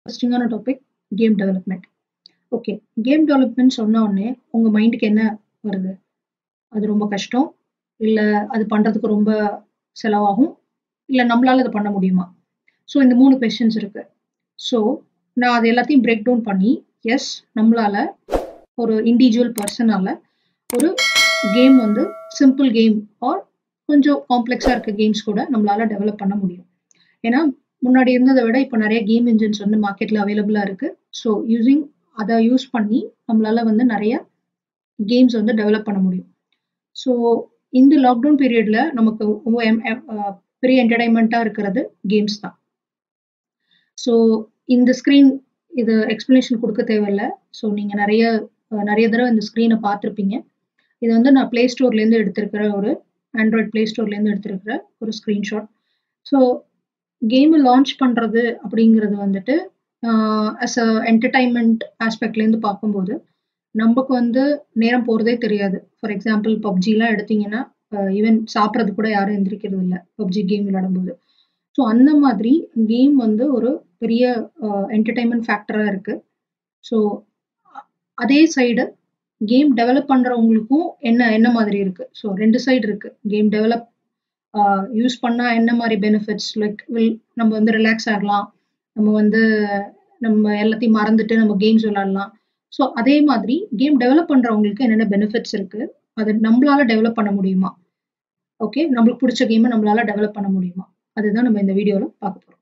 இன்ட்ரெஸ்டிங்கான topic game development okay game development சொன்ன உடனே உங்க மைண்டுக்கு என்ன வருது அது ரொம்ப கஷ்டம் இல்ல அது பண்றதுக்கு ரொம்ப செலவாகும் இல்ல நம்மளால அதை பண்ண முடியுமா ஸோ இந்த மூணு கொஸ்டின்ஸ் இருக்கு ஸோ நான் அது எல்லாத்தையும் பிரேக் டவுன் பண்ணி எஸ் நம்மளால ஒரு இண்டிவிஜுவல் பர்சனால ஒரு கேம் வந்து சிம்பிள் கேம் ஆர் கொஞ்சம் காம்ப்ளெக்ஸாக இருக்க கேம்ஸ் கூட நம்மளால டெவலப் பண்ண முடியும் ஏன்னா முன்னாடி இருந்ததை விட இப்போ நிறைய கேம் இன்ஜின்ஸ் வந்து மார்க்கெட்ல அவைலபிளாக இருக்கு ஸோ யூசிங் அதை யூஸ் பண்ணி நம்மளால வந்து நிறைய கேம்ஸ் வந்து டெவலப் பண்ண முடியும் ஸோ இந்த லாக்டவுன் பீரியட்ல நமக்கு ரொம்ப எம்- எம்- அஹ் பெரிய என்டர்டைன்மெண்ட்டாக இருக்கிறது கேம்ஸ் தான் ஸோ இந்த ஸ்க்ரீன் இது எக்ஸ்பிளனேஷன் கொடுக்க தேவையில்ல ஸோ நீங்கள் நிறைய அஹ் நிறைய தடவை இந்த ஸ்க்ரீனை பார்த்துருப்பீங்க இது வந்து நான் ப்ளே ஸ்டோர்லேருந்து எடுத்திருக்கிற ஒரு ஆண்ட்ராய்ட் ப்ளே ஸ்டோர்லேருந்து எடுத்திருக்கிற ஒரு ஸ்க்ரீன்ஷாட் ஸோ கேமை லான்ச் பண்ணுறது அப்படிங்கிறது வந்துட்டு அஸ் அ என்டர்டைன்மெண்ட் ஆஸ்பெக்ட்லேருந்து பார்க்கும்போது நமக்கு வந்து நேரம் போகிறதே தெரியாது ஃபார் எக்ஸாம்பிள் பப்ஜிலாம் எடுத்தீங்கன்னா ஈவன் சாப்பிட்றது கூட யாரும் எந்திரிக்கிறது இல்லை பப்ஜி கேம் விளையாடும்போது ஸோ அந்த மாதிரி கேம் வந்து ஒரு பெரிய என்டர்டைன்மெண்ட் ஃபேக்டராக இருக்குது ஸோ அதே சைடு கேம் டெவலப் பண்ணுறவங்களுக்கும் என்ன என்ன மாதிரி இருக்குது ஸோ ரெண்டு சைடு இருக்குது கேம் டெவலப் யூஸ் பண்ணால் என்ன மாதிரி பெனிஃபிட்ஸ் லைக் வில் நம்ம வந்து ரிலாக்ஸ் ஆகலாம் நம்ம வந்து நம்ம எல்லாத்தையும் மறந்துட்டு நம்ம கேம்ஸ் விளாடலாம் ஸோ அதே மாதிரி கேம் டெவலப் பண்ணுறவங்களுக்கு என்னென்ன பெனிஃபிட்ஸ் இருக்குது அது நம்மளால டெவலப் பண்ண முடியுமா ஓகே நம்மளுக்கு பிடிச்ச கேமை நம்மளால டெவலப் பண்ண முடியுமா அதுதான் நம்ம இந்த வீடியோவில் பார்க்க போகிறோம்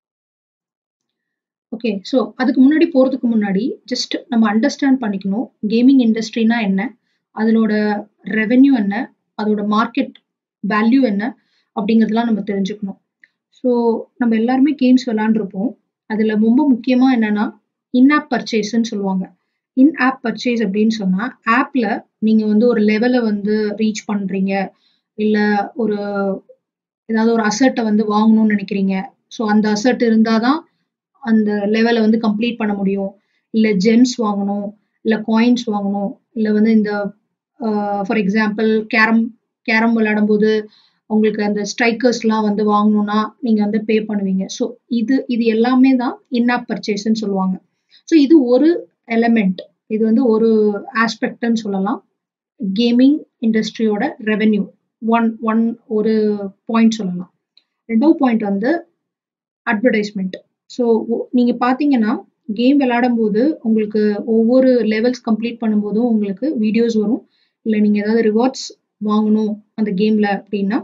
ஓகே ஸோ அதுக்கு முன்னாடி போகிறதுக்கு முன்னாடி ஜஸ்ட் நம்ம அண்டர்ஸ்டாண்ட் பண்ணிக்கணும் கேமிங் இண்டஸ்ட்ரினா என்ன அதனோட ரெவென்யூ என்ன அதோட மார்க்கெட் வேல்யூ என்ன அப்படிங்கிறதுலாம் நம்ம தெரிஞ்சுக்கணும் ஸோ நம்ம எல்லாருமே கேம்ஸ் விளாண்டுருப்போம் அதில் ரொம்ப முக்கியமாக என்னன்னா இன் ஆப் பர்ச்சேஸ்ன்னு சொல்லுவாங்க இன் ஆப் பர்ச்சேஸ் அப்படின்னு சொன்னால் ஆப்பில் நீங்கள் வந்து ஒரு லெவலை வந்து ரீச் பண்ணுறீங்க இல்லை ஒரு ஏதாவது ஒரு அசர்ட்டை வந்து வாங்கணும்னு நினைக்கிறீங்க ஸோ அந்த அசர்ட் இருந்தால் தான் அந்த லெவலை வந்து கம்ப்ளீட் பண்ண முடியும் இல்லை ஜெம்ஸ் வாங்கணும் இல்லை காயின்ஸ் வாங்கணும் இல்லை வந்து இந்த ஃபார் எக்ஸாம்பிள் கேரம் கேரம் விளையாடும்போது உங்களுக்கு அந்த ஸ்ட்ரைக்கர்ஸ்லாம் வந்து வாங்கணும்னா நீங்கள் வந்து பே பண்ணுவீங்க ஸோ இது இது எல்லாமே தான் இன் ஆப் பர்ச்சேஸ்ன்னு சொல்லுவாங்க ஸோ இது ஒரு எலமெண்ட் இது வந்து ஒரு ஆஸ்பெக்ட்னு சொல்லலாம் கேமிங் இண்டஸ்ட்ரியோட ரெவென்யூ ஒன் ஒன் ஒரு பாயிண்ட் சொல்லலாம் ரெண்டாவது பாயிண்ட் வந்து அட்வர்டைஸ்மெண்ட் ஸோ நீங்கள் பார்த்தீங்கன்னா கேம் விளையாடும் போது உங்களுக்கு ஒவ்வொரு லெவல்ஸ் கம்ப்ளீட் பண்ணும்போதும் உங்களுக்கு வீடியோஸ் வரும் இல்லை நீங்கள் ஏதாவது ரிவார்ட்ஸ் வாங்கணும் அந்த கேமில் அப்படின்னா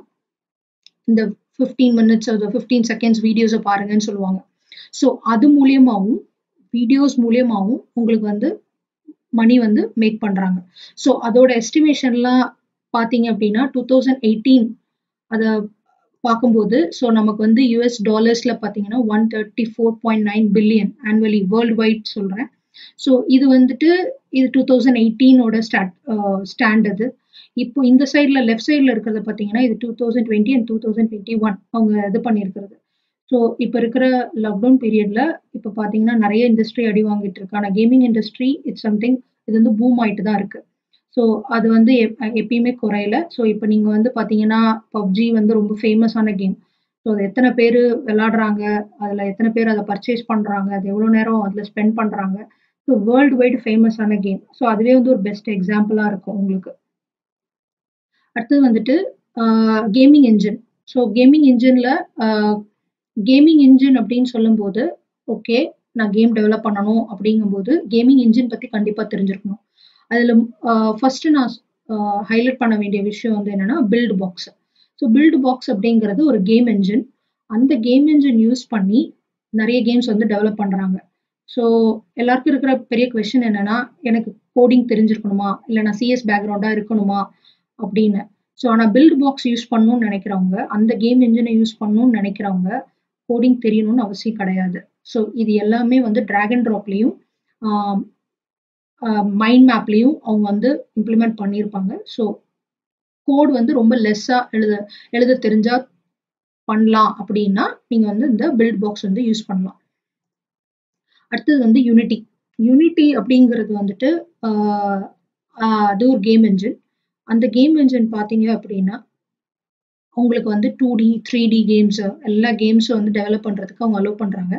இந்த ஃபிஃப்டீன் மினிட்ஸ் அது ஃபிஃப்டீன் செகண்ட்ஸ் வீடியோஸை பாருங்கன்னு சொல்லுவாங்க ஸோ அது மூலியமாகவும் வீடியோஸ் மூலியமாகவும் உங்களுக்கு வந்து மணி வந்து மேக் பண்ணுறாங்க ஸோ அதோட எஸ்டிமேஷன்லாம் பார்த்தீங்க அப்படின்னா டூ தௌசண்ட் எயிட்டீன் அதை பார்க்கும்போது ஸோ நமக்கு வந்து யூஎஸ் டாலர்ஸில் பார்த்தீங்கன்னா one thirty four point nine billion annually world wide சொல்கிறேன் ஸோ இது வந்துட்டு இது டூ தௌசண்ட் எயிட்டீனோட ஸ்டாட் ஸ்டாண்ட் அது இப்போ இந்த சைடில் லெஃப்ட் சைடில் இருக்கிறத பார்த்தீங்கன்னா இது two thousand twenty and two thousand twenty one அவங்க இது பண்ணியிருக்கிறது ஸோ இப்போ இருக்கிற லாக்டவுன் பீரியடில் இப்போ பார்த்தீங்கன்னா நிறைய இண்டஸ்ட்ரி அடி வாங்கிட்டு இருக்கு ஆனால் கேமிங் இண்டஸ்ட்ரி இட்ஸ் சம்திங் இது வந்து பூம் ஆயிட்டு தான் இருக்கு ஸோ அது வந்து எப்பயுமே குறையல ஸோ இப்போ நீங்கள் வந்து பார்த்தீங்கன்னா பப்ஜி வந்து ரொம்ப ஃபேமஸான கேம் ஸோ அது எத்தனை பேர் விளாடுறாங்க அதில் எத்தனை பேர் அதை பர்ச்சேஸ் பண்ணுறாங்க அது எவ்வளோ நேரம் அதில் ஸ்பெண்ட் பண்ணுறாங்க ஸோ வேர்ல்டு வைடு ஃபேமஸான கேம் ஸோ அதுவே வந்து ஒரு பெஸ்ட் எக்ஸாம்பிளாக இருக்கும் உங்களுக்கு அடுத்தது வந்துட்டு கேமிங் இன்ஜின் ஸோ கேமிங் இன்ஜினில் கேமிங் இன்ஜின் அப்படின்னு சொல்லும்போது ஓகே நான் கேம் டெவலப் பண்ணணும் அப்படிங்கும்போது கேமிங் இன்ஜின் பற்றி கண்டிப்பாக தெரிஞ்சிருக்கணும் அதில் ஃபர்ஸ்ட் நான் ஹைலைட் பண்ண வேண்டிய விஷயம் வந்து என்னன்னா build box so build box அப்படிங்கிறது ஒரு கேம் என்ஜின் அந்த கேம் என்ஜின் யூஸ் பண்ணி நிறைய கேம்ஸ் வந்து டெவலப் பண்ணுறாங்க ஸோ எல்லாருக்கும் இருக்கிற பெரிய கொஷின் என்னன்னா எனக்கு கோடிங் தெரிஞ்சிருக்கணுமா இல்லை நான் சிஎஸ் பேக்ரவுண்டாக இருக்கணுமா அப்படின்னு ஸோ ஆனால் பில்ட் பாக்ஸ் யூஸ் பண்ணணும்னு நினைக்கிறவங்க அந்த கேம் என்ஜினை யூஸ் பண்ணணும்னு நினைக்கிறவங்க கோடிங் தெரியணும்னு அவசியம் கிடையாது ஸோ இது எல்லாமே வந்து ட்ராகன் ட்ராப்லேயும் மைண்ட் மேப்லேயும் அவங்க வந்து இம்ப்ளிமெண்ட் பண்ணியிருப்பாங்க ஸோ கோட் வந்து ரொம்ப லெஸ்ஸாக எழுத எழுத தெரிஞ்சா பண்ணலாம் அப்படின்னா நீங்கள் வந்து இந்த பில்ட் பாக்ஸ் வந்து யூஸ் பண்ணலாம் அடுத்தது வந்து யூனிட்டி யூனிட்டி அப்படிங்கிறது வந்துட்டு அது ஒரு கேம் என்ஜின் அந்த கேம் என்ஜின் பார்த்தீங்க அப்படின்னா உங்களுக்கு வந்து two D three D games எல்லா கேம்ஸும் வந்து டெவலப் பண்ணுறதுக்கு அவங்க அலோவ் பண்ணுறாங்க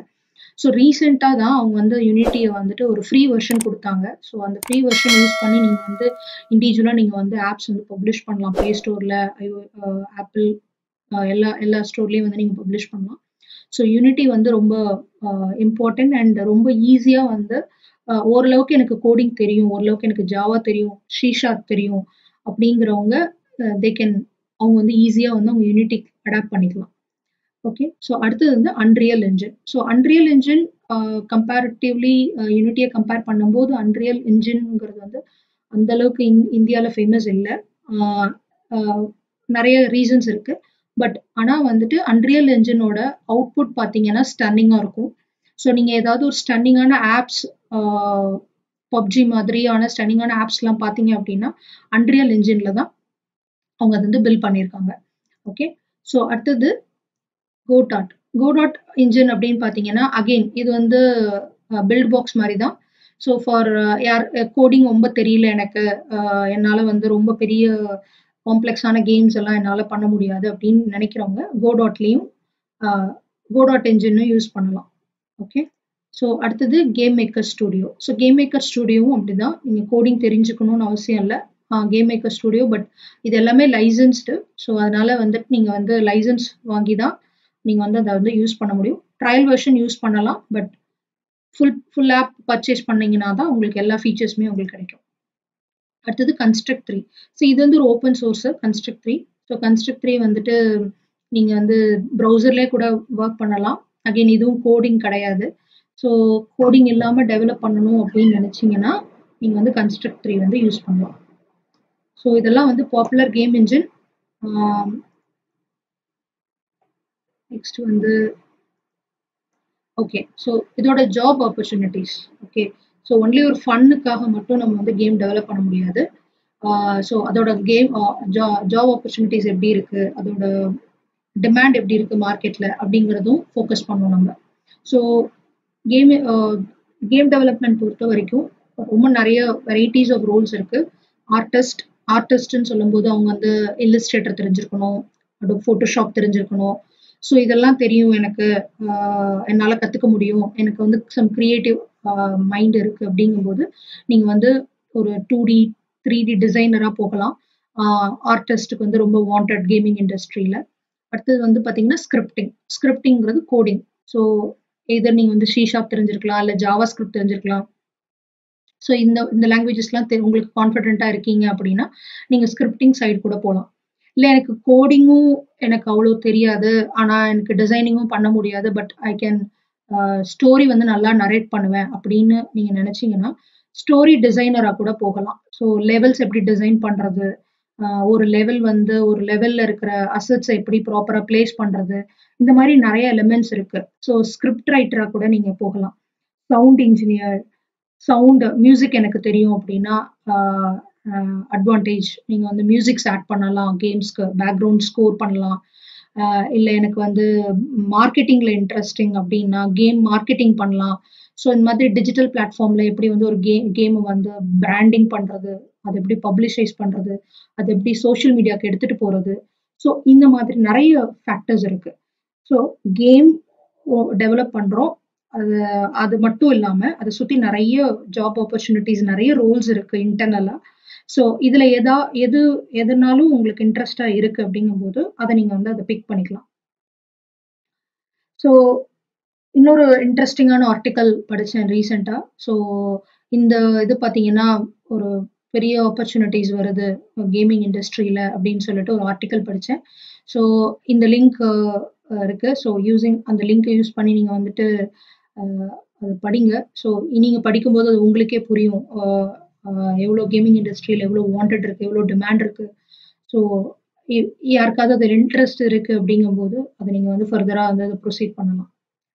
ஸோ ரீசெண்டாக தான் அவங்க வந்து யூனிட்டியை வந்துட்டு ஒரு ஃப்ரீ வெர்ஷன் கொடுத்தாங்க ஸோ அந்த ஃப்ரீ வெர்ஷன் யூஸ் பண்ணி நீங்கள் வந்து இண்டிவிஜுவலாக நீங்கள் வந்து ஆப்ஸ் வந்து பப்ளிஷ் பண்ணலாம் ப்ளே ஸ்டோரில் ஐஓ ஆப்பிள் எல்லா எல்லா ஸ்டோர்லேயும் வந்து நீங்கள் பப்ளிஷ் பண்ணலாம் ஸோ யூனிட்டி வந்து ரொம்ப இம்பார்ட்டன்ட் அண்ட் ரொம்ப ஈஸியாக வந்து அஹ், ஓரளவுக்கு எனக்கு கோடிங் தெரியும் ஓரளவுக்கு எனக்கு ஜாவா தெரியும் ஷீஷார்ப் தெரியும் அப்படிங்கிறவங்க தே கேன் அவங்க வந்து ஈஸியாக வந்து அவங்க யூனிட்டி அடாப்ட் பண்ணிக்கலாம் ஓகே ஸோ அடுத்தது வந்து Unreal engine so Unreal engine comparatively யூனிட்டியை கம்பேர் பண்ணும்போது அன்ரியல் என்ஜின்ங்கிறது வந்து அந்த அளவுக்கு இந் இந்தியாவில் ஃபேமஸ் இல்லை நிறைய ரீசன்ஸ் இருக்கு பட் ஆனால் வந்துட்டு அன்ரியல் என்ஜினோட அவுட்புட் பார்த்தீங்கன்னா ஸ்டன்னிங்காக இருக்கும் ஸோ நீங்கள் ஏதாவது ஒரு ஸ்டன்னிங்கான ஆப்ஸ் பப்ஜி மாதிரியான ஸ்டன்னிங்கான ஆப்ஸ்லாம் பார்த்தீங்க அப்படின்னா அன்ரியல் என்ஜினில் தான் அவங்க அது வந்து பில் பண்ணியிருக்காங்க ஓகே ஸோ அடுத்தது கோடாட் கோடாட் இன்ஜின் அப்படின்னு பார்த்தீங்கன்னா அகெயின் இது வந்து பில்ட் பாக்ஸ் மாதிரி தான் ஸோ ஃபார் யார் கோடிங் ரொம்ப தெரியல எனக்கு என்னால் வந்து ரொம்ப பெரிய காம்ப்ளெக்ஸான கேம்ஸ் எல்லாம் என்னால் பண்ண முடியாது அப்படின்னு நினைக்கிறவங்க கோடாட்லேயும் கோடாட் இன்ஜினும் யூஸ் பண்ணலாம் ஓகே ஸோ அடுத்தது game maker studio so game maker ஸ்டுடியோவும் அப்படிதான் நீங்கள் கோடிங் தெரிஞ்சுக்கணும்னு அவசியம் இல்லை கேம் மேக்கர் ஸ்டுடியோ பட் இது எல்லாமே லைசன்ஸ்டு ஸோ அதனால வந்துட்டு நீங்கள் வந்து லைசன்ஸ் வாங்கி தான் நீங்கள் வந்து அதை வந்து யூஸ் பண்ண முடியும் ட்ரையல் வெர்ஷன் யூஸ் பண்ணலாம் but full full app purchase பண்ணீங்கன்னா தான் உங்களுக்கு எல்லா ஃபீச்சர்ஸுமே உங்களுக்கு கிடைக்கும் அடுத்தது கன்ஸ்ட்ரக்ட் த்ரீ ஸோ இது வந்து ஒரு open source construct three so construct three வந்துட்டு நீங்கள் வந்து ப்ரௌசர்லேயே கூட ஒர்க் பண்ணலாம் அகைன் இதுவும் கோடிங் கிடையாது ஸோ கோடிங் இல்லாமல் டெவலப் பண்ணணும் அப்படின்னு நினச்சிங்கன்னா நீங்கள் வந்து கன்ஸ்ட்ரக்ட் த்ரீ வந்து யூஸ் பண்ணலாம் ஸோ இதெல்லாம் வந்து பாப்புலர் கேம் இன்ஜின் நெக்ஸ்ட் வந்து ஓகே ஸோ இதோட job opportunities okay so only ஒரு ஃபன்னுக்காக மட்டும் நம்ம வந்து கேம் டெவலப் பண்ண முடியாது ஸோ அதோட கேம் ஜாப் ஆப்பர்ச்சுனிட்டிஸ் எப்படி இருக்கு அதோட டிமாண்ட் எப்படி இருக்கு மார்க்கெட்ல அப்படிங்கிறதும் ஃபோக்கஸ் பண்ணுவோம் நம்ம ஸோ கேம் கேம் டெவலப்மெண்ட் பொறுத்த வரைக்கும் ரொம்ப நிறைய வெரைட்டிஸ் ஆஃப் ரோல்ஸ் இருக்கு ஆர்டிஸ்ட் ஆர்டிஸ்ட்னு சொல்லும்போது அவங்க வந்து இல்லஸ்ட்ரேட்டர் தெரிஞ்சிருக்கணும் ஃபோட்டோஷாப் தெரிஞ்சிருக்கணும் ஸோ இதெல்லாம் தெரியும் எனக்கு என்னால் கற்றுக்க முடியும் எனக்கு வந்து சம் க்ரியேட்டிவ் மைண்ட் இருக்குது அப்படிங்கும்போது நீங்கள் வந்து ஒரு டூ டி த்ரீ டி டிசைனராக போகலாம் ஆர்டிஸ்ட்டுக்கு வந்து ரொம்ப வாண்டட் கேமிங் இண்டஸ்ட்ரியில் அடுத்தது வந்து பார்த்தீங்கன்னா ஸ்கிரிப்டிங் ஸ்கிரிப்டிங்கிறது கோடிங் ஸோ எதர் நீங்கள் வந்து ஷீஷாப் தெரிஞ்சிருக்கலாம் இல்லை ஜாவா ஸ்கிரிப்ட் தெரிஞ்சிருக்கலாம் ஸோ இந்த இந்த லாங்குவேஜஸ்லாம் தெ உங்களுக்கு கான்ஃபிடென்ட்டாக இருக்கீங்க அப்படின்னா நீங்கள் ஸ்கிரிப்டிங் சைடு கூட போகலாம் இல்லை எனக்கு கோடிங்கும் எனக்கு அவ்வளோ தெரியாது ஆனால் எனக்கு டிசைனிங்கும் பண்ண முடியாது பட் ஐ கேன் ஸ்டோரி வந்து நல்லா நரேட் பண்ணுவேன் அப்படின்னு நீங்கள் நினச்சிங்கன்னா ஸ்டோரி டிசைனராக கூட போகலாம் ஸோ லெவல்ஸ் எப்படி டிசைன் பண்ணுறது ஒரு லெவல் வந்து ஒரு லெவலில் இருக்கிற அசட்ஸை எப்படி ப்ராப்பராக பிளேஸ் பண்ணுறது இந்த மாதிரி நிறைய எலிமெண்ட்ஸ் இருக்கு ஸோ ஸ்கிரிப்ட் ரைட்டராக கூட நீங்கள் போகலாம் சவுண்ட் இன்ஜினியர் சவுண்ட் மியூசிக் எனக்கு தெரியும் அப்படின்னா அட்வான்டேஜ் நீங்கள் வந்து மியூசிக்ஸ் ஆட் பண்ணலாம் கேம்ஸ்க்கு பேக்ரவுண்ட் ஸ்கோர் பண்ணலாம் இல்லை எனக்கு வந்து மார்க்கெட்டிங்கில் இன்ட்ரெஸ்டிங் அப்படின்னா கேம் மார்க்கெட்டிங் பண்ணலாம் ஸோ இந்த மாதிரி டிஜிட்டல் பிளாட்ஃபார்மில் எப்படி வந்து ஒரு கேம் கேமை வந்து பிராண்டிங் பண்ணுறது அது எப்படி பப்ளிஷைஸ் பண்ணுறது அது எப்படி சோஷியல் மீடியாவுக்கு எடுத்துகிட்டு போகிறது ஸோ இந்த மாதிரி நிறைய ஃபேக்டர்ஸ் இருக்குது ஸோ கேம் டெவலப் பண்ணுறோம் அது அது மட்டும் இல்லாமல் அதை சுற்றி நிறைய ஜாப் ஆப்பர்ச்சுனிட்டிஸ் நிறைய ரோல்ஸ் இருக்குது இன்டர்னலாக ஸோ இதில் எதா எது எதுனாலும் உங்களுக்கு இன்ட்ரெஸ்டாக இருக்குது அப்படிங்கும்போது அதை நீங்கள் வந்து அதை பிக் பண்ணிக்கலாம் ஸோ இன்னொரு இன்ட்ரெஸ்டிங்கான ஆர்டிக்கல் படித்தேன் ரீசெண்டாக ஸோ இந்த இது பார்த்தீங்கன்னா ஒரு பெரிய ஆப்பர்ச்சுனிட்டிஸ் வருது கேமிங் இண்டஸ்ட்ரியில் அப்படின்னு சொல்லிட்டு ஒரு ஆர்டிக்கல் படித்தேன் ஸோ இந்த லிங்க் இருக்கு ஸோ யூஸிங் அந்த லிங்க்கை யூஸ் பண்ணி நீங்கள் வந்துட்டு அது படிங்க ஸோ நீங்கள் படிக்கும்போது அது உங்களுக்கே புரியும் எவ்வளோ கேமிங் இண்டஸ்ட்ரியில் எவ்வளோ வாண்டட் இருக்குது எவ்வளோ டிமாண்ட் இருக்குது ஸோ யாருக்காவது அதில் இன்ட்ரெஸ்ட் இருக்குது அப்படிங்கும்போது அதை நீங்கள் வந்து ஃபர்தராக வந்து அதை ப்ரொசீட் பண்ணலாம்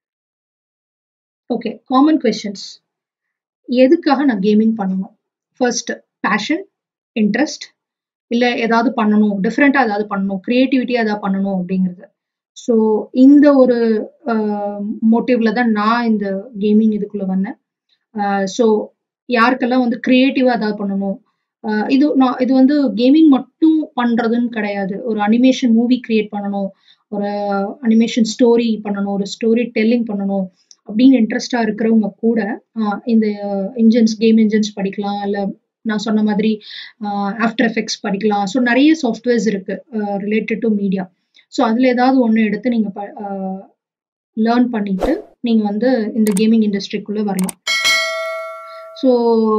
ஓகே காமன் கொஷின்ஸ் எதுக்காக நான் கேமிங் பண்ணணும் ஃபர்ஸ்ட் பேஷன் இன்ட்ரெஸ்ட் இல்லை ஏதாவது பண்ணணும் டிஃப்ரெண்ட்டாக ஏதாவது பண்ணணும் க்ரியேட்டிவிட்டியாக ஏதாவது பண்ணணும் அப்படிங்கிறது ஸோ இந்த ஒரு மோட்டிவ்ல தான் நான் இந்த கேமிங் இதுக்குள்ளே வந்தேன் ஸோ யாருக்கெல்லாம் வந்து க்ரியேட்டிவாக ஏதாவது பண்ணணும் இது நான் இது வந்து கேமிங் மட்டும் பண்ணுறதுன்னு கிடையாது ஒரு அனிமேஷன் மூவி கிரியேட் பண்ணணும் ஒரு அனிமேஷன் ஸ்டோரி பண்ணணும் ஒரு ஸ்டோரி டெல்லிங் பண்ணணும் அப்படின்னு இன்ட்ரெஸ்டா இருக்கிறவங்க கூட ஆஹ் இந்த இன்ஜின்ஸ் கேம் இன்ஜின்ஸ் படிக்கலாம் இல்ல நான் சொன்ன மாதிரி ஆஃப்டர் எஃபெக்ட்ஸ் படிக்கலாம் ஸோ நிறைய சாஃப்ட்வேர்ஸ் இருக்கு ரிலேட்டட் டு மீடியா ஸோ அதுல ஏதாவது ஒன்று எடுத்து நீங்க லேர்ன் பண்ணிட்டு நீங்க வந்து இந்த கேமிங் இண்டஸ்ட்ரிக்குள்ள வரலாம் ஸோ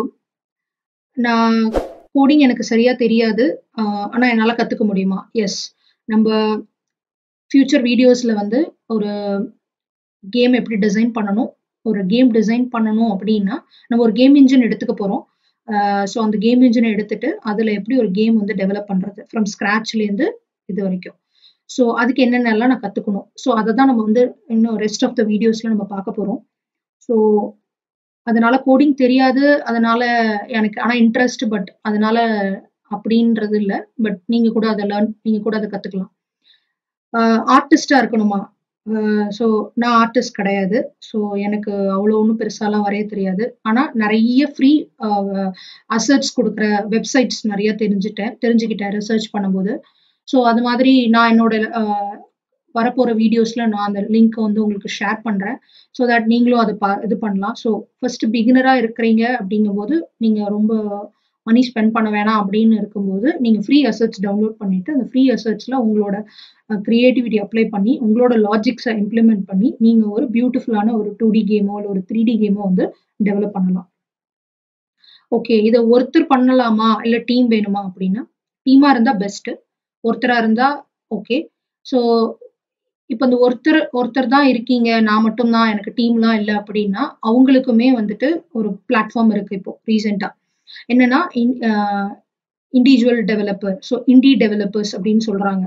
நான் கோடிங் எனக்கு சரியா தெரியாது ஆஹ் ஆனா என்னால கத்துக்க முடியுமா எஸ் நம்ம ஃபியூச்சர் வீடியோஸ்ல வந்து ஒரு கேம் எப்படி டிசைன் பண்ணணும் ஒரு கேம் டிசைன் பண்ணணும் அப்படின்னா நம்ம ஒரு கேம் இன்ஜின் எடுத்துக்க போறோம் ஸோ அந்த கேம் இன்ஜினை எடுத்துட்டு அதுல எப்படி ஒரு கேம் வந்து டெவலப் பண்றது ஃப்ரம் ஸ்கிராச்லேருந்து இது வரைக்கும் ஸோ அதுக்கு என்னென்னலாம் நான் கத்துக்கணும் ஸோ அதை தான் நம்ம வந்து இன்னும் ரெஸ்ட் ஆஃப் த வீடியோஸ்ல நம்ம பார்க்க போறோம் ஸோ அதனால கோடிங் தெரியாது அதனால எனக்கு ஆனா இன்ட்ரெஸ்ட் பட் அதனால அப்படின்றது இல்லை பட் நீங்க கூட அதை லேர்ன் நீங்க கூட அதை கத்துக்கலாம் ஆர்டிஸ்டா இருக்கணுமா ஸோ நான் ஆர்டிஸ்ட் கிடையாது ஸோ எனக்கு அவ்வளோ ஒன்றும் பெருசாலாம் வரைய தெரியாது ஆனால் நிறைய ஃப்ரீ அசர்ட்ஸ் கொடுக்குற வெப்சைட்ஸ் நிறைய தெரிஞ்சுட்டேன் தெரிஞ்சுக்கிட்டேன் ரிசர்ச் பண்ணும்போது ஸோ அது மாதிரி நான் என்னோட வரப்போகிற வீடியோஸில் நான் அந்த லிங்க்கை வந்து உங்களுக்கு ஷேர் பண்ணுறேன் ஸோ தட் நீங்களும் அதை பா இது பண்ணலாம் ஸோ ஃபர்ஸ்ட் பிகினராக இருக்கிறீங்க அப்படிங்கும்போது நீங்கள் ரொம்ப மணி ஸ்பெண்ட் பண்ண வேணாம் அப்படின்னு இருக்கும்போது நீங்கள் ஃப்ரீ அசர்ட்ஸ் டவுன்லோட் பண்ணிட்டு அந்த ஃப்ரீ அசர்ட்ஸில் உங்களோட கிரியேட்டிவிட்டி அப்ளை பண்ணி உங்களோட லாஜிக்ஸை இம்ப்ளிமெண்ட் பண்ணி நீங்கள் ஒரு பியூட்டிஃபுல்லான ஒரு டூ டி கேமோ இல்லை ஒரு த்ரீ டி கேமோ வந்து டெவலப் பண்ணலாம் ஓகே இதை ஒருத்தர் பண்ணலாமா இல்லை டீம் வேணுமா அப்படின்னா டீமாக இருந்தால் பெஸ்ட்டு ஒருத்தராக இருந்தால் ஓகே ஸோ இப்போ இந்த ஒருத்தர் ஒருத்தர் தான் இருக்கீங்க நான் மட்டும்தான் எனக்கு டீம்லாம் இல்லை அப்படின்னா அவங்களுக்குமே வந்துட்டு ஒரு பிளாட்ஃபார்ம் இருக்கு இப்போ ரீசெண்டாக என்னன்னா individual developer so indie developers அப்படின்னு சொல்றாங்க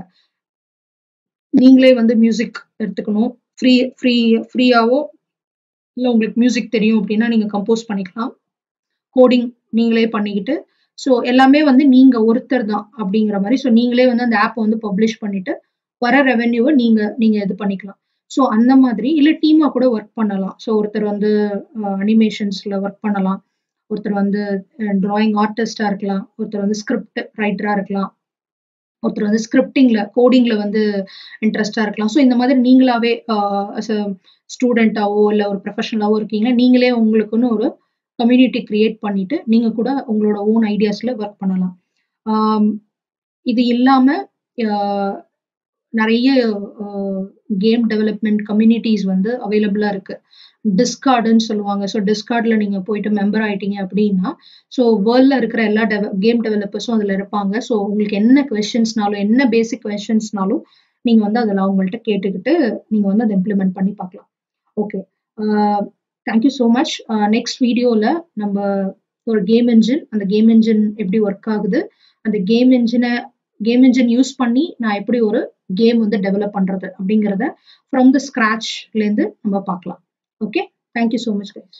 நீங்களே வந்து மியூசிக் எடுத்துக்கணும் ஃப்ரீ ஃப்ரீ ஃப்ரீயாவோ இல்லை உங்களுக்கு மியூசிக் தெரியும் அப்படின்னா நீங்க கம்போஸ் பண்ணிக்கலாம் கோடிங் நீங்களே பண்ணிக்கிட்டு ஸோ எல்லாமே வந்து நீங்க ஒருத்தர் தான் அப்படிங்கிற மாதிரி ஸோ நீங்களே வந்து அந்த ஆப்பை வந்து பப்ளிஷ் பண்ணிட்டு வர ரெவென்யூவை நீங்க நீங்க இது பண்ணிக்கலாம் ஸோ அந்த மாதிரி இல்லை டீமா கூட ஒர்க் பண்ணலாம் ஸோ ஒருத்தர் வந்து அனிமேஷன்ஸ்ல ஒர்க் பண்ணலாம் ஒருத்தர் வந்து டிராயிங் ஆர்டிஸ்டா இருக்கலாம் ஒருத்தர் வந்து ஸ்கிரிப்ட் ரைட்டரா இருக்கலாம் ஒருத்தர் வந்து ஸ்கிரிப்டிங்ல கோடிங்ல வந்து இன்ட்ரெஸ்டா இருக்கலாம் ஸோ இந்த மாதிரி நீங்களாவே அஸ் அ ஸ்டூடெண்டாவோ இல்லை ஒரு ப்ரொஃபஷனலாவோ இருக்கீங்கன்னா நீங்களே உங்களுக்குன்னு ஒரு கம்யூனிட்டி கிரியேட் பண்ணிட்டு நீங்க கூட உங்களோட ஓன் ஐடியாஸ்ல ஒர்க் பண்ணலாம் இது இல்லாம நிறைய கேம் டெவலப்மெண்ட் கம்யூனிட்டிஸ் வந்து அவைலபிளா இருக்கு டிஸ்கார்டுன்னு சொல்லுவாங்க ஸோ டிஸ்கார்டில் நீங்கள் போயிட்டு மெம்பர் ஆயிட்டீங்க அப்படின்னா ஸோ வேர்ல்டில் இருக்கிற எல்லா டெவ கேம் டெவலப்பர்ஸும் அதில் இருப்பாங்க ஸோ உங்களுக்கு என்ன கொஷின்ஸ்னாலும் என்ன பேசிக் கொஷின்ஸ்னாலும் நீங்கள் வந்து அதில் அவங்கள்ட்ட கேட்டுக்கிட்டு நீங்கள் வந்து அதை இம்ப்ளிமெண்ட் பண்ணி பார்க்கலாம் okay thank you so much next வீடியோவில் நம்ம ஒரு கேம் இன்ஜின் அந்த கேம் இன்ஜின் எப்படி ஒர்க் ஆகுது அந்த கேம் இன்ஜினை கேம் இன்ஜின் யூஸ் பண்ணி நான் எப்படி ஒரு கேம் வந்து டெவலப் பண்றது அப்படிங்கிறத ஃப்ரம் த ஸ்கிராச்லேருந்து நம்ம பார்க்கலாம் okay thank you so much guys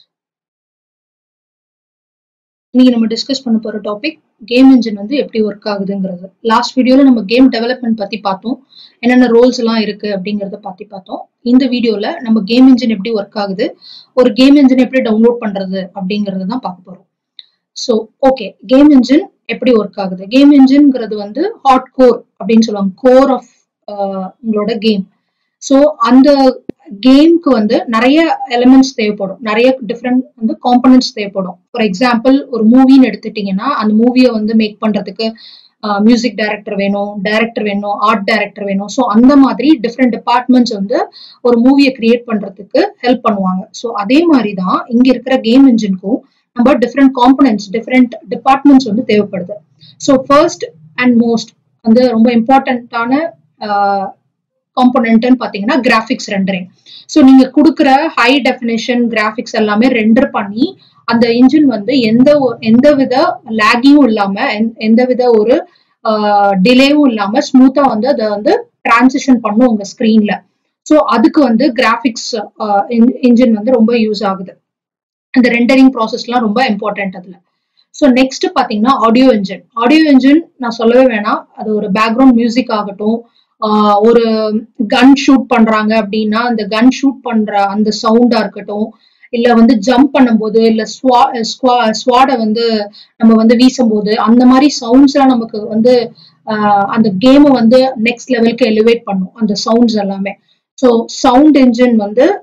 இன்னைக்கு நம்ம டிஸ்கஸ் பண்ண போற டாபிக் கேம் இன்ஜின் வந்து எப்படி ஒர்க் ஆகுதுங்கிறது லாஸ்ட் வீடியோல நம்ம கேம் டெவலப்மெண்ட் பத்தி பார்த்தோம் என்னென்ன ரோல்ஸ் எல்லாம் இருக்கு அப்படிங்கறத பத்தி பார்த்தோம் இந்த வீடியோல நம்ம கேம் இன்ஜின் எப்படி ஒர்க் ஆகுது ஒரு கேம் இன்ஜின் எப்படி டவுன்லோட் பண்றது அப்படிங்கறது தான் பார்க்க போறோம் ஸோ ஓகே கேம் இன்ஜின் எப்படி ஒர்க் ஆகுது கேம் இன்ஜின்ங்கிறது வந்து ஹாட் கோர் அப்படின்னு சொல்லுவாங்க கோர் ஆஃப் உங்களோட கேம் ஸோ அந்த கேம்க்கு வந்து நிறைய எலிமெண்ட்ஸ் தேவைப்படும் நிறைய டிஃப்ரெண்ட் வந்து காம்பனன்ட்ஸ் தேவைப்படும் ஃபார் எக்ஸாம்பிள் ஒரு மூவின்னு எடுத்துட்டீங்கன்னா அந்த மூவியை வந்து மேக் பண்றதுக்கு மியூசிக் டைரக்டர் வேணும் டைரக்டர் வேணும் ஆர்ட் டைரக்டர் வேணும் ஸோ அந்த மாதிரி டிஃப்ரெண்ட் டிபார்ட்மெண்ட்ஸ் வந்து ஒரு மூவியை கிரியேட் பண்றதுக்கு ஹெல்ப் பண்ணுவாங்க ஸோ அதே மாதிரி தான் இங்க இருக்கிற கேம் இன்ஜினுக்கும் நம்ம டிஃப்ரெண்ட் காம்பனன்ட்ஸ் டிஃப்ரெண்ட் டிபார்ட்மெண்ட்ஸ் வந்து தேவைப்படுது ஸோ ஃபர்ஸ்ட் அண்ட் மோஸ்ட் வந்து ரொம்ப இம்பார்ட்டண்ட்டான காம்பனண்ட்னு பார்த்தீங்கன்னா கிராஃபிக்ஸ் ரெண்டரிங் ஸோ நீங்க கொடுக்குற ஹை டெஃபினேஷன் கிராஃபிக்ஸ் எல்லாமே ரெண்டர் பண்ணி அந்த இன்ஜின் வந்து எந்த எந்த வித லேகிங்கும் இல்லாம எந்த வித ஒரு டிலேவும் இல்லாம ஸ்மூத்தா வந்து அதை வந்து டிரான்சிஷன் பண்ணும் உங்க ஸ்கிரீன்ல ஸோ அதுக்கு வந்து கிராஃபிக்ஸ் இன்ஜின் வந்து ரொம்ப யூஸ் ஆகுது அந்த ரெண்டரிங் ப்ராசஸ்லாம் ரொம்ப இம்பார்ட்டன்ட் அதுல ஸோ நெக்ஸ்ட் பாத்தீங்கன்னா ஆடியோ இன்ஜின் ஆடியோ இன்ஜின் நான் சொல்லவே வேணாம் அது ஒரு பேக்ரவுண்ட் மியூசிக் ஆகட்டும் ஒரு கன் ஷூட் பண்றாங்க அப்படின்னா அந்த கன் ஷூட் பண்ற அந்த சவுண்டா இருக்கட்டும் இல்ல வந்து ஜம்ப் பண்ணும்போது இல்ல ஸ்வா ஸ்குவா ஸ்வாடை வந்து நம்ம வந்து வீசும்போது அந்த மாதிரி சவுண்ட்ஸ் எல்லாம் நமக்கு வந்து அந்த கேமை வந்து நெக்ஸ்ட் லெவலுக்கு எலிவேட் பண்ணும் அந்த சவுண்ட்ஸ் எல்லாமே ஸோ சவுண்ட் இன்ஜின் வந்து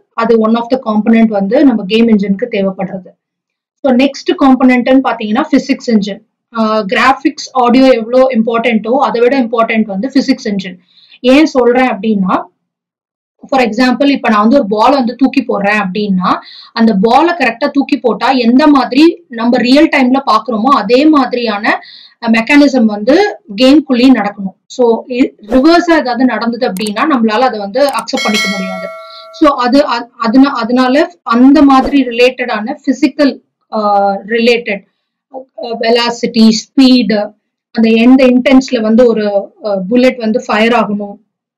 அது ஒன் ஆஃப் த காம்பனண்ட் வந்து நம்ம கேம் இன்ஜினுக்கு தேவைப்படுறது ஸோ நெக்ஸ்ட் காம்பனண்ட்னு பார்த்தீங்கன்னா பிசிக்ஸ் இன்ஜின் கிராஃபிக்ஸ் ஆடியோ எவ்வளோ இம்பார்ட்டண்ட்டோ அதை விட இம்பார்ட்டன்ட் வந்து பிசிக்ஸ் இன்ஜின் ஏன் சொல்றேன் அப்படின்னா ஃபார் எக்ஸாம்பிள் இப்ப நான் வந்து ஒரு பால் வந்து தூக்கி போடுறேன் அப்படின்னா அந்த பாலை கரெக்டா தூக்கி போட்டா எந்த மாதிரி நம்ம ரியல் டைம்ல பாக்குறோமோ அதே மாதிரியான மெக்கானிசம் வந்து கேம்குள்ளேயும் நடக்கணும் ஸோ ரிவர்ஸா ஏதாவது நடந்தது அப்படின்னா நம்மளால அதை வந்து அக்செப்ட் பண்ணிக்க முடியாது ஸோ அது அதனால அதனால அந்த மாதிரி ரிலேட்டடான பிசிக்கல் ரிலேட்டட் வெலாசிட்டி ஸ்பீடு அந்த எந்த இன்டென்ஸ்ல வந்து ஒரு புல்லட் வந்து ஃபயர் ஆகணும்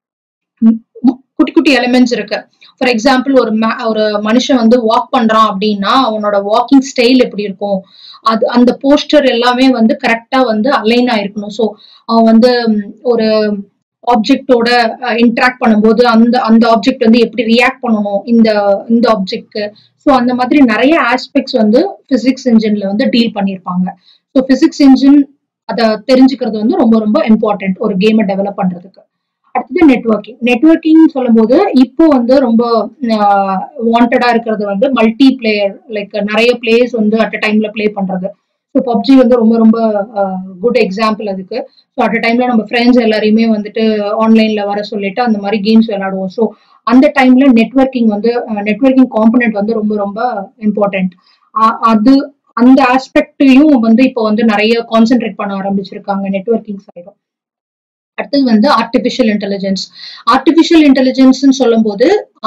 குட்டி குட்டி எலிமெண்ட்ஸ் இருக்கு ஃபார் எக்ஸாம்பிள் ஒரு ஒரு மனுஷன் வந்து வாக் பண்றான் அப்படின்னா அவனோட வாக்கிங் ஸ்டைல் எப்படி இருக்கும் அது அந்த போஸ்டர் எல்லாமே வந்து கரெக்டா வந்து அலைன் ஆயிருக்கணும் ஸோ அவன் வந்து ஒரு ஆப்ஜெக்டோட இன்ட்ராக்ட் பண்ணும்போது அந்த அந்த ஆப்ஜெக்ட் வந்து எப்படி ரியாக்ட் பண்ணணும் இந்த இந்த ஆப்ஜெக்ட்க்கு ஸோ அந்த மாதிரி நிறைய ஆஸ்பெக்ட்ஸ் வந்து பிசிக்ஸ் இன்ஜின்ல வந்து டீல் பண்ணியிருப்பாங்க ஸோ பிசிக்ஸ் இன்ஜின் அதை தெரிஞ்சுக்கிறது வந்து ரொம்ப ரொம்ப இம்பார்ட்டன்ட் ஒரு கேமை டெவலப் பண்றதுக்கு அடுத்தது நெட்ஒர்க்கிங் நெட்ஒர்க்கிங் சொல்லும் போது இப்போ வந்து ரொம்ப வாண்டடா இருக்கிறது வந்து மல்டி பிளேயர் லைக் நிறைய பிளேயர்ஸ் வந்து அட் அ டைம்ல பிளே பண்றது ஸோ பப்ஜி வந்து ரொம்ப ரொம்ப குட் எக்ஸாம்பிள் அதுக்கு ஸோ அட் அ டைம்ல நம்ம ஃப்ரெண்ட்ஸ் எல்லாரையுமே வந்துட்டு ஆன்லைன்ல வர சொல்லிட்டு அந்த மாதிரி கேம்ஸ் விளையாடுவோம் ஸோ அந்த டைம்ல நெட்ஒர்க்கிங் வந்து நெட்ஒர்க்கிங் காம்பனண்ட் வந்து ரொம்ப ரொம்ப இம்பார்ட்டன்ட் அது அந்த ஆஸ்பெக்டையும் வந்து இப்போ வந்து நிறைய கான்சென்ட்ரேட் பண்ண ஆரம்பிச்சிருக்காங்க நெட்ஒர்க்கிங் சைடும் அடுத்தது வந்து ஆர்டிபிஷியல் இன்டெலிஜென்ஸ் ஆர்டிபிஷியல் இன்டெலிஜென்ஸ் சொல்லும் போது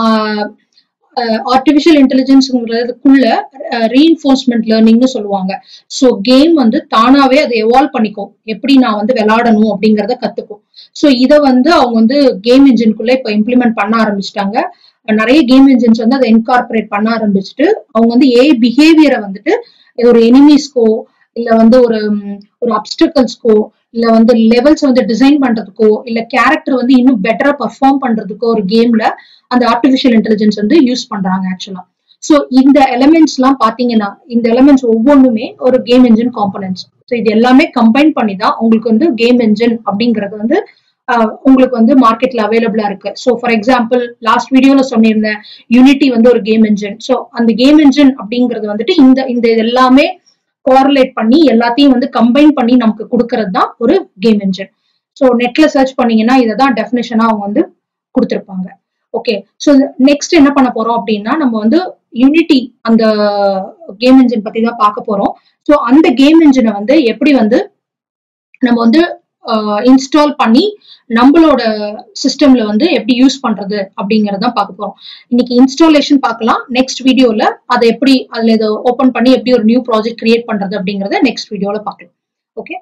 ஆர்டிபிஷியல் இன்டெலிஜென்ஸ்ங்கிறதுக்குள்ள ரீஎன்ஃபோர்ஸ்மெண்ட் லேர்னிங்னு சொல்லுவாங்க ஸோ கேம் வந்து தானாவே அதை எவால்வ் பண்ணிக்கும் எப்படி நான் வந்து விளையாடணும் அப்படிங்கிறத கத்துக்கும் ஸோ இதை வந்து அவங்க வந்து கேம் இன்ஜின்குள்ள இப்போ இம்ப்ளிமெண்ட் பண்ண ஆரம்பிச்சிட்டாங்க நிறைய கேம் இன்ஜின்ஸ் வந்து அதை இன்கார்பரேட் பண்ண ஆரம்பிச்சுட்டு அவங்க வந்து ஏ பிஹேவியரை வந்துட்டு ஒரு எனிமீஸ்க்கோ இல்ல வந்து ஒரு ஒரு அப்டக்கல்ஸ்க்கோ இல்ல வந்து லெவல்ஸ் வந்து டிசைன் பண்றதுக்கோ இல்ல கேரக்டர் வந்து இன்னும் பெட்டரா பர்ஃபார்ம் பண்றதுக்கோ ஒரு கேம்ல அந்த ஆர்டிபிஷியல் இன்டெலிஜென்ஸ் வந்து யூஸ் பண்றாங்க ஆக்சுவலா ஸோ இந்த எலமெண்ட்ஸ் எல்லாம் பாத்தீங்கன்னா இந்த எலமெண்ட்ஸ் ஒவ்வொன்றுமே ஒரு கேம் இன்ஜின் காம்பனன்ட்ஸ் ஸோ இது எல்லாமே கம்பைன் பண்ணி தான் உங்களுக்கு வந்து கேம் இன்ஜின் அப்படிங்கிறது வந்து உங்களுக்கு வந்து மார்க்கெட்ல அவைலபிளா இருக்கு ஸோ ஃபார் எக்ஸாம்பிள் லாஸ்ட் வீடியோல சொன்னிருந்தேன் யூனிட்டி வந்து ஒரு கேம் இன்ஜின் ஸோ அந்த கேம் இன்ஜின் அப்படிங்கிறது வந்துட்டு இந்த இந்த எல்லாமே கோரலேட் பண்ணி எல்லாத்தையும் வந்து கம்பைன் பண்ணி நமக்கு கொடுக்கறது தான் ஒரு கேம் இன்ஜின் ஸோ நெட்ல சர்ச் பண்ணீங்கன்னா இதை தான் டெஃபினேஷனா அவங்க வந்து கொடுத்துருப்பாங்க ஓகே ஸோ நெக்ஸ்ட் என்ன பண்ண போறோம் அப்படின்னா நம்ம வந்து யூனிட்டி அந்த கேம் இன்ஜின் பத்தி தான் பார்க்க போறோம் ஸோ அந்த கேம் இன்ஜினை வந்து எப்படி வந்து நம்ம வந்து இன்ஸ்டால் பண்ணி நம்மளோட சிஸ்டம்ல வந்து எப்படி யூஸ் பண்றது அப்படிங்கறத பார்க்க போறோம் இன்னைக்கு இன்ஸ்டாலேஷன் பார்க்கலாம் நெக்ஸ்ட் வீடியோல அதை எப்படி அதுல இதை ஓபன் பண்ணி எப்படி ஒரு நியூ ப்ராஜெக்ட் கிரியேட் பண்றது அப்படிங்கறத நெக்ஸ்ட் வீடியோல பார்க்கலாம் ஓகே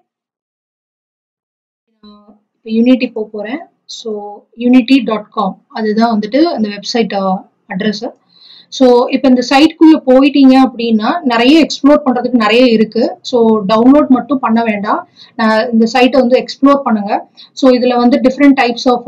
இப்போ யூனிட்டி போக போறேன் ஸோ யூனிட்டி டாட் காம் அதுதான் வந்துட்டு அந்த வெப்சைட் அட்ரஸ் ஸோ இப்போ இந்த சைட்குள்ள போயிட்டீங்க அப்படின்னா நிறைய எக்ஸ்ப்ளோர் பண்றதுக்கு நிறைய இருக்கு ஸோ டவுன்லோட் மட்டும் பண்ண வேண்டாம் இந்த சைட்டை வந்து எக்ஸ்ப்ளோர் பண்ணுங்க ஸோ இதுல வந்து different types of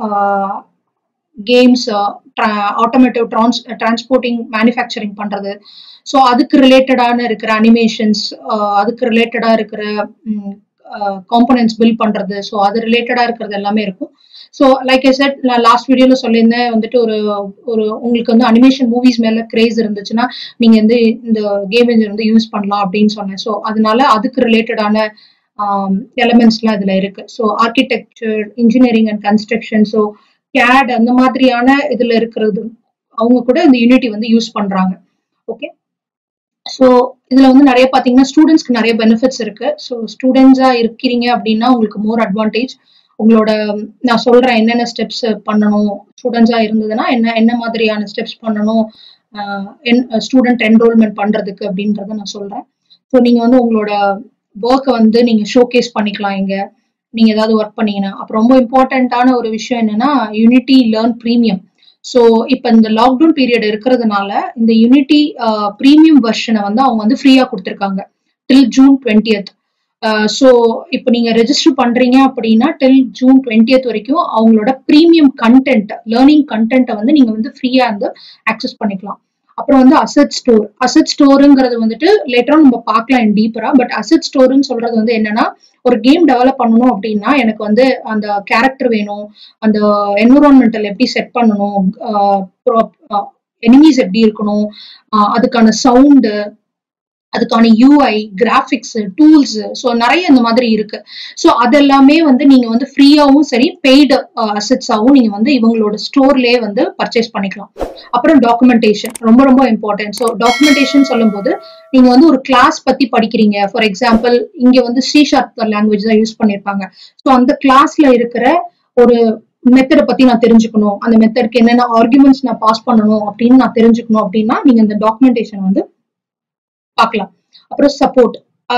games automotive trans transporting manufacturing பண்றது ஸோ அதுக்கு ரிலேட்டடான இருக்கிற அனிமேஷன்ஸ் அதுக்கு ரிலேட்டடா இருக்கிற காம்பனன்ட்ஸ் பில்ட் பண்றது ஸோ அது ரிலேட்டடா இருக்கிறது எல்லாமே இருக்கும் ஸோ லைக் ஐ செட் நான் லாஸ்ட் வீடியோல சொல்லியிருந்தேன் வந்துட்டு ஒரு ஒரு உங்களுக்கு வந்து அனிமேஷன் மூவிஸ் மேல கிரேஸ் இருந்துச்சுன்னா நீங்க வந்து இந்த கேம் இன்ஜின் வந்து யூஸ் பண்ணலாம் அப்படின்னு சொன்னேன் ஸோ அதனால அதுக்கு ரிலேட்டடான எலமெண்ட்ஸ்லாம் இதுல இருக்கு so architecture engineering and construction so CAD அந்த மாதிரியான இதுல இருக்கிறது அவங்க கூட இந்த யூனிட்டி வந்து யூஸ் பண்றாங்க ஓகே ஸோ இதுல வந்து நிறைய பாத்தீங்கன்னா ஸ்டூடெண்ட்ஸ்க்கு நிறைய பெனிஃபிட்ஸ் இருக்கு ஸோ ஸ்டூடெண்ட்ஸா இருக்கிறீங்க அப்படின்னா உங்களுக்கு மோர் அட்வான்டேஜ் உங்களோட நான் சொல்றேன் என்னென்ன ஸ்டெப்ஸ் பண்ணணும் ஸ்டூடெண்ட்ஸா இருந்ததுன்னா என்ன என்ன மாதிரியான ஸ்டெப்ஸ் பண்ணணும் ஸ்டூடெண்ட் என்ரோல்மெண்ட் பண்றதுக்கு அப்படின்றத நான் சொல்றேன் ஸோ நீங்க வந்து உங்களோட ஒர்க்கை வந்து நீங்க ஷோகேஸ் பண்ணிக்கலாம் இங்க நீங்க ஏதாவது ஒர்க் பண்ணீங்கன்னா அப்புறம் ரொம்ப இம்பார்ட்டண்ட்டான ஒரு விஷயம் என்னன்னா யூனிட்டி லேர்ன் ப்ரீமியம் ஸோ இப்போ இந்த லாக்டவுன் பீரியட் இருக்கிறதுனால இந்த யூனிட்டி ப்ரீமியம் வெர்ஷனை வந்து அவங்க வந்து ஃப்ரீயா கொடுத்துருக்காங்க டில் ஜூன் டுவெண்ட்டியத் ஸோ இப்போ நீங்க ரெஜிஸ்டர் பண்றீங்க அப்படின்னா டில் ஜூன் டுவெண்ட்டியத் வரைக்கும் அவங்களோட ப்ரீமியம் கண்டென்ட் லேர்னிங் கண்டென்ட்டை வந்து நீங்க வந்து ஃப்ரீயா வந்து ஆக்சஸ் பண்ணிக்கலாம் அப்புறம் வந்து அசட் ஸ்டோர் அசட் ஸ்டோருங்கிறது வந்துட்டு லேட்டரா நம்ம பார்க்கலாம் இன் டீப்பரா பட் அசட் ஸ்டோர்னு சொல்றது வந்து என்னன்னா ஒரு கேம் டெவலப் பண்ணணும் அப்படின்னா எனக்கு வந்து அந்த கேரக்டர் வேணும் அந்த என்விரான்மெண்டல் எப்படி செட் பண்ணணும் எனிமீஸ் எப்படி இருக்கணும் ஆஹ் அதுக்கான சவுண்டு அதுக்கான யூஐ கிராஃபிக்ஸ் டூல்ஸ் ஸோ நிறைய இந்த மாதிரி இருக்கு ஸோ அதெல்லாமே வந்து நீங்க வந்து ஃப்ரீயாவும் சரி பெய்டு அசட்ஸாவும் நீங்க வந்து இவங்களோட ஸ்டோர்லயே வந்து பர்ச்சேஸ் பண்ணிக்கலாம் அப்புறம் டாக்குமெண்டேஷன் ரொம்ப ரொம்ப இம்பார்ட்டன்ட் ஸோ டாக்குமெண்டேஷன் சொல்லும்போது நீங்க வந்து ஒரு கிளாஸ் பத்தி படிக்கிறீங்க ஃபார் எக்ஸாம்பிள் இங்க வந்து சி ஷார்ப் லாங்குவேஜ் தான் யூஸ் பண்ணிருப்பாங்க ஸோ அந்த கிளாஸ்ல இருக்கிற ஒரு மெத்தடை பத்தி நான் தெரிஞ்சுக்கணும் அந்த மெத்தட்க்கு என்னென்ன ஆர்குமெண்ட்ஸ் நான் பாஸ் பண்ணணும் அப்படின்னு நான் தெரிஞ்சுக்கணும் அப்படின்னா நீங்க இந்த டாக்குமெண்டேஷன் வந்து பார்க்கலாம் அப்புறம் சப்போர்ட்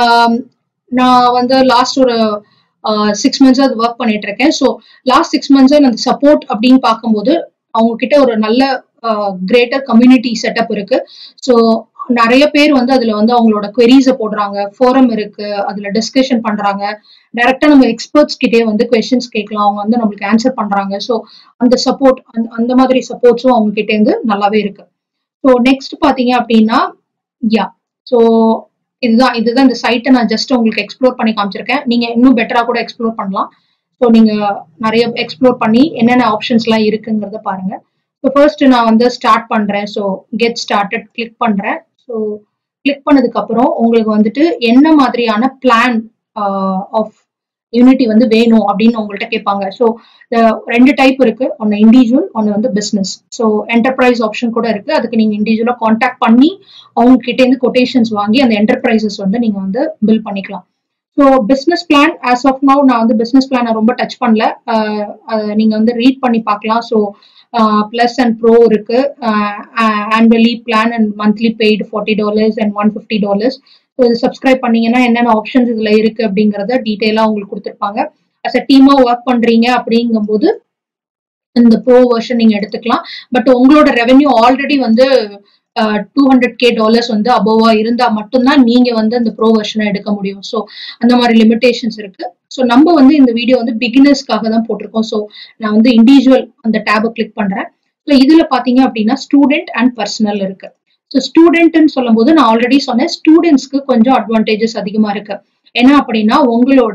நான் வந்து லாஸ்ட் ஒரு சிக்ஸ் மந்த்ஸா அது ஒர்க் பண்ணிட்டு இருக்கேன் ஸோ லாஸ்ட் சிக்ஸ் மந்த்ஸா அந்த சப்போர்ட் அப்படின்னு பார்க்கும்போது அவங்க கிட்ட ஒரு நல்ல கிரேட்டர் கம்யூனிட்டி செட்டப் இருக்கு ஸோ நிறைய பேர் வந்து அதுல வந்து அவங்களோட queries-அ போடுறாங்க ஃபோரம் இருக்கு அதுல டிஸ்கஷன் பண்றாங்க டைரக்டா நம்ம எக்ஸ்பர்ட்ஸ் கிட்டே வந்து கொஸ்டின்ஸ் கேட்கலாம் அவங்க வந்து நம்மளுக்கு ஆன்சர் பண்றாங்க ஸோ அந்த சப்போர்ட் அந்த அந்த மாதிரி சப்போர்ட்ஸும் அவங்க கிட்ட இருந்து நல்லாவே இருக்கு ஸோ நெக்ஸ்ட் பாத்தீங்க அப்படின்னா யா ஸோ இதுதான் இதுதான் இந்த சைட்டை நான் ஜஸ்ட் உங்களுக்கு எக்ஸ்ப்ளோர் பண்ணி காமிச்சிருக்கேன் நீங்க இன்னும் பெட்டரா கூட எக்ஸ்ப்ளோர் பண்ணலாம் ஸோ நீங்க நிறைய எக்ஸ்ப்ளோர் பண்ணி என்னென்ன ஆப்ஷன்ஸ்லாம் இருக்குங்கிறத பாருங்க ஸோ ஃபர்ஸ்ட் நான் வந்து ஸ்டார்ட் பண்றேன் ஸோ கெட் ஸ்டார்டட் கிளிக் பண்றேன் ஸோ கிளிக் பண்ணதுக்கு அப்புறம் உங்களுக்கு வந்துட்டு என்ன மாதிரியான பிளான் ஆஃப் யூனிட்டி வந்து வேணும் அப்படின்னு உங்கள்கிட்ட கேட்பாங்க ஸோ ரெண்டு டைப் இருக்கு ஒன்று இண்டிவிஜுவல் ஒன்று வந்து பிஸ்னஸ் ஸோ என்டர்பிரைஸ் ஆப்ஷன் கூட இருக்கு அதுக்கு நீங்க இண்டிவிஜுவலாக காண்டாக்ட் பண்ணி அவங்க கிட்ட இருந்து கொட்டேஷன்ஸ் வாங்கி அந்த என்டர்பிரைசஸ் வந்து நீங்க வந்து பில் பண்ணிக்கலாம் so business plan as of now நான் வந்து பிஸ்னஸ் பிளானை ரொம்ப டச் பண்ணல அஹ் அஹ் நீங்க வந்து ரீட் பண்ணி பார்க்கலாம் ஸோ பிளஸ் அண்ட் ப்ரோ இருக்கு annually plan and monthly paid forty dollars and one fifty dollars so இது சப்ஸ்கிரைப் பண்ணீங்கன்னா என்னென்ன ஆப்ஷன்ஸ் இதுல இருக்கு அப்படிங்கறத டீட்டெயிலாக உங்களுக்கு கொடுத்துருப்பாங்க அஸ் அ டீமா ஒர்க் பண்றீங்க அப்படிங்கும்போது இந்த ப்ரோ வெர்ஷன் நீங்க எடுத்துக்கலாம் பட் உங்களோட ரெவென்யூ ஆல்ரெடி வந்து டூ ஹண்ட்ரட் கே டாலர்ஸ் வந்து அபோவா இருந்தா மட்டும்தான் நீங்க வந்து அந்த ப்ரோ வெர்ஷனை எடுக்க முடியும் ஸோ அந்த மாதிரி லிமிடேஷன்ஸ் இருக்கு ஸோ நம்ம வந்து இந்த வீடியோ வந்து பிகினர்ஸ்க்காக தான் போட்டிருக்கோம் ஸோ நான் வந்து இண்டிவிஜுவல் அந்த டேபை கிளிக் பண்றேன் ஸோ இதுல பாத்தீங்க அப்படின்னா ஸ்டூடெண்ட் அண்ட் பர்சனல் இருக்கு ஸோ ஸ்டூடெண்ட்னு சொல்லும்போது நான் ஆல்ரெடி சொன்னேன் ஸ்டூடெண்ட்ஸ்க்கு கொஞ்சம் அட்வான்டேஜஸ் அதிகமா இருக்கு என்ன அப்படின்னா உங்களோட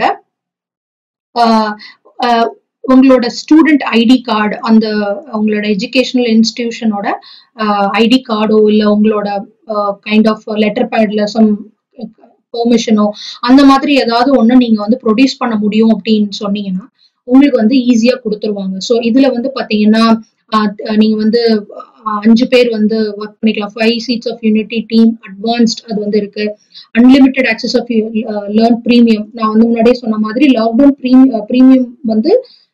ஆஹ் ஆஹ் உங்களோட ஸ்டூடெண்ட் ஐடி கார்டு அந்த உங்களோட எஜுகேஷனல் இன்ஸ்டிடியூஷனோட ஐடி கார்டோ இல்லை உங்களோட கைண்ட் ஆஃப் லெட்டர் பேட்ல சம் பெர்மிஷனோ அந்த மாதிரி ஏதாவது ஒன்று நீங்க வந்து ப்ரொடியூஸ் பண்ண முடியும் அப்படின்னு சொன்னீங்கன்னா உங்களுக்கு வந்து ஈஸியா கொடுத்துருவாங்க ஸோ இதுல வந்து பாத்தீங்கன்னா நீங்க வந்து அஞ்சு பேர் வந்து ஒர்க் பண்ணிக்கலாம் five seats of Unity team advanced அது வந்து இருக்கு unlimited access of learn premium நான் வந்து முன்னாடியே சொன்ன மாதிரி லாக்டவுன் ப்ரீமியம் வந்து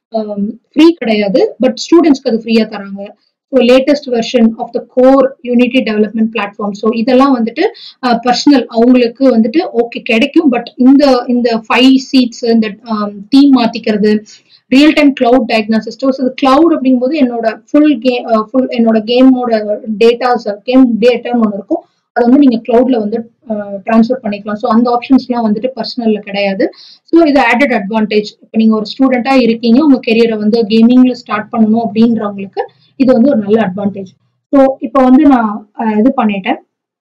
ஃப்ரீ கிடையாது பட் ஸ்டூடெண்ட்ஸ்க்கு அது ஃப்ரீயா தராங்க so latest version of the core Unity development platform so இதெல்லாம் வந்துட்டு பர்சனல் அவங்களுக்கு வந்துட்டு ஓகே கிடைக்கும் பட் இந்த இந்த ஃபைவ் சீட்ஸ் இந்த தீம் மாத்திக்கிறது real time cloud diagnosis so cloud அப்படிங்கும்போது என்னோட ஃபுல் கேம் ஃபுல் என்னோட கேமோட டேட்டாஸ் கேம் டேட்டான்னு ஒன்று இருக்கும் அதை வந்து நீங்க கிளவுட்ல வந்து ட்ரான்ஸ்ஃபர் பண்ணிக்கலாம் ஸோ அந்த ஆப்ஷன்ஸ்லாம் வந்துட்டு பர்சனல்ல கிடையாது ஸோ இது ஆடட் அட்வான்டேஜ் இப்போ நீங்க ஒரு ஸ்டூடெண்டா இருக்கீங்க உங்க கெரியரை வந்து கேமிங்ல ஸ்டார்ட் பண்ணணும் அப்படின்றவங்களுக்கு இது வந்து ஒரு நல்ல அட்வான்டேஜ் ஸோ இப்போ வந்து நான் இது பண்ணிட்டேன்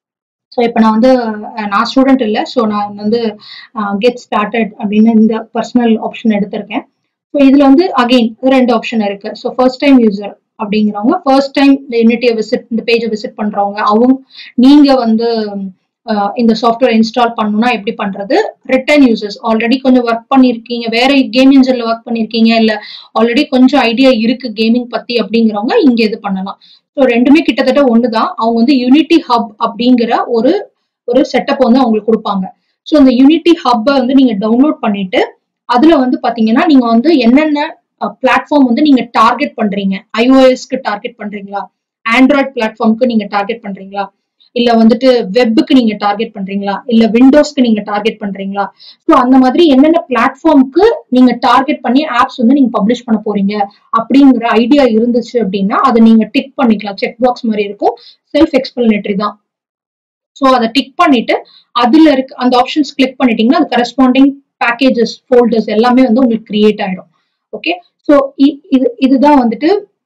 ஸோ இப்போ நான் வந்து நான் ஸ்டூடெண்ட் இல்லை ஸோ நான் வந்து கெட் ஸ்டார்டட் அப்படின்னு இந்த பர்சனல் ஆப்ஷன் எடுத்திருக்கேன் ஸோ இதுல வந்து அகெயின் ரெண்டு ஆப்ஷன் இருக்கு ஸோ ஃபர்ஸ்ட் டைம் யூசர் அப்படிங்கிறவங்க ஃபர்ஸ்ட் டைம் இந்த யூனிட்டியை விசிட் இந்த பேஜை விசிட் பண்றவங்க அவங்க நீங்க வந்து இந்த சாஃப்ட்வேர் இன்ஸ்டால் பண்ணணும்னா எப்படி பண்றது ரிட்டர்ன் யூசர்ஸ் ஆல்ரெடி கொஞ்சம் ஒர்க் பண்ணிருக்கீங்க வேற கேம் இன்ஜின்ல ஒர்க் பண்ணிருக்கீங்க இல்ல ஆல்ரெடி கொஞ்சம் ஐடியா இருக்கு கேமிங் பத்தி அப்படிங்கிறவங்க இங்க இது பண்ணலாம் ஸோ ரெண்டுமே கிட்டத்தட்ட ஒண்ணுதான் அவங்க வந்து யூனிட்டி ஹப் அப்படிங்கிற ஒரு ஒரு செட்டப் வந்து அவங்களுக்கு கொடுப்பாங்க ஸோ அந்த யூனிட்டி ஹப்பை வந்து நீங்க டவுன்லோட் பண்ணிட்டு அதுல வந்து பாத்தீங்கன்னா நீங்க வந்து என்னென்ன பிளாட்ஃபார்ம் வந்து நீங்க டார்கெட் பண்றீங்க ஐஓஎஸ்க்கு டார்கெட் பண்றீங்களா ஆண்ட்ராய்ட் பிளாட்ஃபார்ம்க்கு நீங்க டார்கெட் பண்றீங்களா இல்ல வந்துட்டு வெப்புக்கு நீங்க டார்கெட் பண்றீங்களா இல்ல விண்டோஸ்க்கு நீங்க டார்கெட் பண்றீங்களா ஸோ அந்த மாதிரி என்னென்ன பிளாட்ஃபார்ம்க்கு நீங்க டார்கெட் பண்ணி ஆப்ஸ் வந்து நீங்க பப்ளிஷ் பண்ண போறீங்க அப்படிங்கிற ஐடியா இருந்துச்சு அப்படின்னா அதை நீங்க டிக் பண்ணிக்கலாம் செக் பாக்ஸ் மாதிரி இருக்கும் செல்ஃப் எக்ஸ்பிளனேட்டரி தான் ஸோ அதை டிக் பண்ணிட்டு அதுல இருக்கு அந்த ஆப்ஷன்ஸ் கிளிக் பண்ணிட்டீங்கன்னா அது கரஸ்பாண்டிங் பேக்கேஜஸ் ஃபோல்டர்ஸ் எல்லாமே வந்து உங்களுக்கு கிரியேட் ஆயிடும் ஓகே ஸோ இது இதுதான் வந்துட்டு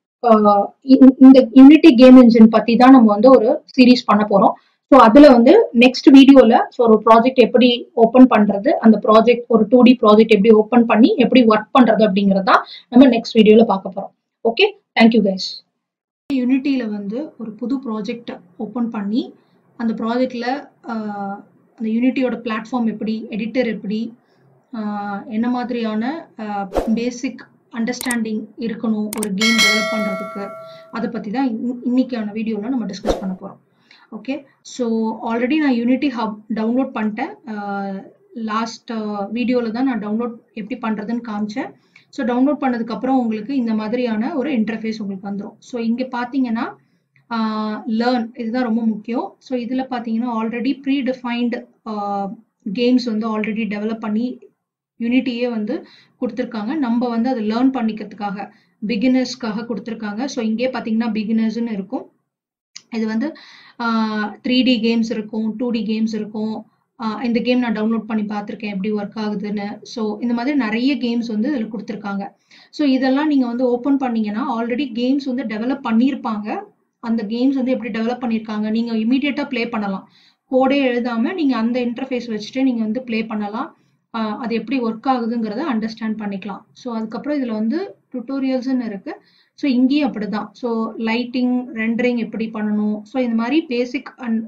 இந்த யூனிட்டி கேம் இன்ஜின் பத்தி தான் நம்ம வந்து ஒரு சீரீஸ் பண்ண போறோம் ஸோ அதுல வந்து நெக்ஸ்ட் வீடியோல ஸோ ஒரு ப்ராஜெக்ட் எப்படி ஓப்பன் பண்றது அந்த ப்ராஜெக்ட் ஒரு டூ டி ப்ராஜெக்ட் எப்படி ஓப்பன் பண்ணி எப்படி ஒர்க் பண்றது அப்படிங்கறத நம்ம நெக்ஸ்ட் வீடியோல பார்க்க போறோம் ஓகே தேங்க்யூ கைஸ் யூனிட்டியில வந்து ஒரு புது ப்ராஜெக்ட் ஓப்பன் பண்ணி அந்த ப்ராஜெக்ட்ல அந்த யூனிட்டியோட பிளாட்ஃபார்ம் எப்படி எடிட்டர் எப்படி ஆஹ் என்ன மாதிரியான பேசிக் அண்டர்ஸ்டாண்டிங் இருக்கணும் ஒரு கேம் டெவலப் பண்ணுறதுக்கு அதை பற்றி தான் இன்- இன்னைக்கான வீடியோவில் நம்ம டிஸ்கஸ் பண்ண போகிறோம் ஓகே ஸோ ஆல்ரெடி நான் யூனிட்டி ஹப் டவுன்லோட் பண்ணிட்டேன் லாஸ்ட் வீடியோவில் தான் நான் டவுன்லோட் எப்படி பண்ணுறதுன்னு காமிச்சேன் ஸோ டவுன்லோட் பண்ணதுக்கப்புறம் உங்களுக்கு இந்த மாதிரியான ஒரு இன்டர்ஃபேஸ் உங்களுக்கு வந்துடும் ஸோ இங்கே பார்த்தீங்கன்னா லேர்ன் இதுதான் ரொம்ப முக்கியம் ஸோ இதில் பார்த்தீங்கன்னா ஆல்ரெடி ப்ரீ டிஃபைன்டு கேம்ஸ் வந்து ஆல்ரெடி டெவலப் பண்ணி யூனிட்டியே வந்து கொடுத்துருக்காங்க நம்ம வந்து அதை லேர்ன் பண்ணிக்கிறதுக்காக பிகினர்ஸ்க்காக கொடுத்துருக்காங்க ஸோ இங்கே பார்த்தீங்கன்னா பிகினர்ஸ்னு இருக்கும் இது வந்து த்ரீ டி கேம்ஸ் இருக்கும் டூ டி கேம்ஸ் இருக்கும் ஆஹ் இந்த கேம் நான் டவுன்லோட் பண்ணி பார்த்துருக்கேன் எப்படி ஒர்க் ஆகுதுன்னு ஸோ இந்த மாதிரி நிறைய கேம்ஸ் வந்து இதில் கொடுத்துருக்காங்க ஸோ இதெல்லாம் நீங்கள் வந்து ஓப்பன் பண்ணீங்கன்னா ஆல்ரெடி கேம்ஸ் வந்து டெவலப் பண்ணியிருப்பாங்க அந்த கேம்ஸ் வந்து எப்படி டெவலப் பண்ணியிருக்காங்க நீங்கள் இமீடியட்டாக ப்ளே பண்ணலாம் கோடே எழுதாம நீங்கள் அந்த இன்டர்ஃபேஸ் வச்சுட்டு நீங்கள் வந்து ப்ளே பண்ணலாம் ஆஹ் அது எப்படி ஒர்க் ஆகுதுங்கிறத அண்டர்ஸ்டாண்ட் பண்ணிக்கலாம் ஸோ அதுக்கப்புறம் இதில் வந்து டுட்டோரியல்ஸ்னு இருக்கு ஸோ இங்கேயும் அப்படிதான் ஸோ லைட்டிங் ரெண்டரிங் எப்படி பண்ணணும் ஸோ இந்த மாதிரி பேசிக் அண்ட்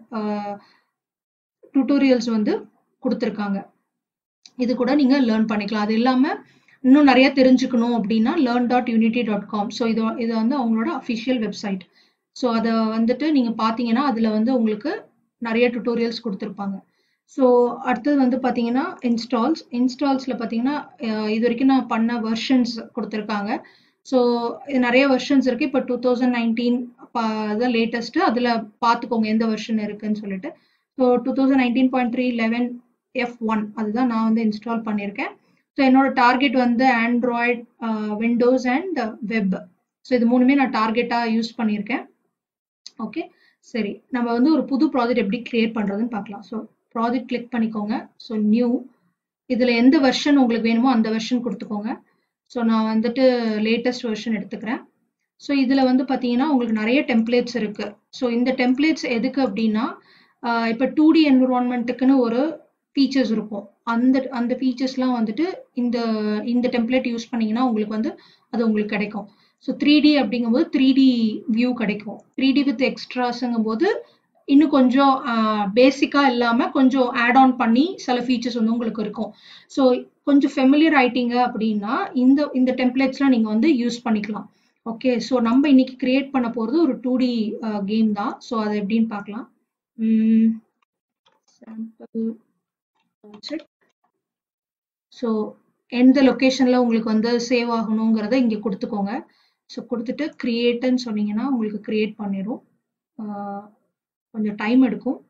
டுட்டோரியல்ஸ் வந்து கொடுத்துருக்காங்க இது கூட நீங்க லேர்ன் பண்ணிக்கலாம் அது இல்லாம இன்னும் நிறைய தெரிஞ்சுக்கணும் அப்படின்னா learn dot Unity dot com so இது இது வந்து அவங்களோட அஃபிஷியல் வெப்சைட் ஸோ அதை வந்துட்டு நீங்க பார்த்தீங்கன்னா அதுல வந்து உங்களுக்கு நிறைய டுட்டோரியல்ஸ் கொடுத்துருப்பாங்க ஸோ அடுத்தது வந்து பார்த்தீங்கன்னா இன்ஸ்டால்ஸ் இன்ஸ்டால்ஸில் பார்த்தீங்கன்னா அஹ் இது வரைக்கும் நான் பண்ண வெர்ஷன்ஸ் கொடுத்துருக்காங்க ஸோ இது நிறைய வெர்ஷன்ஸ் இருக்கு இப்போ டூ தௌசண்ட் நைன்டீன் தான் லேட்டஸ்ட்டு அதில் பார்த்துக்கோங்க எந்த வெர்ஷன் இருக்குன்னு சொல்லிட்டு so two thousand nineteen point three eleven F one அதுதான் நான் வந்து இன்ஸ்டால் பண்ணியிருக்கேன் ஸோ என்னோட டார்கெட் வந்து Android Windows and web so இது மூணுமே நான் டார்கெட்டாக யூஸ் பண்ணியிருக்கேன் ஓகே சரி நம்ம வந்து ஒரு புது ப்ராஜெக்ட் எப்படி கிரியேட் பண்ணுறதுன்னு பார்க்கலாம் ஸோ ப்ராஜெக்ட் கிளிக் பண்ணிக்கோங்க ஸோ நியூ இதில் எந்த வெர்ஷன் உங்களுக்கு வேணுமோ அந்த வெர்ஷன் கொடுத்துக்கோங்க ஸோ நான் வந்துட்டு லேட்டஸ்ட் வெர்ஷன் எடுத்துக்கிறேன் ஸோ இதில் வந்து பார்த்தீங்கன்னா உங்களுக்கு நிறைய டெம்ப்ளேட்ஸ் இருக்கு ஸோ இந்த டெம்ப்ளேட்ஸ் எதுக்கு அப்படின்னா இப்போ டூ டி என்விரான்மெண்ட்டுக்குன்னு ஒரு ஃபீச்சர்ஸ் இருக்கும் அந்த அந்த ஃபீச்சர்ஸ்லாம் வந்துட்டு இந்த இந்த டெம்ப்ளேட் யூஸ் பண்ணீங்கன்னா உங்களுக்கு வந்து அது உங்களுக்கு கிடைக்கும் ஸோ த்ரீ டி அப்படிங்கும்போது த்ரீ டி வியூ கிடைக்கும் த்ரீ டி வித் எக்ஸ்ட்ராஸுங்கும் போது இன்னும் கொஞ்சம் பேசிக்காக இல்லாமல் கொஞ்சம் ஆட் ஆன் பண்ணி சில ஃபீச்சர்ஸ் வந்து உங்களுக்கு இருக்கும் ஸோ கொஞ்சம் ஃபெமிலியர் ஆயிட்டீங்க அப்படின்னா இந்த இந்த டெம்ப்ளேட்ஸ்லாம் நீங்கள் வந்து யூஸ் பண்ணிக்கலாம் ஓகே ஸோ நம்ம இன்னைக்கு கிரியேட் பண்ண போகிறது ஒரு டூ டி கேம் தான் ஸோ அதை எப்படின்னு பார்க்கலாம் சாம்பிள் ப்ராஜெக்ட் ஸோ எந்த லொக்கேஷனில் உங்களுக்கு வந்து சேவ் ஆகணுங்கிறத இங்கே கொடுத்துக்கோங்க ஸோ கொடுத்துட்டு கிரியேட்டுன்னு சொன்னீங்கன்னா உங்களுக்கு கிரியேட் பண்ணிடும் கொஞ்சம் டைம் எடுக்கும்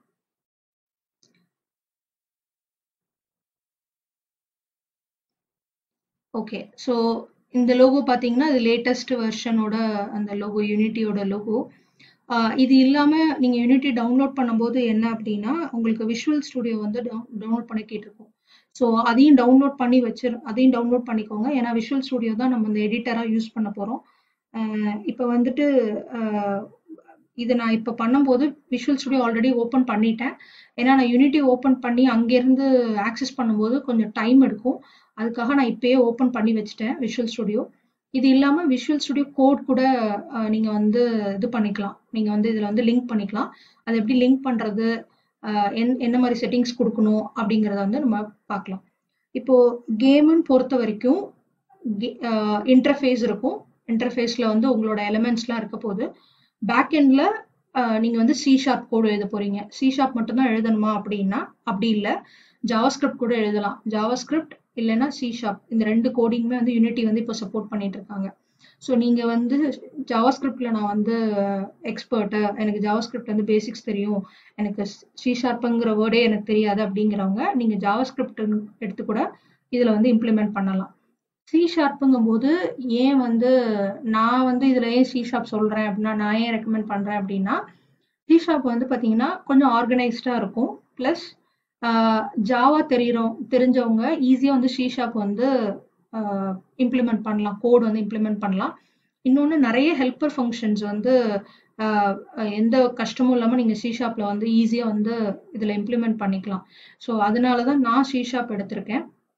ஓகே ஸோ இந்த லோகோ பார்த்தீங்கன்னா இது லேட்டஸ்ட் வெர்ஷனோட அந்த லோகோ யூனிட்டியோட லோகோ இது இல்லாமல் நீங்கள் யூனிட்டி டவுன்லோட் பண்ணும்போது என்ன அப்படின்னா உங்களுக்கு விஷுவல் ஸ்டுடியோ வந்து டவுன்லோட் பண்ணி கேட்டிருக்கும் ஸோ அதையும் டவுன்லோட் பண்ணி வச்சு அதையும் டவுன்லோட் பண்ணிக்கோங்க ஏன்னா விஷுவல் ஸ்டுடியோ தான் நம்ம இந்த எடிட்டராக யூஸ் பண்ண போகிறோம் இப்போ வந்துட்டு இதை நான் இப்போ பண்ணும்போது விஷுவல் ஸ்டுடியோ ஆல்ரெடி ஓப்பன் பண்ணிட்டேன் ஏன்னா நான் யூனிட்டி ஓப்பன் பண்ணி அங்கேருந்து ஆக்சஸ் பண்ணும்போது கொஞ்சம் டைம் எடுக்கும் அதுக்காக நான் இப்பயே ஓப்பன் பண்ணி வச்சுட்டேன் விஷுவல் ஸ்டுடியோ இது இல்லாமல் விஷுவல் ஸ்டுடியோ கோட் கூட நீங்கள் வந்து இது பண்ணிக்கலாம் நீங்கள் வந்து இதில் வந்து லிங்க் பண்ணிக்கலாம் அது எப்படி லிங்க் பண்ணுறது என் என்ன மாதிரி செட்டிங்ஸ் கொடுக்கணும் அப்படிங்கிறத வந்து நம்ம பார்க்கலாம் இப்போ கேமுன்னு பொறுத்த வரைக்கும் இன்டர்ஃபேஸ் இருக்கும் இன்டர்ஃபேஸில் வந்து உங்களோட எலமெண்ட்ஸ்லாம் இருக்க போது பேக் எண்டில் நீங்கள் வந்து சி ஷார்ப் கோடு எழுத போறீங்க சி ஷார்ப் மட்டும்தான் எழுதணுமா அப்படின்னா அப்படி இல்லை ஜாவா ஸ்கிரிப்ட் கூட எழுதலாம் ஜாவா ஸ்கிரிப்ட் இல்லைன்னா சி ஷார்ப் இந்த ரெண்டு கோடிங்குமே வந்து யூனிட்டி வந்து இப்போ சப்போர்ட் பண்ணிட்டு இருக்காங்க ஸோ நீங்கள் வந்து ஜாவா ஸ்கிரிப்டில் நான் வந்து எக்ஸ்பர்ட்டு எனக்கு ஜாவா ஸ்கிரிப்ட் வந்து பேசிக்ஸ் தெரியும் எனக்கு சி ஷார்ப்புங்கிற வேர்டே எனக்கு தெரியாது அப்படிங்கிறவங்க நீங்கள் ஜாவா ஸ்கிரிப்ட் எடுத்து கூட இதில் வந்து இம்ப்ளிமெண்ட் பண்ணலாம் சி ஷார்ப்புங்கும் போது ஏன் வந்து நான் வந்து இதில் ஏன் சி ஷார்ப் சொல்கிறேன் அப்படின்னா நான் ஏன் ரெக்கமெண்ட் பண்ணுறேன் அப்படின்னா சி ஷார்ப் வந்து பார்த்தீங்கன்னா கொஞ்சம் ஆர்கனைஸ்டாக இருக்கும் ப்ளஸ் ஜாவா தெரியிறோம் தெரிஞ்சவங்க ஈஸியாக வந்து சி ஷாப் வந்து இம்ப்ளிமெண்ட் பண்ணலாம் கோட் வந்து இம்ப்ளிமெண்ட் பண்ணலாம் இன்னொன்று நிறைய ஹெல்ப்பர் ஃபங்க்ஷன்ஸ் வந்து எந்த கஷ்டமும் இல்லாமல் நீங்கள் சி ஷாப்பில் வந்து ஈஸியாக வந்து இதில் இம்ப்ளிமெண்ட் பண்ணிக்கலாம் ஸோ அதனால தான் நான் சி ஷாப் எடுத்திருக்கேன்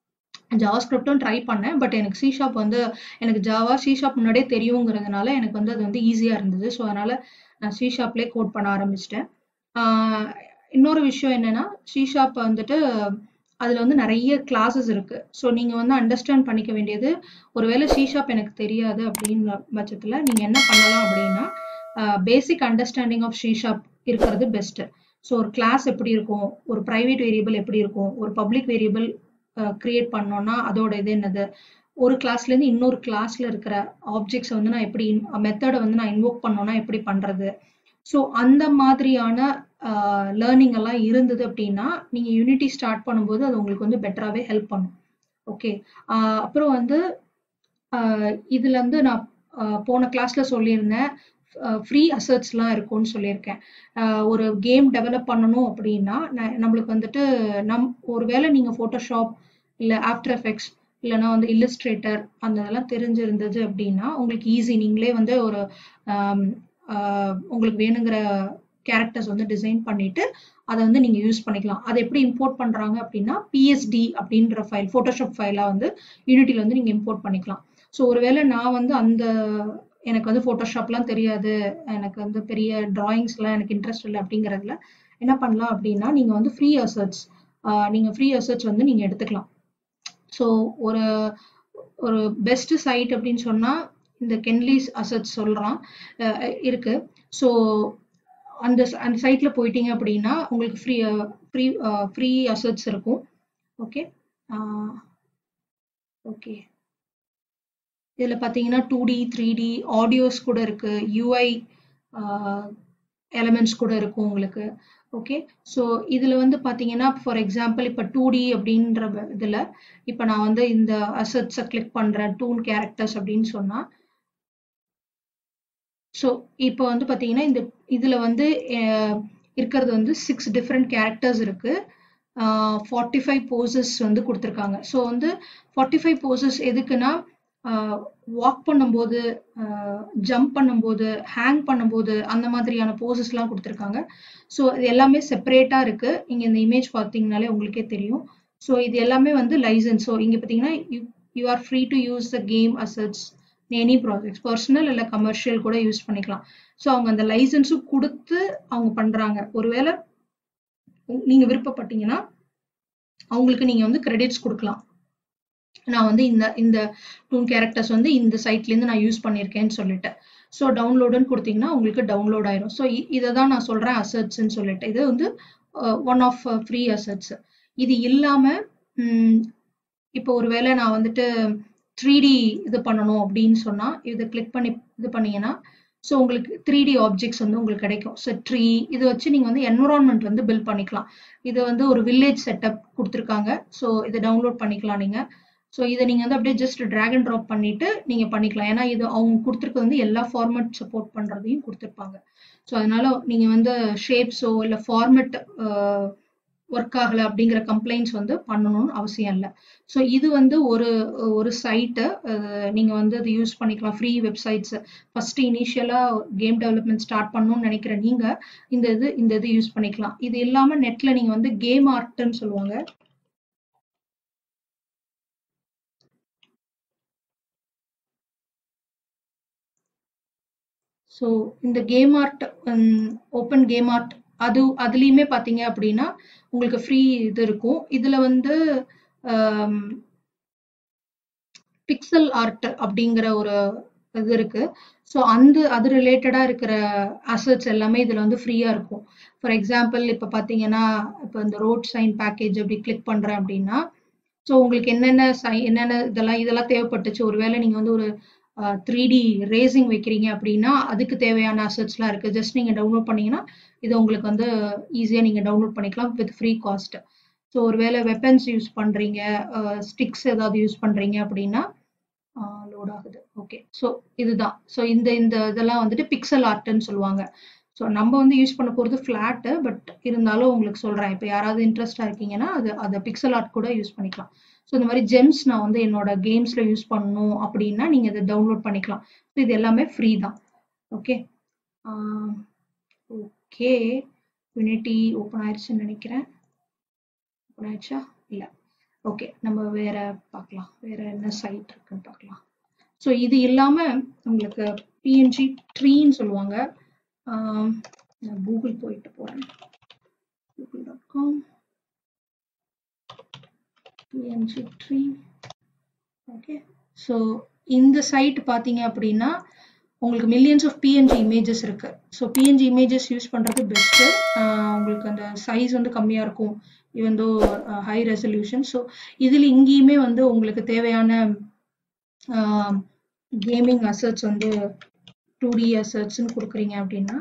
ஜாவா ஸ்கிரிப்டும் ட்ரை பண்ணேன் பட் எனக்கு சி ஷாப் வந்து எனக்கு ஜாவா சி ஷாப் முன்னாடியே தெரியுங்கிறதுனால எனக்கு வந்து அது வந்து ஈஸியாக இருந்தது ஸோ அதனால நான் சி ஷாப்லேயே கோட் பண்ண ஆரம்பிச்சிட்டேன் இன்னொரு விஷயம் என்னன்னா சி ஷாப் வந்துட்டு அதில் வந்து நிறைய கிளாஸஸ் இருக்கு ஸோ நீங்கள் வந்து அண்டர்ஸ்டாண்ட் பண்ணிக்க வேண்டியது ஒருவேளை சி ஷாப் எனக்கு தெரியாது அப்படின்ற பட்சத்தில் நீங்கள் என்ன பண்ணலாம் அப்படின்னா basic understanding of C sharp இருக்கிறது பெஸ்ட்டு ஸோ ஒரு கிளாஸ் எப்படி இருக்கும் ஒரு ப்ரைவேட் வேரியபிள் எப்படி இருக்கும் ஒரு பப்ளிக் வேரியபிள் கிரியேட் பண்ணோம்னா அதோட இது என்னது ஒரு கிளாஸ்லேருந்து இன்னொரு கிளாஸ்ல இருக்கிற ஆப்ஜெக்ட்ஸ் வந்து நான் எப்படி மெத்தடை வந்து நான் இன்வோக் பண்ணோம்னா எப்படி பண்றது ஸோ அந்த மாதிரியான லேர்னிங் எல்லாம் இருந்தது அப்படின்னா நீங்க யூனிட்டி ஸ்டார்ட் பண்ணும்போது அது உங்களுக்கு வந்து பெட்டராகவே ஹெல்ப் பண்ணும் ஓகே அப்புறம் வந்து இதுல இருந்து நான் போன கிளாஸ்ல சொல்லியிருந்தேன் ஃப்ரீ அசர்ட்ஸ்லாம் இருக்கும்னு சொல்லியிருக்கேன் ஒரு கேம் டெவலப் பண்ணணும் அப்படின்னா நம்மளுக்கு வந்துட்டு நம் ஒருவேளை நீங்கள் ஃபோட்டோஷாப் இல்லை ஆஃப்டர் எஃபெக்ட்ஸ் இல்லைனா வந்து இல்லஸ்ட்ரேட்டர் அந்த இதெல்லாம் தெரிஞ்சிருந்தது அப்படின்னா உங்களுக்கு ஈஸி நீங்களே வந்து ஒரு உங்களுக்கு வேணுங்கிற கேரக்டர்ஸ் வந்து டிசைன் பண்ணிட்டு அதை வந்து நீங்கள் யூஸ் பண்ணிக்கலாம் அதை எப்படி இம்போர்ட் பண்ணுறாங்க அப்படின்னா பிஎஸ்டி அப்படின்ற ஃபைல் ஃபோட்டோஷாப் ஃபைலாக வந்து யூனிட்டியில் வந்து நீங்கள் இம்போர்ட் பண்ணிக்கலாம் ஸோ ஒருவேளை நான் வந்து அந்த எனக்கு வந்து ஃபோட்டோஷாப்லாம் தெரியாது எனக்கு வந்து பெரிய டிராயிங்ஸ்லாம் எனக்கு இன்ட்ரெஸ்ட் இல்லை அப்படிங்கிறதுல என்ன பண்ணலாம் அப்படின்னா நீங்கள் வந்து ஃப்ரீ அசர்ட்ஸ் நீங்கள் ஃப்ரீ அசர்ட்ஸ் வந்து நீங்கள் எடுத்துக்கலாம் ஸோ ஒரு ஒரு பெஸ்ட் சைட் அப்படின்னு சொன்னால் இந்த கென்லிஸ் அசட்ஸ் சொல்கிறான் இருக்கு ஸோ அந்த அந்த சைட்டில் போயிட்டீங்க அப்படின்னா உங்களுக்கு ஃப்ரீ ஃப்ரீ ஃப்ரீ அசட்ஸ் இருக்கும் ஓகே ஓகே இதில் பார்த்தீங்கன்னா two D three D audios கூட இருக்கு யூஐ எலமெண்ட்ஸ் கூட இருக்கும் உங்களுக்கு ஓகே ஸோ இதில் வந்து பார்த்தீங்கன்னா ஃபார் எக்ஸாம்பிள் இப்போ டூ டி அப்படின்ற இதில் இப்போ நான் வந்து இந்த அசட்ஸை கிளிக் பண்ணுறேன் டூன் கேரக்டர்ஸ் அப்படின்னு சொன்னால் ஸோ இப்போ வந்து பார்த்தீங்கன்னா இந்த இதில் வந்து இருக்கிறது வந்து சிக்ஸ் டிஃப்ரெண்ட் கேரக்டர்ஸ் இருக்கு ஃபார்ட்டி ஃபைவ் போசஸ் வந்து கொடுத்துருக்காங்க ஸோ வந்து ஃபார்ட்டி ஃபைவ் போசஸ் எதுக்குன்னா வாக் பண்ணும்போது ஜம்ப் பண்ணும்போது ஹேங் பண்ணும்போது அந்த மாதிரியான போசஸ்லாம் கொடுத்துருக்காங்க ஸோ இது எல்லாமே செப்பரேட்டாக இருக்கு இங்கே இந்த இமேஜ் பார்த்தீங்கனாலே உங்களுக்கே தெரியும் ஸோ இது எல்லாமே வந்து லைசன்ஸ் ஸோ இங்கே பார்த்தீங்கன்னா you you are free to use the game assets any projects personal இல்லை கமர்ஷியல் கூட யூஸ் பண்ணிக்கலாம் ஸோ அவங்க அந்த லைசன்ஸும் கொடுத்து அவங்க பண்ணுறாங்க ஒருவேளை நீங்கள் விருப்பப்பட்டீங்கன்னா அவங்களுக்கு நீங்கள் வந்து கிரெடிட்ஸ் கொடுக்கலாம் நான் வந்து இந்த இந்த டூன் கேரக்டர்ஸ் வந்து இந்த சைட்லேருந்து நான் யூஸ் பண்ணியிருக்கேன்னு சொல்லிட்டு ஸோ டவுன்லோடுன்னு கொடுத்தீங்கன்னா உங்களுக்கு டவுன்லோட் ஆயிரும் ஸோ இதை தான் நான் சொல்கிறேன் அசட்ஸ்ன்னு சொல்லிட்டு இது வந்து ஒன் ஆஃப் ஃப்ரீ அசட்ஸ் இது இல்லாமல் இப்போ ஒருவேளை நான் வந்துட்டு த்ரீ டி இது பண்ணணும் அப்படின்னு சொன்னால் இதை கிளிக் பண்ணி இது பண்ணீங்கன்னா ஸோ உங்களுக்கு த்ரீ டி ஆப்ஜெக்ட்ஸ் வந்து உங்களுக்கு கிடைக்கும் ஸோ ட்ரீ இது வச்சு நீங்கள் வந்து என்வரான்மெண்ட் வந்து பில்ட் பண்ணிக்கலாம் இது வந்து ஒரு வில்லேஜ் செட்டப் கொடுத்துருக்காங்க ஸோ இதை டவுன்லோட் பண்ணிக்கலாம் நீங்கள் ஸோ இதை நீங்கள் வந்து அப்படியே ஜஸ்ட் ட்ராக் அண்ட் ட்ராப் பண்ணிட்டு நீங்கள் பண்ணிக்கலாம் ஏன்னா இது அவங்க கொடுத்துருக்கிறது வந்து எல்லா ஃபார்மேட் சப்போர்ட் பண்ணுறதையும் கொடுத்துருப்பாங்க ஸோ அதனால நீங்கள் வந்து ஷேப்ஸோ இல்லை ஃபார்மேட் ஒர்க் ஆகலை அப்படிங்கிற கம்ப்ளைண்ட்ஸ் வந்து பண்ணணும்னு அவசியம் இல்லை ஸோ இது வந்து ஒரு ஒரு சைட்டு நீங்கள் வந்து அது யூஸ் பண்ணிக்கலாம் ஃப்ரீ வெப்சைட்ஸ் ஃபர்ஸ்ட் இனிஷியலாக கேம் டெவலப்மெண்ட் ஸ்டார்ட் பண்ணணும்னு நினைக்கிற நீங்கள் இந்த இது இந்த இது யூஸ் பண்ணிக்கலாம் இது இல்லாமல் நெட்டில் நீங்கள் வந்து கேம் ஆர்ட்னு சொல்லுவாங்க ஸோ இந்த game art open game art அது அதுலேயுமே பார்த்தீங்க அப்படின்னா உங்களுக்கு ஃப்ரீ இது இருக்கும் இதில் வந்து பிக்சல் ஆர்ட் அப்படிங்கிற ஒரு இது இருக்கு ஸோ அந்த அது ரிலேட்டடாக இருக்கிற அசட்ஸ் எல்லாமே இதில் வந்து ஃப்ரீயாக இருக்கும் ஃபார் எக்ஸாம்பிள் இப்போ பார்த்தீங்கன்னா இப்போ இந்த ரோட் சைன் பேக்கேஜ் அப்படி கிளிக் பண்ணுறேன் அப்படின்னா ஸோ உங்களுக்கு என்னென்ன சை என்னென்ன இதெல்லாம் இதெல்லாம் தேவைப்பட்டுச்சு ஒருவேளை நீங்கள் வந்து ஒரு த்ரீ டி ரேசிங் வைக்கிறீங்க அப்படின்னா அதுக்கு தேவையான அசட்ஸ்லாம் இருக்குது ஜஸ்ட் நீங்கள் டவுன்லோட் பண்ணீங்கன்னா இது உங்களுக்கு வந்து ஈஸியாக நீங்கள் டவுன்லோட் பண்ணிக்கலாம் வித் ஃப்ரீ காஸ்ட் ஸோ ஒருவேளை வெப்பன்ஸ் யூஸ் பண்ணுறீங்க ஸ்டிக்ஸ் ஏதாவது யூஸ் பண்ணுறீங்க அப்படின்னா லோட் ஆகுது ஓகே ஸோ இதுதான் ஸோ இந்த இந்த இதெல்லாம் வந்துட்டு பிக்சல் ஆர்ட்னு சொல்லுவாங்க ஸோ நம்ம வந்து யூஸ் பண்ண போகிறது ஃப்ளாட்டு பட் இருந்தாலும் உங்களுக்கு சொல்கிறேன் இப்போ யாராவது இன்ட்ரெஸ்டாக இருக்கீங்கன்னா அது அதை பிக்சல் ஆர்ட் கூட யூஸ் பண்ணிக்கலாம் ஸோ இந்த மாதிரி ஜெம்ஸ் நான் வந்து என்னோட கேம்ஸில் யூஸ் பண்ணணும் அப்படின்னா நீங்கள் இதை டவுன்லோட் பண்ணிக்கலாம் ஸோ இது எல்லாமே ஃப்ரீ தான் ஓகே ஓகே யூனிட்டி ஓப்பன் ஆயிடுச்சுன்னு நினைக்கிறேன் ஓப்பன் ஆயிடுச்சா இல்லை ஓகே நம்ம வேற பார்க்கலாம் வேற என்ன சைட் இருக்குன்னு பார்க்கலாம் ஸோ இது இல்லாம உங்களுக்கு பிஎன்ஜி ட்ரீன்னு சொல்லுவாங்க ஆம், நான் கூகுள் போயிட்டு போறேன் Google dot com PNG tree okay so இந்த சைட் பார்த்தீங்க அப்படின்னா உங்களுக்கு மில்லியன்ஸ் ஆஃப் பிஎன்ஜி இமேஜஸ் இருக்கு ஸோ பிஎன்ஜி இமேஜஸ் யூஸ் பண்றது பெஸ்ட்டு உங்களுக்கு அந்த சைஸ் வந்து கம்மியாக இருக்கும் even though high resolution so இதில் இங்கேயுமே வந்து உங்களுக்கு தேவையான கேமிங் அசட்ஸ் வந்து டூ டி அசட்ஸ்ன்னு கொடுக்குறீங்க அப்படின்னா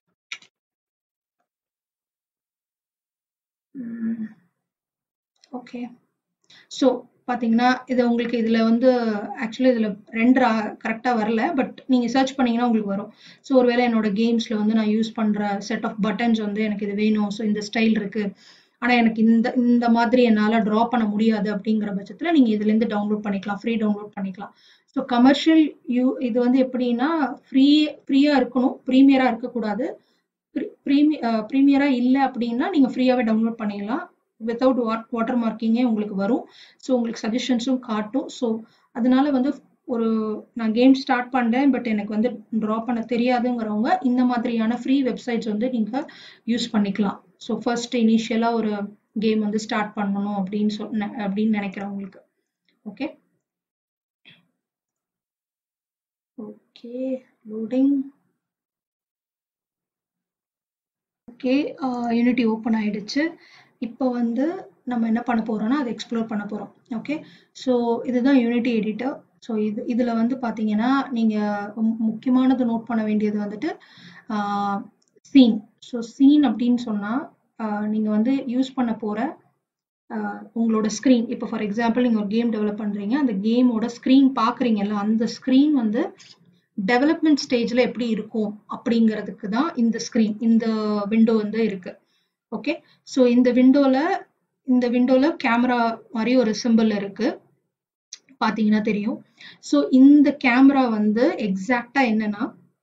ஓகே ஸோ பார்த்தீங்கன்னா இது உங்களுக்கு இதில் வந்து ஆக்சுவலி இதில் ரெண்டு கரெக்டாக வரல பட் நீங்கள் சர்ச் பண்ணீங்கன்னா உங்களுக்கு வரும் ஸோ ஒருவேளை என்னோட கேம்ஸில் வந்து நான் யூஸ் பண்ணுற செட் ஆஃப் பட்டன்ஸ் வந்து எனக்கு இது வேணும் ஸோ இந்த ஸ்டைல் இருக்குது ஆனால் எனக்கு இந்த இந்த மாதிரி என்னால் ட்ரா பண்ண முடியாது அப்படிங்கிற பட்சத்தில் நீங்கள் இதுலேருந்து டவுன்லோட் பண்ணிக்கலாம் ஃப்ரீ டவுன்லோட் பண்ணிக்கலாம் ஸோ கமர்ஷியல் யூ இது வந்து எப்படின்னா ஃப்ரீ ஃப்ரீயாக இருக்கணும் ப்ரீமியராக இருக்கக்கூடாது ப்ரீமி ப்ரீமியராக இல்லை அப்படின்னா நீங்கள் ஃப்ரீயாகவே டவுன்லோட் பண்ணிக்கலாம் வித்தவுட் வாட் வாட்டர் மார்க்கிங்கே உங்களுக்கு வரும் ஸோ உங்களுக்கு சஜஷன்ஸும் காட்டும் ஸோ அதனால வந்து ஒரு நான் கேம் ஸ்டார்ட் பண்ணேன் பட் எனக்கு வந்து ட்ரா பண்ண தெரியாதுங்கிறவங்க இந்த மாதிரியான ஃப்ரீ வெப்சைட்ஸ் வந்து நீங்கள் யூஸ் பண்ணிக்கலாம் ஸோ ஃபர்ஸ்ட் இனிஷியலாக ஒரு கேம் வந்து ஸ்டார்ட் பண்ணணும் அப்படின்னு சொன்ன அப்படின்னு நினைக்கிறவங்களுக்கு okay okay loading okay Unity open ஆயிடுச்சு இப்போ வந்து நம்ம என்ன பண்ண போறோம்னா அதை எக்ஸ்ப்ளோர் பண்ண போறோம் ஓகே ஸோ இதுதான் யூனிட்டி எடிட்டர் ஸோ இது இதில் வந்து பார்த்தீங்கன்னா நீங்கள் முக்கியமானது நோட் பண்ண வேண்டியது வந்துட்டு சீன் ஸோ சீன் அப்படின்னு சொன்னால் நீங்கள் வந்து யூஸ் பண்ண போகிற உங்களோட ஸ்க்ரீன் இப்போ ஃபார் எக்ஸாம்பிள் நீங்கள் ஒரு கேம் டெவலப் பண்ணுறீங்க அந்த கேமோட ஸ்க்ரீன் பார்க்குறீங்கல்ல அந்த ஸ்க்ரீன் வந்து டெவலப்மெண்ட் ஸ்டேஜில் எப்படி இருக்கும் அப்படிங்கிறதுக்கு தான் இந்த ஸ்க்ரீன் இந்த விண்டோ வந்து இருக்கு ஓகே ஸோ இந்த விண்டோவில் இந்த விண்டோவில் கேமரா மாதிரி ஒரு சிம்பிள் இருக்கு பார்த்தீங்கன்னா தெரியும் ஸோ இந்த கேமரா வந்து எக்ஸாக்டா என்னன்னா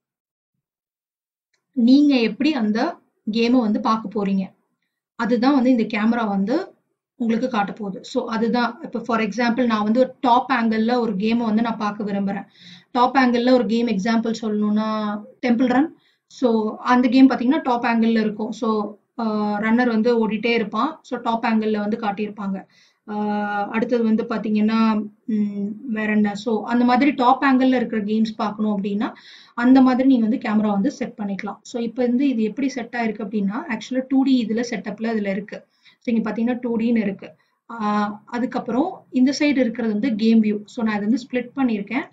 நீங்க எப்படி அந்த கேமை வந்து பார்க்க போறீங்க அதுதான் வந்து இந்த கேமரா வந்து உங்களுக்கு காட்ட போகுது ஸோ அதுதான் இப்போ ஃபார் எக்ஸாம்பிள் நான் வந்து ஒரு டாப் ஆங்கிளில் ஒரு கேமை வந்து நான் பார்க்க விரும்புகிறேன் டாப் ஆங்கிளில் ஒரு கேம் எக்ஸாம்பிள் சொல்லணும்னா டெம்பிள் ரன் ஸோ அந்த கேம் பார்த்தீங்கன்னா டாப் ஆங்கிளில் இருக்கும் ஸோ ரன்னர் வந்து ஓடிட்டே இருப்பான் ஸோ டாப் ஆங்கிளில் வந்து காட்டியிருப்பாங்க அடுத்தது வந்து பார்த்தீங்கன்னா வேற என்ன ஸோ அந்த மாதிரி டாப் ஆங்கிளில் இருக்கிற கேம்ஸ் பார்க்கணும் அப்படின்னா அந்த மாதிரி நீங்கள் வந்து கேமரா வந்து செட் பண்ணிக்கலாம் ஸோ இப்போ வந்து இது எப்படி செட் ஆயிருக்கு அப்படின்னா ஆக்சுவலாக டூ டி இதில் செட்டப்பில் இதில் இருக்கு ஸோ இங்கே பார்த்தீங்கன்னா டூ டின்னு இருக்கு அதுக்கப்புறம் இந்த சைடு இருக்கிறது வந்து கேம் வியூ ஸோ நான் இதை வந்து ஸ்ப்ளிட் பண்ணியிருக்கேன்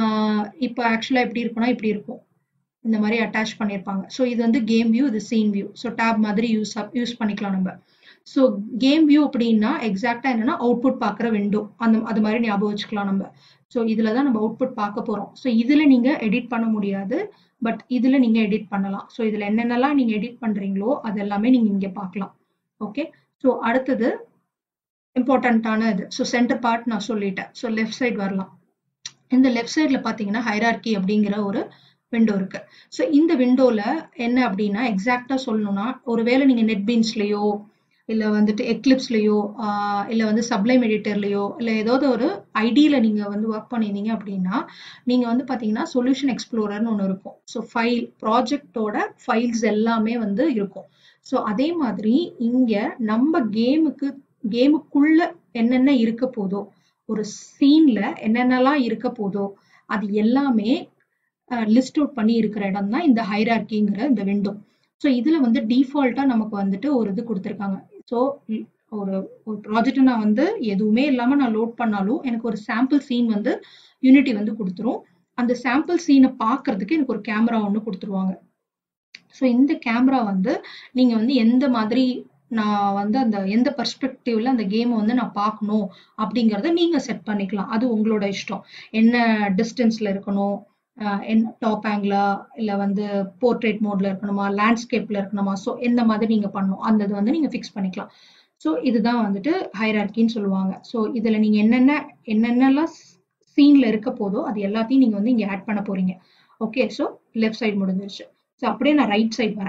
இப்போ ஆக்சுவலாக எப்படி இருக்கும்னா இப்படி இருக்கும் இந்த மாதிரி அட்டாச் பண்ணியிருப்பாங்க ஸோ இது வந்து கேம் வியூ இது சீன் வியூ ஸோ டேப் மாதிரி யூஸ் யூஸ் பண்ணிக்கலாம் நம்ம ஸோ கேம் வியூ அப்படின்னா எக்ஸாக்டா என்னன்னா அவுட்புட் பார்க்குற விண்டோ அந்த அது மாதிரி ஞாபகம் வச்சுக்கலாம் நம்ம ஸோ இதில் தான் நம்ம அவுட்புட் பார்க்க போகிறோம் ஸோ இதில் நீங்கள் எடிட் பண்ண முடியாது பட் இதில் நீங்கள் எடிட் பண்ணலாம் ஸோ இதில் என்னென்னலாம் நீங்கள் எடிட் பண்ணுறீங்களோ அது எல்லாமே நீங்கள் இங்கே பார்க்கலாம் ஓகே ஸோ அடுத்தது இம்பார்ட்டண்ட்டான இது ஸோ சென்டர் பார்ட் நான் சொல்லிட்டேன் ஸோ லெஃப்ட் சைடு வரலாம் இந்த லெஃப்ட் சைடில் பார்த்தீங்கன்னா ஹைரார்கி அப்படிங்கிற ஒரு விண்டோ இருக்கு ஸோ இந்த விண்டோவில் என்ன அப்படின்னா எக்ஸாக்டாக சொல்லணும்னா ஒருவேளை நீங்கள் நெட்பீன்ஸ்லேயோ இல்லை வந்துட்டு எக்லிப்ஸ்லேயோ இல்லை வந்து சப்ளைம் எடிட்டர்லையோ இல்லை ஏதாவது ஒரு ஐடியில் நீங்கள் வந்து ஒர்க் பண்ணியிருந்தீங்க அப்படின்னா நீங்கள் வந்து பார்த்தீங்கன்னா சொல்யூஷன் எக்ஸ்ப்ளோரர்னு ஒன்று இருக்கும் ஸோ ஃபைல் ப்ராஜெக்டோட ஃபைல்ஸ் எல்லாமே வந்து இருக்கும் ஸோ அதே மாதிரி இங்கே நம்ம கேமுக்கு கேமுக்குள்ள என்னென்ன இருக்க போதோ ஒரு சீன்ல என்னென்னலாம் இருக்க போதோ அது எல்லாமே லிஸ்ட் அவுட் பண்ணி இருக்கிற இடம் தான் இந்த ஹைரார்கிங்கிற இந்த விண்டோ ஸோ இதில் வந்து டிஃபால்ட்டாக நமக்கு வந்துட்டு ஒரு இது கொடுத்துருக்காங்க ஸோ ஒரு ஒரு ப்ராஜெக்டை நான் வந்து எதுவுமே இல்லாமல் நான் லோட் பண்ணாலும் எனக்கு ஒரு சாம்பிள் சீன் வந்து யூனிட்டி வந்து கொடுத்துரும் அந்த சாம்பிள் சீனை பார்க்கறதுக்கு எனக்கு ஒரு கேமரா ஒன்று கொடுத்துருவாங்க ஸோ இந்த கேமரா வந்து நீங்கள் வந்து எந்த மாதிரி நான் வந்து அந்த எந்த பர்ஸ்பெக்டிவ்ல அந்த கேமை வந்து நான் பார்க்கணும் அப்படிங்கிறத நீங்க செட் பண்ணிக்கலாம் அது உங்களோட இஷ்டம் என்ன டிஸ்டன்ஸ்ல இருக்கணும் என்ன டாப் ஆங்கிளா இல்லை வந்து போர்ட்ரேட் மோட்ல இருக்கணுமா லேண்ட்ஸ்கேப்ல இருக்கணுமா ஸோ எந்த மாதிரி நீங்க பண்ணணும் அந்த இது வந்து நீங்க ஃபிக்ஸ் பண்ணிக்கலாம் ஸோ இதுதான் வந்துட்டு ஹைரார்கின்னு சொல்லுவாங்க ஸோ இதுல நீங்க என்னென்ன என்னென்னலாம் சீன்ல இருக்க போதோ அது எல்லாத்தையும் நீங்க வந்து இங்க ஆட் பண்ண போறீங்க ஓகே ஸோ லெஃப்ட் சைடு முடிஞ்சிருச்சு ஸோ அப்படியே நான் ரைட் சைடு வரேன்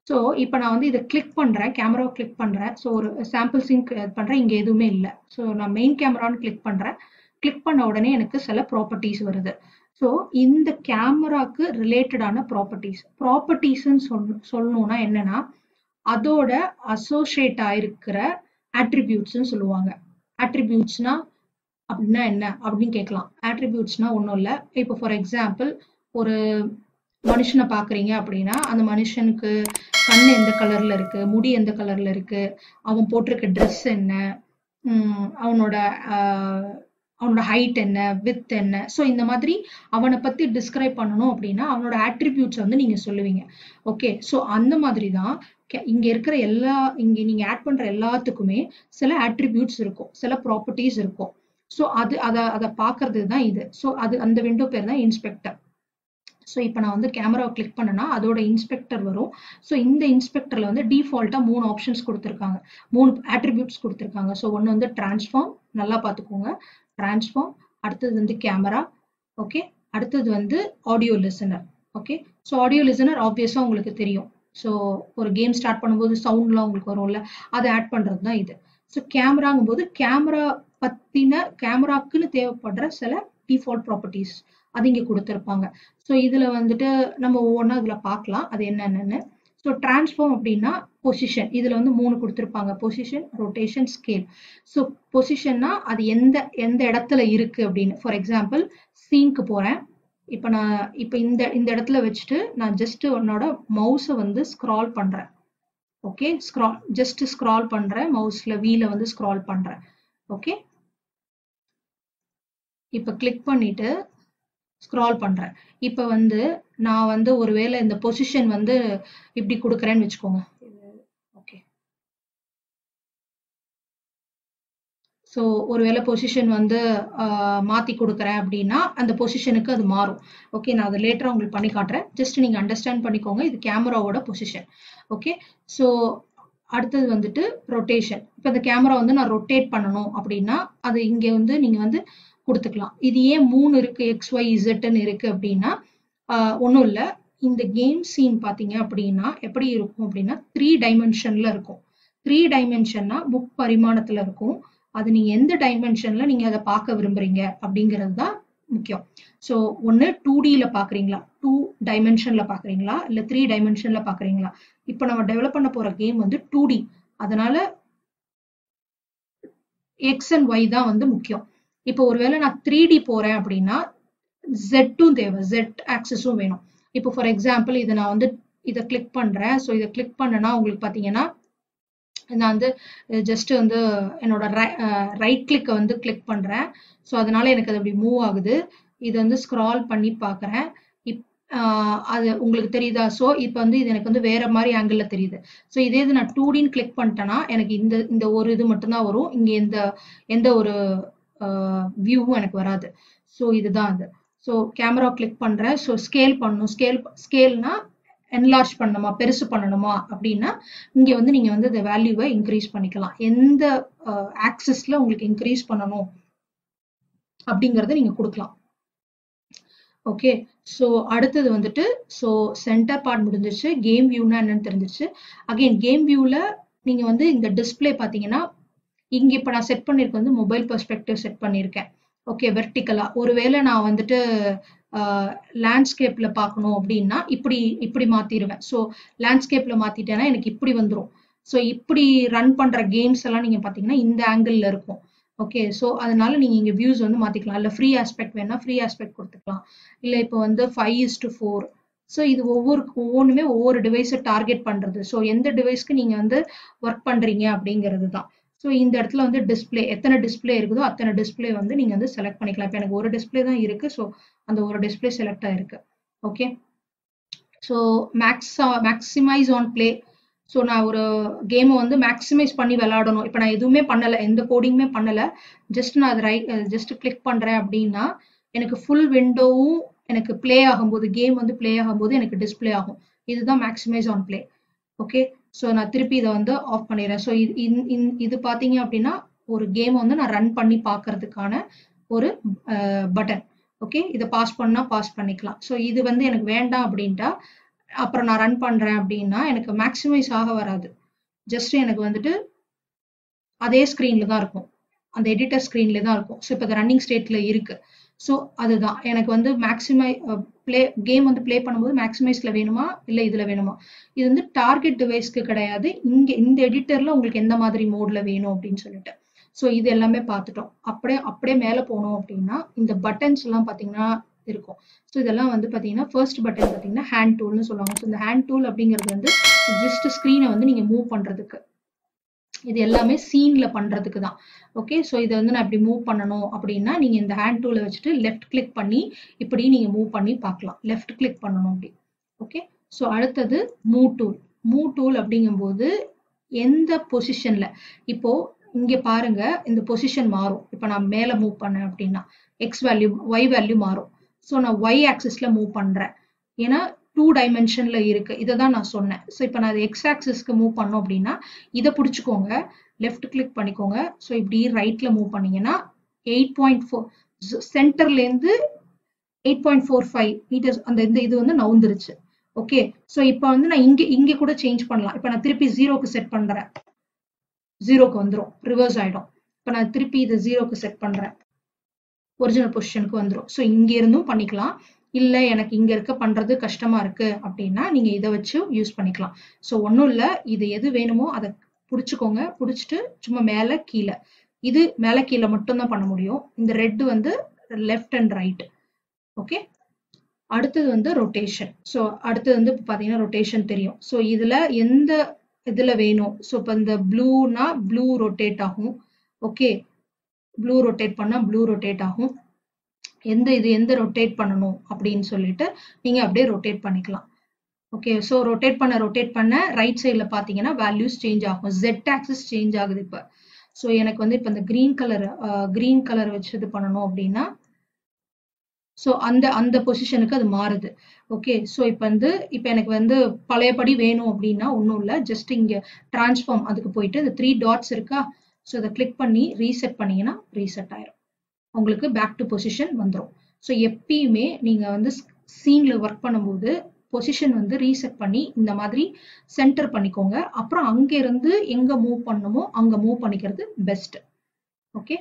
ஸோ இப்போ நான் வந்து இதை கிளிக் பண்ணுறேன் கேமராவை கிளிக் பண்ணுறேன் ஸோ ஒரு சாம்பிள் சிங்க் பண்ணுறேன் இங்கே எதுவுமே இல்லை ஸோ நான் மெயின் கேமரான்னு கிளிக் பண்ணுறேன் கிளிக் பண்ண உடனே எனக்கு சில ப்ராப்பர்ட்டிஸ் வருது ஸோ இந்த கேமராக்கு ரிலேட்டடான ப்ராப்பர்ட்டிஸ் ப்ராப்பர்ட்டிஸ்ன்னு சொல் சொல்லணும்னா என்னன்னா அதோட அசோசியேட் ஆயிருக்கிற ஆட்ரிபியூட்ஸ்ன்னு சொல்லுவாங்க ஆட்ரிபியூட்ஸ்னா அப்படின்னா என்ன அப்படின்னு கேட்கலாம் ஆட்ரிபியூட்ஸ்னா ஒன்றும் இல்லை இப்போ ஃபார் எக்ஸாம்பிள் ஒரு மனுஷனை பார்க்குறீங்க அப்படின்னா அந்த மனுஷனுக்கு கண் எந்த கலர்ல இருக்கு முடி எந்த கலர்ல இருக்கு அவன் போட்டிருக்க ட்ரெஸ் என்ன அவனோட அவனோட ஹைட் என்ன வித் என்ன ஸோ இந்த மாதிரி அவனை பத்தி டிஸ்கிரைப் பண்ணணும் அப்படின்னா அவனோட ஆட்ரிபியூட்ஸ் வந்து நீங்க சொல்லுவீங்க ஓகே ஸோ அந்த மாதிரி தான் இங்க இருக்கிற எல்லா இங்க நீங்க ஆட் பண்ற எல்லாத்துக்குமே சில ஆட்ரிபியூட்ஸ் இருக்கும் சில ப்ராப்பர்ட்டிஸ் இருக்கும் ஸோ அது அதை அதை பார்க்கறது தான் இது ஸோ அது அந்த விண்டோ பேர் தான் இன்ஸ்பெக்டர் ஸோ இப்போ நான் வந்து கேமராவை கிளிக் பண்ணனா அதோட இன்ஸ்பெக்டர் வரும் ஸோ இந்த இன்ஸ்பெக்டர்ல வந்து டிஃபால்ட்டாக மூணு ஆப்ஷன்ஸ் கொடுத்துருக்காங்க மூணு ஆட்ரிபியூட்ஸ் கொடுத்துருக்காங்க ஸோ ஒன்று வந்து டிரான்ஸ்ஃபார்ம் நல்லா பார்த்துக்கோங்க டிரான்ஸ்ஃபார்ம் அடுத்தது வந்து கேமரா ஓகே அடுத்தது வந்து audio listener okay so audio listener ஆப்வியஸாக உங்களுக்கு தெரியும் ஸோ ஒரு கேம் ஸ்டார்ட் பண்ணும்போது சவுண்ட்லாம் உங்களுக்கு வரும்ல அதை ஆட் பண்ணுறது தான் இது ஸோ கேமராங்கும் போது கேமரா பத்தின கேமராக்குன்னு தேவைப்படுற சில டிஃபால்ட் ப்ராப்பர்ட்டிஸ் அது இங்கே கொடுத்துருப்பாங்க ஸோ இதில் வந்துட்டு நம்ம ஒவ்வொன்றா இதில் பார்க்கலாம் அது என்னென்னு ஸோ டிரான்ஸ்ஃபார்ம் அப்படின்னா பொசிஷன் இதில் வந்து மூணு கொடுத்துருப்பாங்க பொசிஷன் ரொட்டேஷன் ஸ்கேல் ஸோ பொசிஷன்னா அது எந்த எந்த இடத்துல இருக்கு அப்படின்னு ஃபார் எக்ஸாம்பிள் சீனுக்கு போகிறேன் இப்போ நான் இப்போ இந்த இந்த இடத்துல வச்சுட்டு நான் ஜஸ்ட் உன்னோட மவுஸை வந்து ஸ்க்ரால் பண்ணுறேன் ஓகே ஸ்க்ரால் ஜஸ்ட் ஸ்க்ரால் பண்ணுறேன் மவுஸில் வீல வந்து ஸ்க்ரால் பண்ணுறேன் ஓகே இப்போ கிளிக் பண்ணிட்டு ஸ்க்ரால் பண்றேன் இப்போ வந்து நான் வந்து ஒருவேளை இந்த பொசிஷன் வந்து இப்படி கொடுக்குறேன்னு வச்சுக்கோங்க ஓகே ஸோ ஒருவேளை பொசிஷன் வந்து மாற்றி கொடுக்குறேன் அப்படின்னா அந்த பொசிஷனுக்கு அது மாறும் ஓகே நான் அதை லேட்டராக உங்களுக்கு பண்ணி காட்டுறேன் ஜஸ்ட் நீங்கள் அண்டர்ஸ்டாண்ட் பண்ணிக்கோங்க இது கேமராவோட பொசிஷன் ஓகே ஸோ அடுத்தது வந்துட்டு ரொட்டேஷன் இப்போ இந்த கேமரா வந்து நான் ரொட்டேட் பண்ணணும் அப்படின்னா அது இங்கே வந்து நீங்கள் வந்து கொடுத்துக்கலாம் இது ஏன் மூணு இருக்கு எக்ஸ் ஒய் இசட்னு இருக்கு அப்படின்னா ஒன்றும் இல்லை இந்த கேம் சீன் பார்த்தீங்க அப்படின்னா எப்படி இருக்கும் அப்படின்னா த்ரீ டைமென்ஷன்ல இருக்கும் த்ரீ டைமென்ஷன்னா முப்பரிமாணத்துல இருக்கும் அது நீங்க எந்த டைமென்ஷன்ல நீங்க அதை பார்க்க விரும்புறீங்க அப்படிங்கிறது தான் முக்கியம் ஸோ ஒன்று டூ டியில் பார்க்குறீங்களா டூ டைமென்ஷன்ல பார்க்குறீங்களா இல்லை த்ரீ டைமென்ஷன்ல பார்க்குறீங்களா இப்போ நம்ம டெவலப் பண்ண போற கேம் வந்து டூ டி அதனால எக்ஸ் அண்ட் ஒய் தான் வந்து முக்கியம் இப்போ ஒருவேளை நான் த்ரீ டி போறேன் அப்படின்னா ஜெட்டும் தேவை ஜெட் ஆக்சஸும் வேணும் இப்போ ஃபார் எக்ஸாம்பிள் இதை நான் வந்து இதை கிளிக் பண்றேன் ஸோ இதை கிளிக் பண்ணனா உங்களுக்கு பார்த்தீங்கன்னா நான் வந்து ஜஸ்ட் வந்து என்னோட ரைட் கிளிக்கை வந்து கிளிக் பண்றேன் ஸோ அதனால எனக்கு அது அப்படி மூவ் ஆகுது இது வந்து ஸ்க்ரால் பண்ணி பார்க்குறேன் இப் அது உங்களுக்கு தெரியுதா ஸோ இப்போ வந்து இது எனக்கு வந்து வேற மாதிரி ஆங்கிளில் தெரியுது ஸோ இதே இது நான் டூ டின்னு கிளிக் பண்ணிட்டேன்னா எனக்கு இந்த இந்த ஒரு இது மட்டும்தான் வரும் இங்கே எந்த எந்த ஒரு வியூவும் எனக்கு வராது ஸோ இதுதான் அது ஸோ கேமரா கிளிக் பண்ணுறேன் ஸோ ஸ்கேல் பண்ணணும் ஸ்கேல் ஸ்கேல்னா என்லார்ஜ் பண்ணணுமா பெருசு பண்ணணுமா அப்படின்னா இங்கே வந்து நீங்கள் வந்து இந்த வேல்யூவை இன்க்ரீஸ் பண்ணிக்கலாம் எந்த ஆக்சஸ்ல உங்களுக்கு இன்க்ரீஸ் பண்ணணும் அப்படிங்கிறத நீங்கள் கொடுக்கலாம் ஓகே ஸோ அடுத்தது வந்துட்டு ஸோ சென்டர் பார்ட் முடிஞ்சிருச்சு கேம் வியூனா என்னன்னு தெரிஞ்சிருச்சு அகைன் கேம் வியூவில் நீங்கள் வந்து இந்த டிஸ்பிளே பார்த்தீங்கன்னா இங்க இப்ப நான் செட் பண்ணிருக்க வந்து மொபைல் பெர்ஸ்பெக்டிவ் செட் பண்ணியிருக்கேன் ஓகே வெர்டிக்கலா ஒருவேளை நான் வந்துட்டு லேண்ட்ஸ்கேப்ல பார்க்கணும் அப்படின்னா இப்படி இப்படி மாத்திடுவேன் ஸோ லேண்ட்ஸ்கேப்ல மாத்திட்டேன்னா எனக்கு இப்படி வந்துடும் ஸோ இப்படி ரன் பண்ற கேம்ஸ் எல்லாம் நீங்க பாத்தீங்கன்னா இந்த ஆங்கிள் இருக்கும் ஓகே ஸோ அதனால நீங்க இங்க வியூஸ் வந்து மாத்திக்கலாம் இல்ல ஃப்ரீ ஆஸ்பெக்ட் வேணா ஃப்ரீ ஆஸ்பெக்ட் கொடுத்துக்கலாம் இல்ல இப்போ வந்து five is to four so இது ஒவ்வொரு ஒவ்வொன்றுமே ஒவ்வொரு டிவைஸை டார்கெட் பண்றது ஸோ எந்த டிவைஸ்க்கு நீங்க வந்து ஒர்க் பண்றீங்க அப்படிங்கிறது தான் ஸோ இந்த இடத்துல வந்து டிஸ்பிளே எத்தனை டிஸ்பிளே இருக்குதோ அத்தனை டிஸ்பிளே வந்து நீங்க வந்து செலக்ட் பண்ணிக்கலாம் இப்போ எனக்கு ஒரு டிஸ்பிளே தான் இருக்கு ஸோ அந்த ஒரு டிஸ்பிளே செலக்ட் ஆயிருக்கு ஓகே ஸோ மேக்ஸா மேக்ஸிமைஸ் ஆன் பிளே ஸோ நான் ஒரு கேமை வந்து மேக்ஸிமைஸ் பண்ணி விளையாடணும் இப்போ நான் எதுவுமே பண்ணலை எந்த கோடிங்குமே பண்ணலை ஜஸ்ட் நான் அது ரைட் ஜஸ்ட் கிளிக் பண்ணுறேன் அப்படின்னா எனக்கு ஃபுல் விண்டோவும் எனக்கு ப்ளே ஆகும்போது கேம் வந்து ப்ளே ஆகும்போது எனக்கு டிஸ்பிளே ஆகும் இதுதான் maximise on play okay so நான் திருப்பி இதை வந்து ஆஃப் பண்ணிடுறேன் ஸோ இது இது பார்த்தீங்க அப்படின்னா ஒரு கேம் வந்து நான் ரன் பண்ணி பார்க்கறதுக்கான ஒரு பட்டன் ஓகே இதை பாஸ் பண்ணா பாஸ் பண்ணிக்கலாம் ஸோ இது வந்து எனக்கு வேண்டாம் அப்படின்ட்டா அப்புறம் நான் ரன் பண்றேன் அப்படின்னா எனக்கு மேக்ஸிமைஸ் ஆக வராது ஜஸ்ட் எனக்கு வந்துட்டு அதே ஸ்க்ரீன்ல தான் இருக்கும் அந்த எடிட்டர் ஸ்க்ரீன்ல தான் இருக்கும் ஸோ இப்போ ரன்னிங் ஸ்டேட்ல இருக்கு ஸோ அதுதான் எனக்கு வந்து மேக்ஸிமை ப்ளே கேம் வந்து ப்ளே பண்ணும்போது மேக்ஸிமைஸ்ல வேணுமா இல்லை இதுல வேணுமா இது வந்து டார்கெட் டிவைஸ்க்கு கிடையாது இங்க இந்த எடிட்டர்ல உங்களுக்கு எந்த மாதிரி மோட்ல வேணும் அப்படின்னு சொல்லிட்டு ஸோ இது எல்லாமே பார்த்துட்டோம் அப்படியே அப்படியே மேலே போனோம் அப்படின்னா இந்த பட்டன்ஸ் எல்லாம் பார்த்தீங்கன்னா இருக்கும் ஸோ இதெல்லாம் வந்து பார்த்தீங்கன்னா ஃபர்ஸ்ட் பட்டன் பார்த்தீங்கன்னா ஹேண்ட் டூல்னு சொல்லுவாங்க ஸோ இந்த ஹேண்ட் டூல் அப்படிங்கிறது வந்து ஜஸ்ட் ஸ்க்ரீனை வந்து நீங்கள் மூவ் பண்ணுறதுக்கு இது எல்லாமே சீன்ல பண்றதுக்கு தான் ஓகே ஸோ இதை வந்து நான் இப்படி மூவ் பண்ணணும் அப்படின்னா நீங்க இந்த ஹேண்ட் டூலை வச்சுட்டு லெஃப்ட் கிளிக் பண்ணி இப்படி நீங்க மூவ் பண்ணி பார்க்கலாம் லெஃப்ட் கிளிக் பண்ணணும் அப்படி ஓகே ஸோ அடுத்தது மூவ் டூல் மூவ் டூல் அப்படிங்கும்போது எந்த பொசிஷன்ல இப்போ இங்க பாருங்க இந்த பொசிஷன் மாறும் இப்போ நான் மேல மூவ் பண்ணேன் அப்படின்னா எக்ஸ் வேல்யூ ஒய் வேல்யூ மாறும் ஸோ நான் ஒய் ஆக்சிஸ்ல மூவ் பண்றேன் ஏன்னா டூ டைமென்ஷன்ல இருக்கு இதை தான் நான் சொன்னேன் ஸோ இப்போ நான் எக்ஸ் ஆக்சிஸ்க்கு மூவ் பண்ணோம் அப்படின்னா இதை பிடிச்சிக்கோங்க லெஃப்ட் கிளிக் பண்ணிக்கோங்க ஸோ இப்படி ரைட்ல மூவ் பண்ணீங்கன்னா எயிட் பாயிண்ட் ஃபோர் சென்டர்லேருந்து eight point four five metres அந்த இந்த இது வந்து நவுந்துருச்சு ஓகே ஸோ இப்போ வந்து நான் இங்கே இங்கே கூட சேஞ்ச் பண்ணலாம் இப்போ நான் திருப்பி ஜீரோக்கு செட் பண்றேன் ஜீரோக்கு வந்துடும் ரிவர்ஸ் ஆயிடும் இப்போ நான் திருப்பி இதை ஜீரோக்கு செட் பண்றேன் ஒரிஜினல் பொசிஷனுக்கு வந்துடும் ஸோ இங்க இருந்தும் பண்ணிக்கலாம் இல்லை எனக்கு இங்க இருக்க பண்றது கஷ்டமா இருக்கு அப்படின்னா நீங்க இதை வச்சு யூஸ் பண்ணிக்கலாம் ஸோ ஒன்றும் இல்லை இது எது வேணுமோ அதை பிடிச்சிக்கோங்க பிடிச்சிட்டு சும்மா மேலே கீழே இது மேலே கீழே மட்டும்தான் பண்ண முடியும் இந்த ரெட் வந்து லெஃப்ட் அண்ட் ரைட் ஓகே அடுத்தது வந்து ரொட்டேஷன் ஸோ அடுத்தது வந்து பார்த்தீங்கன்னா ரொட்டேஷன் தெரியும் ஸோ இதுல எந்த இதுல வேணும் ஸோ இப்போ இந்த ப்ளூனா ப்ளூ ரொட்டேட் ஆகும் ஓகே ப்ளூ ரொட்டேட் பண்ணா ப்ளூ ரொட்டேட் ஆகும் எந்த இது எந்த ரொட்டேட் பண்ணணும் அப்படின்னு சொல்லிட்டு நீங்க அப்படியே ரொட்டேட் பண்ணிக்கலாம் ஓகே ஸோ ரொட்டேட் பண்ண ரொட்டேட் பண்ண ரைட் சைடில் பார்த்தீங்கன்னா வேல்யூஸ் சேஞ்ச் ஆகும் ஜெட் ஆக்சஸ் சேஞ்ச் ஆகுது இப்போ ஸோ எனக்கு வந்து இப்போ இந்த க்ரீன் கலர் க்ரீன் கலர் வச்சு இது பண்ணணும் அப்படின்னா ஸோ அந்த அந்த பொசிஷனுக்கு அது மாறுது ஓகே ஸோ இப்போ வந்து இப்போ எனக்கு வந்து பழையபடி வேணும் அப்படின்னா ஒன்றும் இல்லை ஜஸ்ட் இங்கே டிரான்ஸ்ஃபார்ம் அதுக்கு போயிட்டு இந்த த்ரீ டாட்ஸ் இருக்கா ஸோ இதை கிளிக் பண்ணி ரீசெட் பண்ணீங்கன்னா ரீசெட் ஆயிரும் உங்களுக்கு பேக் டு பொசிஷன் வந்துடும் ஸோ எப்பயுமே நீங்கள் வந்து சீனில் ஒர்க் பண்ணும்போது பொசிஷன் வந்து ரீசெட் பண்ணி இந்த மாதிரி சென்டர் பண்ணிக்கோங்க அப்புறம் அங்கிருந்து எங்க மூவ் பண்ணணுமோ அங்க மூவ் பண்ணிக்கிறது பெஸ்ட் ஓகே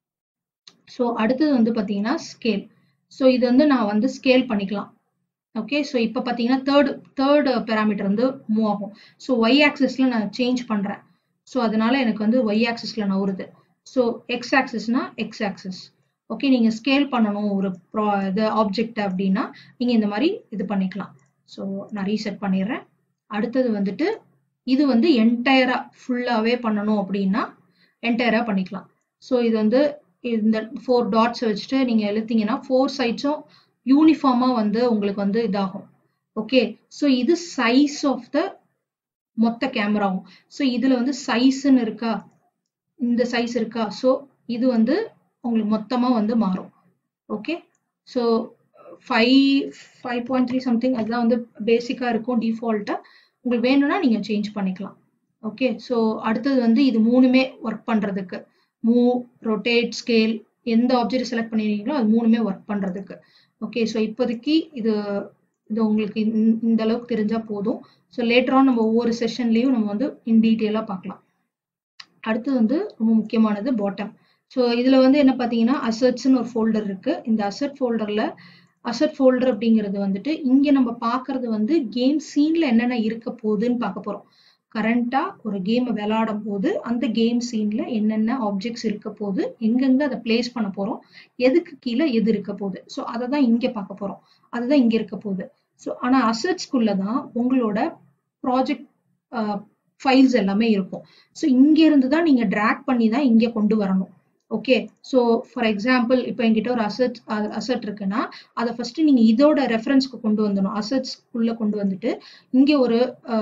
ஸோ அடுத்தது வந்து பார்த்தீங்கன்னா ஸ்கேல் ஸோ இது வந்து நான் வந்து ஸ்கேல் பண்ணிக்கலாம் ஓகே ஸோ இப்போ பார்த்தீங்கன்னா தேர்ட் தேர்ட் பேராமீட்டர் வந்து மூவ் ஆகும் ஸோ ஒய் ஆக்சிஸ்ல நான் சேஞ்ச் பண்ணுறேன் ஸோ அதனால எனக்கு வந்து ஒய் ஆக்சிஸ்ல நவுறுது ஸோ எக்ஸ் ஆக்சிஸ்னா எக்ஸ் ஆக்சிஸ் ஓகே நீங்கள் ஸ்கேல் பண்ணணும் ஒரு ப்ரா இது ஆப்ஜெக்ட் அப்படின்னா நீங்கள் இந்த மாதிரி இது பண்ணிக்கலாம் ஸோ நான் ரீசெட் பண்ணிடுறேன் அடுத்தது வந்துட்டு இது வந்து என்டையராக ஃபுல்லாகவே பண்ணணும் அப்படின்னா என்டையராக பண்ணிக்கலாம் ஸோ இது வந்து இந்த ஃபோர் டாட்ஸ் வச்சுட்டு நீங்கள் எழுத்தீங்கன்னா ஃபோர் சைட்ஸும் யூனிஃபார்மாக வந்து உங்களுக்கு வந்து இதாகும் ஓகே ஸோ இது சைஸ் ஆஃப் த மொத்த கேமராவும் ஸோ இதில் வந்து சைஸ்ன்னு இருக்கா இந்த சைஸ் இருக்கா ஸோ இது வந்து உங்களுக்கு மொத்தமாக வந்து மாறும் okay so five five point three something அதெல்லாம் வந்து பேசிக்காக இருக்கும் டிஃபால்ட்டாக உங்களுக்கு வேணும்னா நீங்கள் சேஞ்ச் பண்ணிக்கலாம் ஓகே ஸோ அடுத்தது வந்து இது மூணுமே ஒர்க் பண்ணுறதுக்கு மூவ் ரொட்டேட் ஸ்கேல் எந்த ஆப்ஜெக்ட் செலக்ட் பண்ணிருக்கீங்களோ அது மூணுமே ஒர்க் பண்ணுறதுக்கு ஓகே ஸோ இப்போதைக்கு இது இது உங்களுக்கு இந்த அளவுக்கு தெரிஞ்சால் போதும் ஸோ லேட்டராக நம்ம ஒவ்வொரு செஷன்லேயும் நம்ம வந்து இன் டீட்டெயிலாக பார்க்கலாம் அடுத்து வந்து ரொம்ப முக்கியமானது பாட்டம் ஸோ இதில் வந்து என்ன பார்த்தீங்கன்னா அசட்ஸ்னு ஒரு ஃபோல்டர் இருக்கு இந்த அசட் ஃபோல்டரில் அசட் ஃபோல்டர் அப்படிங்கிறது வந்துட்டு இங்கே நம்ம பார்க்கறது வந்து கேம் சீன்ல என்னென்ன இருக்க போகுதுன்னு பார்க்க போகிறோம் கரண்டா ஒரு கேமை விளையாடும் போது அந்த கேம் சீன்ல என்னென்ன ஆப்ஜெக்ட்ஸ் இருக்க போகுது எங்கெங்க அதை பிளேஸ் பண்ண போறோம் எதுக்கு கீழே எது இருக்க போகுது ஸோ அதை தான் இங்கே பார்க்க போறோம் அதுதான் இங்கே இருக்க போகுது ஸோ ஆனால் அசட்ஸ்குள்ள தான் உங்களோட ப்ராஜெக்ட் ஃபைல்ஸ் எல்லாமே இருக்கும் ஸோ இங்க இருந்து தான் நீங்க ட்ராக் பண்ணி தான் இங்க கொண்டு வரணும் ஓகே ஸோ ஃபார் எக்ஸாம்பிள் இப்போ என்கிட்ட ஒரு அசட் அசட் இருக்குன்னா அதை ஃபர்ஸ்ட் நீங்க இதோட ரெஃபரன்ஸ்க்கு கொண்டு வந்துடணும் அசட்ஸ்க்குள்ள கொண்டு வந்துட்டு இங்க ஒரு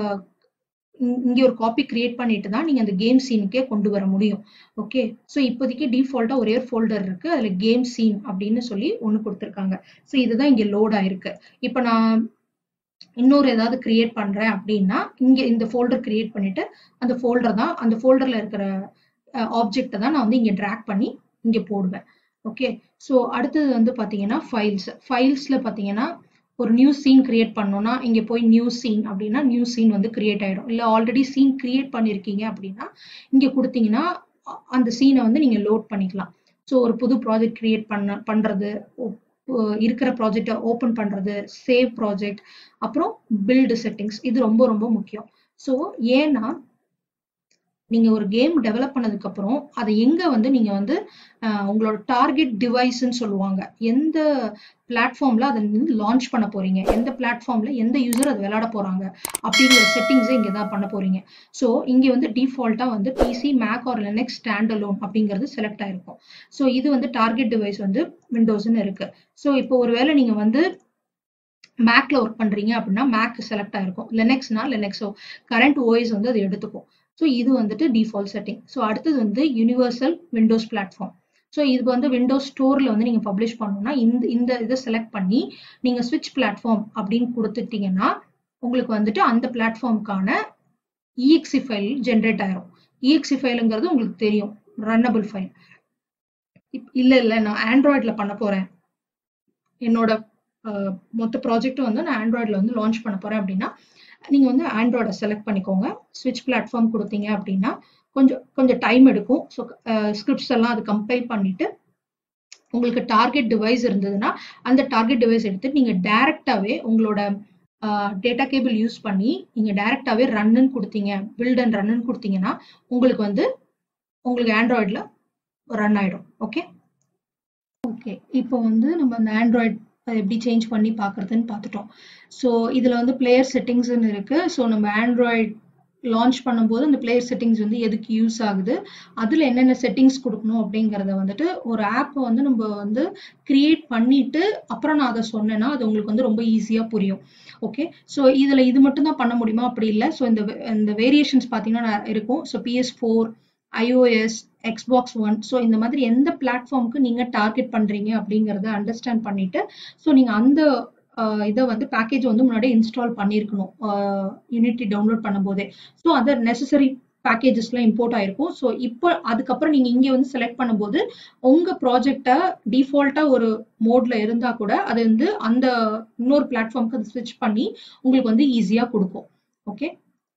இங்க ஒரு காப்பி கிரியேட் பண்ணிட்டு தான் நீங்க அந்த கேம் சீனுக்கே கொண்டு வர முடியும் ஓகே ஸோ இப்போதைக்கு டிஃபால்ட்டா ஒரே ஒரு ஃபோல்டர் இருக்கு அதுல கேம் சீன் அப்படின்னு சொல்லி ஒன்று கொடுத்துருக்காங்க ஸோ இதுதான் இங்க லோட் ஆயிருக்கு இப்போ நான் இன்னொரு ஏதாவது கிரியேட் பண்றேன் அப்படின்னா இங்க இந்த ஃபோல்டர் கிரியேட் பண்ணிட்டு அந்த ஃபோல்டர் தான் அந்த ஃபோல்டர்ல இருக்கிற ஆப்ஜெக்டை தான் நான் வந்து இங்க ட்ராக் பண்ணி இங்க போடுவேன் ஓகே ஸோ அடுத்தது வந்து பாத்தீங்கன்னா ஃபைல்ஸ் ஃபைல்ஸ்ல பாத்தீங்கன்னா ஒரு நியூ சீன் கிரியேட் பண்ணோம்னா இங்க போய் நியூ சீன் அப்படின்னா நியூ சீன் வந்து கிரியேட் ஆயிடும் இல்ல ஆல்ரெடி சீன் கிரியேட் பண்ணிருக்கீங்க அப்படின்னா இங்க கொடுத்தீங்கன்னா அ- அந்த சீனை வந்து நீங்க லோட் பண்ணிக்கலாம் ஸோ ஒரு புது ப்ராஜெக்ட் கிரியேட் பண்ண பண்றது ஒ- ஒ- இருக்கிற ப்ராஜெக்டை ஓப்பன் பண்றது சேவ் ப்ராஜெக்ட் அப்புறம் பில்டு செட்டிங்ஸ் இது ரொம்ப ரொம்ப முக்கியம் ஸோ ஏன்னா நீங்க ஒரு கேம் டெவலப் பண்ணதுக்கு அப்புறம் அதை எங்க வந்து நீங்க வந்து அஹ், உங்களோட டார்கெட் டிவைஸ்ன்னு சொல்லுவாங்க எந்த பிளாட்ஃபார்ம்ல அதை வந்து லான்ச் பண்ண போறீங்க எந்த பிளாட்ஃபார்ம்ல எந்த யூசர் அதை விளையாட போறாங்க அப்படிங்கிற செட்டிங்ஸை இங்க தான் பண்ண போறீங்க ஸோ இங்க வந்து டிஃபால்ட்டா வந்து PC Mac or Linux standalone அப்படிங்கிறது செலக்ட் ஆயிருக்கும் ஸோ இது வந்து டார்கெட் டிவைஸ் வந்து விண்டோஸ்னு இருக்கு ஸோ இப்போ ஒருவேளை நீங்க வந்து மேக்ல ஒர்க் பண்றீங்க அப்படின்னா மேக் செலக்ட் ஆயிருக்கும் லினக்ஸ்னா லினக்ஸோ கரண்ட் ஓஎஸ் வந்து அது எடுத்துக்கும் ஸோ இது வந்துட்டு டிஃபால்ட் செட்டிங் ஸோ அடுத்தது வந்து யூனிவர்சல் விண்டோஸ் பிளாட்ஃபார்ம் ஸோ இது வந்து விண்டோஸ் ஸ்டோர்ல வந்து நீங்க பப்ளிஷ் பண்ணணும்னா இந்த இந்த இதை செலக்ட் பண்ணி நீங்க ஸ்விட்ச் பிளாட்ஃபார்ம் அப்படின்னு கொடுத்துட்டீங்கன்னா உங்களுக்கு வந்துட்டு அந்த பிளாட்ஃபார்முக்கான இஎக்ஸி ஃபைல் ஜென்ரேட் ஆயிரும் இஎக்ஸி ஃபைலுங்கிறது உங்களுக்கு தெரியும் ரன்னபிள் ஃபைல் இல்ல இல்ல நான் ஆண்ட்ராய்ட்ல பண்ண போறேன் என்னோட அஹ், மொத்த ப்ராஜெக்ட்டும் வந்து நான் ஆண்ட்ராய்டில் வந்து லான்ச் பண்ண போறேன் அப்படின்னா நீங்க வந்து ஆண்ட்ராய்டை செலக்ட் பண்ணிக்கோங்க ஸ்விட்ச் பிளாட்ஃபார்ம் கொடுத்தீங்க அப்படின்னா கொஞ்சம் கொஞ்சம் டைம் எடுக்கும் ஸோ ஸ்கிரிப்ட்ஸ் எல்லாம் அது கம்பைல் பண்ணிட்டு உங்களுக்கு டார்கெட் டிவைஸ் இருந்ததுன்னா அந்த டார்கெட் டிவைஸ் எடுத்து நீங்க டைரக்டாவே உங்களோட டேட்டா கேபிள் யூஸ் பண்ணி நீங்க டைரக்டாவே ரன்னு கொடுத்தீங்க பில்ட் அண்ட் ரன்னு கொடுத்தீங்கன்னா உங்களுக்கு வந்து உங்களுக்கு ஆண்ட்ராய்டில் ரன் ஆயிடும் ஓகே ஓகே இப்போ வந்து நம்ம அந்த ஆண்ட்ராய்ட் எப்படி சேஞ்ச் பண்ணி பார்க்கறதுன்னு பார்த்துட்டோம் ஸோ இதில் வந்து பிளேயர் செட்டிங்ஸ்னு இருக்கு ஸோ நம்ம ஆண்ட்ராய்ட் லான்ச் பண்ணும்போது அந்த பிளேயர் செட்டிங்ஸ் வந்து எதுக்கு யூஸ் ஆகுது அதில் என்னென்ன செட்டிங்ஸ் கொடுக்கணும் அப்படிங்கிறத வந்துட்டு ஒரு ஆப்பை வந்து நம்ம வந்து கிரியேட் பண்ணிட்டு அப்புறம் நான் அதை சொன்னேன்னா அது உங்களுக்கு வந்து ரொம்ப ஈஸியாக புரியும் ஓகே ஸோ இதில் இது மட்டும் தான் பண்ண முடியுமா அப்படி இல்லை ஸோ இந்த வே- இந்த வேரியேஷன்ஸ் பார்த்தீங்கன்னா இருக்கும் so PS four iOS Xbox one so இந்த மாதிரி எந்த பிளாட்ஃபார்முக்கு நீங்க டார்கெட் பண்றீங்க அப்படிங்கறத அண்டர்ஸ்டாண்ட் பண்ணிட்டு ஸோ நீங்க அந்த இதை வந்து பேக்கேஜ் வந்து முன்னாடியே இன்ஸ்டால் பண்ணியிருக்கணும் யூனிட்டி டவுன்லோட் பண்ணும்போதே ஸோ அந்த நெசசரி பேக்கேஜஸ்லாம் இம்போர்ட் ஆயிருக்கும் ஸோ இப்போ அதுக்கப்புறம் நீங்க இங்க வந்து செலக்ட் பண்ணும்போது உங்க ப்ராஜெக்டை டிஃபால்ட்டா ஒரு மோட்ல இருந்தா கூட அது வந்து அந்த இன்னொரு பிளாட்ஃபார்முக்கு அது ஸ்விட்ச் பண்ணி உங்களுக்கு வந்து ஈஸியா கொடுக்கும் ஓகே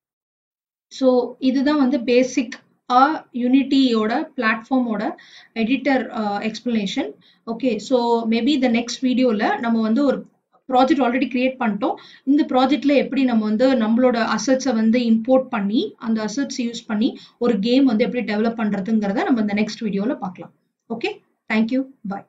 ஸோ இதுதான் வந்து பேசிக் யூனிட்டியோட பிளாட்ஃபார்மோட editor explanation okay so maybe the next வீடியோவில் நம்ம வந்து ஒரு ப்ராஜெக்ட் ஆல்ரெடி கிரியேட் பண்ணிட்டோம் இந்த ப்ராஜெக்ட்ல எப்படி நம்ம வந்து நம்மளோட அசட்ஸை வந்து இம்போர்ட் பண்ணி அந்த அசட்ஸ் யூஸ் பண்ணி ஒரு கேம் வந்து எப்படி டெவலப் பண்றதுங்கிறத நம்ம இந்த நெக்ஸ்ட் வீடியோவில் பார்க்கலாம் okay thank you bye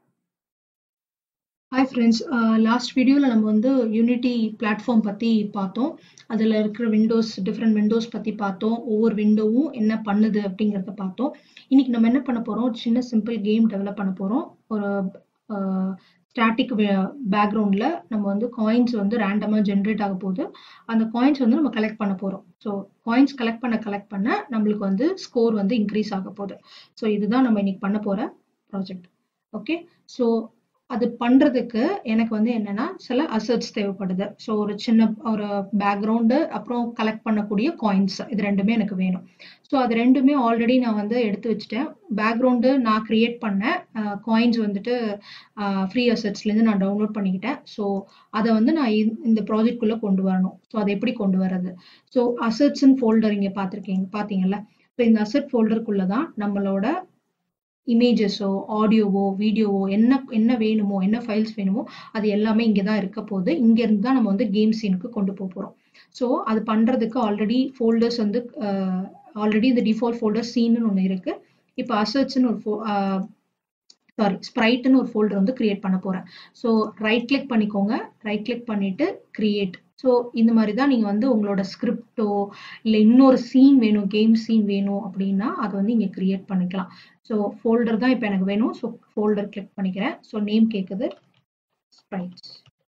hi friends last வீடியோவில் நம்ம வந்து யூனிட்டி பிளாட்ஃபார்ம் பற்றி பார்த்தோம் அதில் இருக்கிற விண்டோஸ் டிஃப்ரெண்ட் விண்டோஸ் பற்றி பார்த்தோம் ஒவ்வொரு விண்டோவும் என்ன பண்ணுது அப்படிங்கிறத பார்த்தோம் இன்னைக்கு நம்ம என்ன பண்ண போகிறோம் சின்ன சிம்பிள் கேம் டெவலப் பண்ண போகிறோம் ஒரு ஸ்டாட்டிக் பேக்ரவுண்டில் நம்ம வந்து காயின்ஸ் வந்து ரேண்டமாக ஜென்ரேட் ஆக போகுது அந்த காயின்ஸ் வந்து நம்ம கலெக்ட் பண்ண போகிறோம் ஸோ காயின்ஸ் கலெக்ட் பண்ண கலெக்ட் பண்ண நம்மளுக்கு வந்து ஸ்கோர் வந்து இன்க்ரீஸ் ஆக போகுது ஸோ இதுதான் நம்ம இன்னைக்கு பண்ண போகிற ப்ராஜெக்ட் ஓகே ஸோ அது பண்றதுக்கு எனக்கு வந்து என்னன்னா சில அசட்ஸ் தேவைப்படுது ஸோ ஒரு சின்ன ஒரு பேக்ரவுண்டு அப்புறம் கலெக்ட் பண்ணக்கூடிய காயின்ஸ் இது ரெண்டுமே எனக்கு வேணும் ஸோ அது ரெண்டுமே ஆல்ரெடி நான் வந்து எடுத்து வச்சுட்டேன் பேக்ரவுண்டு நான் கிரியேட் பண்ண காயின்ஸ் வந்துட்டு ஃப்ரீ அசட்ஸ்லேருந்து நான் டவுன்லோட் பண்ணிக்கிட்டேன் ஸோ அதை வந்து நான் இந்த- இந்த ப்ராஜெக்ட்குள்ளே கொண்டு வரணும் ஸோ அதை எப்படி கொண்டு வர்றது ஸோ அசட்ஸ்ன்னு ஃபோல்டர் இங்கே பார்த்துருக்கீங்க பார்த்தீங்கல்ல ஸோ இந்த அசட் ஃபோல்டருக்குள்ளே தான் நம்மளோட இமேஜஸோ ஆடியோவோ வீடியோவோ என்ன என்ன வேணுமோ என்ன ஃபைல்ஸ் வேணுமோ அது எல்லாமே இங்கே தான் இருக்க போகுது இங்கேருந்து தான் நம்ம வந்து கேம் சீனுக்கு கொண்டு போக போகிறோம் ஸோ அது பண்ணுறதுக்கு ஆல்ரெடி ஃபோல்டர்ஸ் வந்து ஆல்ரெடி இந்த டிஃபால்ட் ஃபோல்டர் சீன்னு ஒன்று இருக்கு இப்போ அசர்ட்ஸ்னு ஒரு ஃபோ சாரி ஸ்ப்ரைட்னு ஒரு ஃபோல்டர் வந்து கிரியேட் பண்ண போகிறேன் ஸோ ரைட் கிளிக் பண்ணிக்கோங்க ரைட் கிளிக் பண்ணிட்டு கிரியேட் ஸோ இந்த மாதிரி தான் நீங்கள் வந்து உங்களோட ஸ்கிரிப்டோ இல்லை இன்னொரு சீன் வேணும் கேம் சீன் வேணும் அப்படின்னா அதை வந்து இங்கே கிரியேட் பண்ணிக்கலாம் ஸோ ஃபோல்டர் தான் இப்போ எனக்கு வேணும் ஸோ ஃபோல்டர் கிளிக் பண்ணிக்கிறேன் ஸோ நேம் கேட்குது ஸ்ப்ரைட்ஸ்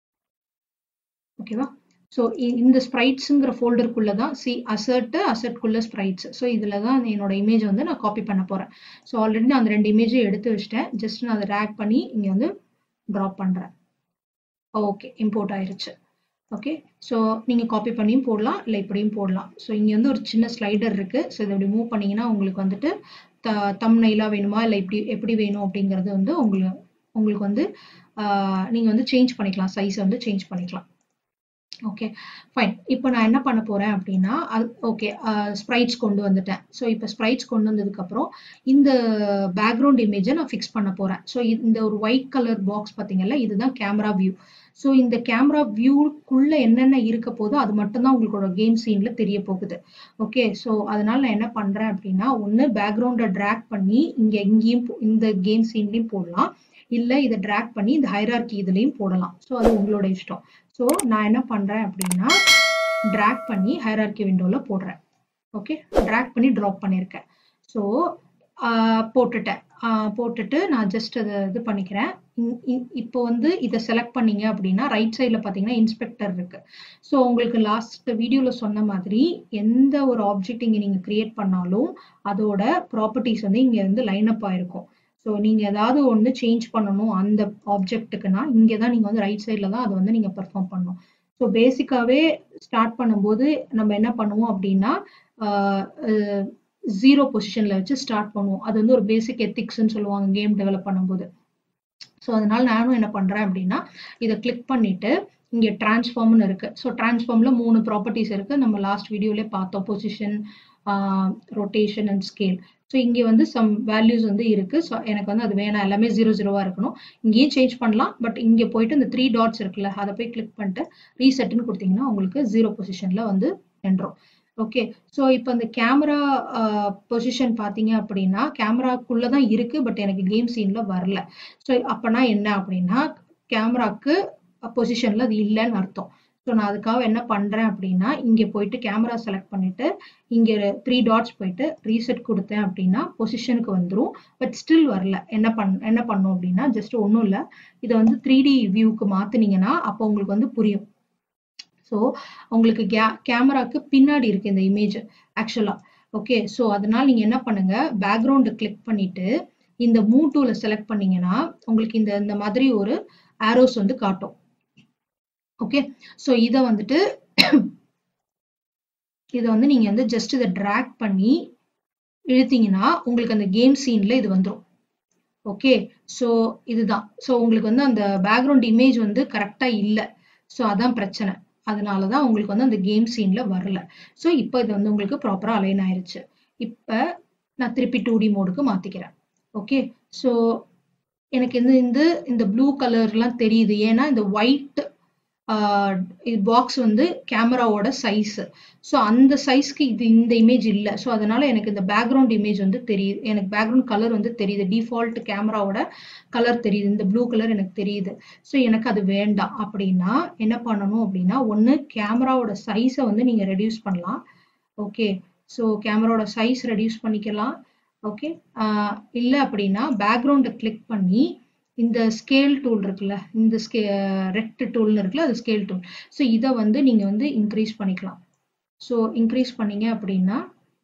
ஓகேவா ஸோ இந்த ஸ்ப்ரைட்ஸுங்கிற ஃபோல்டருக்குள்ள தான் சி அசர்ட்டு அசர்ட்குள்ள ஸ்ப்ரைட்ஸ் ஸோ இதில் தான் என்னோட இமேஜ் வந்து நான் காப்பி பண்ண போகிறேன் ஸோ ஆல்ரெடி நான் அந்த ரெண்டு இமேஜை எடுத்து வச்சிட்டேன் ஜஸ்ட் நான் அதை ரேக் பண்ணி இங்கே வந்து ட்ராப் பண்ணுறேன் ஓகே இம்போர்ட் ஆயிருச்சு ஓகே ஸோ நீங்கள் காப்பி பண்ணியும் போடலாம் இல்லை இப்படியும் போடலாம் ஸோ இங்கே வந்து ஒரு சின்ன ஸ்லைடர் இருக்குது ஸோ இதை இப்படி மூவ் பண்ணிங்கன்னா உங்களுக்கு வந்துட்டு த தம்னைலாக வேணுமா இல்லை இப்படி எப்படி வேணும் அப்படிங்கிறது வந்து உங்களுக்கு உங்களுக்கு வந்து நீங்கள் வந்து சேஞ்ச் பண்ணிக்கலாம் சைஸை வந்து சேஞ்ச் பண்ணிக்கலாம் ஓகே ஃபைன் இப்போ நான் என்ன பண்ண போகிறேன் அப்படின்னா அது ஓகே ஸ்ப்ரைட்ஸ் கொண்டு வந்துட்டேன் ஸோ இப்போ ஸ்ப்ரைட்ஸ் கொண்டு வந்ததுக்கப்புறம் இந்த பேக்ரவுண்ட் இமேஜை நான் ஃபிக்ஸ் பண்ண போகிறேன் ஸோ இந்த ஒரு ஒயிட் கலர் பாக்ஸ் பார்த்தீங்கல்ல இதுதான் கேமரா வியூ ஸோ இந்த கேமரா வியூக்குள்ள என்னென்ன இருக்க போதோ அது மட்டும்தான் உங்களோட கேம் சீன்ல தெரிய போகுது ஓகே ஸோ அதனால நான் என்ன பண்றேன் அப்படின்னா ஒன்று பேக்ரவுண்டை ட்ராக் பண்ணி இங்க எங்கேயும் இந்த கேம் சீன்லையும் போடலாம் இல்லை இதை ட்ராக் பண்ணி இந்த ஹைரார்கி இதுலையும் போடலாம் ஸோ அது உங்களோட இஷ்டம் ஸோ நான் என்ன பண்றேன் அப்படின்னா ட்ராக் பண்ணி ஹைரார்கி விண்டோவில் போடுறேன் ஓகே ட்ராக் பண்ணி ட்ராப் பண்ணியிருக்கேன் ஸோ போட்டுட்டேன் போட்டுட்டு நான் ஜஸ்ட் அதை இது பண்ணிக்கிறேன் இப்போ வந்து இதை செலக்ட் பண்ணீங்க அப்படின்னா ரைட் சைடில் பார்த்தீங்கன்னா இன்ஸ்பெக்டர் இருக்கு ஸோ உங்களுக்கு லாஸ்ட் வீடியோவில் சொன்ன மாதிரி எந்த ஒரு ஆப்ஜெக்ட் இங்கே நீங்கள் கிரியேட் பண்ணாலும் அதோட ப்ராப்பர்ட்டிஸ் வந்து இங்கே வந்து லைன் அப் ஆயிருக்கும் ஸோ நீங்கள் ஏதாவது ஒன்று சேஞ்ச் பண்ணணும் அந்த ஆப்ஜெக்ட்டுக்குன்னா இங்கே தான் நீங்கள் வந்து ரைட் சைடில் தான் அதை வந்து நீங்கள் பெர்ஃபார்ம் பண்ணணும் ஸோ பேசிக்காகவே ஸ்டார்ட் பண்ணும்போது நம்ம என்ன பண்ணுவோம் அப்படின்னா ஜீரோ பொசிஷனில் வச்சு ஸ்டார்ட் பண்ணுவோம் அது வந்து ஒரு பேசிக் எத்திக்ஸ்ன்னு சொல்லுவாங்க கேம் டெவலப் பண்ணும்போது ஸோ அதனால நானும் என்ன பண்ணுறேன் அப்படின்னா இதை கிளிக் பண்ணிட்டு இங்கே டிரான்ஸ்ஃபார்ம்னு இருக்கு ஸோ டிரான்ஸ்ஃபார்ம்ல மூணு ப்ராப்பர்ட்டிஸ் இருக்கு நம்ம லாஸ்ட் வீடியோலே பார்த்தோம் position rotation and scale so இங்கே வந்து சம் வேல்யூஸ் வந்து இருக்கு ஸோ எனக்கு வந்து அது வேணாம் எல்லாமே ஜீரோ ஜீரோவா இருக்கணும் இங்கேயும் சேஞ்ச் பண்ணலாம் பட் இங்கே போயிட்டு இந்த த்ரீ டாட்ஸ் இருக்குல்ல அதை போய் கிளிக் பண்ணிட்டு ரீசெட்னு கொடுத்தீங்கன்னா உங்களுக்கு ஜீரோ பொசிஷன்ல வந்து நின்றோம் ஓகே ஸோ இப்போ இந்த கேமரா பொசிஷன் பார்த்தீங்க அப்படின்னா கேமராக்குள்ள தான் இருக்கு பட் எனக்கு கேம் சீன்ல வரல ஸோ அப்பனா என்ன அப்படின்னா கேமராக்கு பொசிஷன்ல அது இல்லைன்னு அர்த்தம் ஸோ நான் அதுக்காக என்ன பண்றேன் அப்படின்னா இங்க போயிட்டு கேமரா செலக்ட் பண்ணிட்டு இங்க த்ரீ டாட்ஸ் போயிட்டு ரீசெட் கொடுத்தேன் அப்படின்னா பொசிஷனுக்கு வந்துடும் பட் ஸ்டில் வரல என்ன பண் என்ன பண்ணும் அப்படின்னா ஜஸ்ட் ஒன்றும் இல்லை இதை வந்து த்ரீ டி வியூக்கு மாத்துனீங்கன்னா அப்போ உங்களுக்கு வந்து புரியும் ஸோ உங்களுக்கு கே கேமராக்கு பின்னாடி இருக்கு இந்த இமேஜ் ஆக்சுவலா ஓகே ஸோ அதனால நீங்க என்ன பண்ணுங்க பேக்ரவுண்டை கிளிக் பண்ணிட்டு இந்த மூ டூல செலக்ட் பண்ணீங்கன்னா உங்களுக்கு இந்த இந்த மாதிரி ஒரு ஆரோஸ் வந்து காட்டும் ஓகே ஸோ இதை வந்துட்டு இதை வந்து நீங்க வந்து ஜஸ்ட் இதை ட்ராக் பண்ணி இழுத்தீங்கன்னா உங்களுக்கு அந்த கேம் சீன்ல இது வந்துடும் ஓகே ஸோ இதுதான் ஸோ உங்களுக்கு வந்து அந்த பேக்ரவுண்ட் இமேஜ் வந்து கரெக்டா இல்லை ஸோ அதான் பிரச்சனை அதனால தான் உங்களுக்கு வந்து அந்த கேம் சீன்ல வரல ஸோ இப்போ இது வந்து உங்களுக்கு ப்ராப்பரா அலைன் ஆயிருச்சு இப்போ நான் திருப்பி டூ டி மோடுக்கு மாத்திக்கிறேன் ஓகே ஸோ எனக்கு இந்த இந்த இந்த ப்ளூ கலர்லாம் தெரியுது ஏன்னா இந்த ஒயிட் பாக்ஸ் வந்து கேமராவோட சைஸ் ஸோ அந்த சைஸ்க்கு இது இந்த இமேஜ் இல்லை ஸோ அதனால எனக்கு இந்த பேக்ரவுண்ட் இமேஜ் வந்து தெரியுது எனக்கு பேக்ரவுண்ட் கலர் வந்து தெரியுது டிஃபால்ட் கேமராவோட கலர் தெரியுது இந்த ப்ளூ கலர் எனக்கு தெரியுது ஸோ எனக்கு அது வேண்டாம் அப்படின்னா என்ன பண்ணணும் அப்படின்னா ஒன்று கேமராவோட சைஸை வந்து நீங்கள் ரெடியூஸ் பண்ணலாம் ஓகே ஸோ கேமராவோட சைஸ் ரெடியூஸ் பண்ணிக்கலாம் ஓகே இல்லை அப்படின்னா பேக்ரவுண்டை கிளிக் பண்ணி இந்த ஸ்கேல் டூல் இருக்குல்ல இந்த ஸ்கே ரெக்ட் டூல்னு இருக்குல்ல அது ஸ்கேல் டூல் ஸோ இதை வந்து நீங்கள் வந்து இன்க்ரீஸ் பண்ணிக்கலாம் ஸோ இன்க்ரீஸ் பண்ணீங்க அப்படின்னா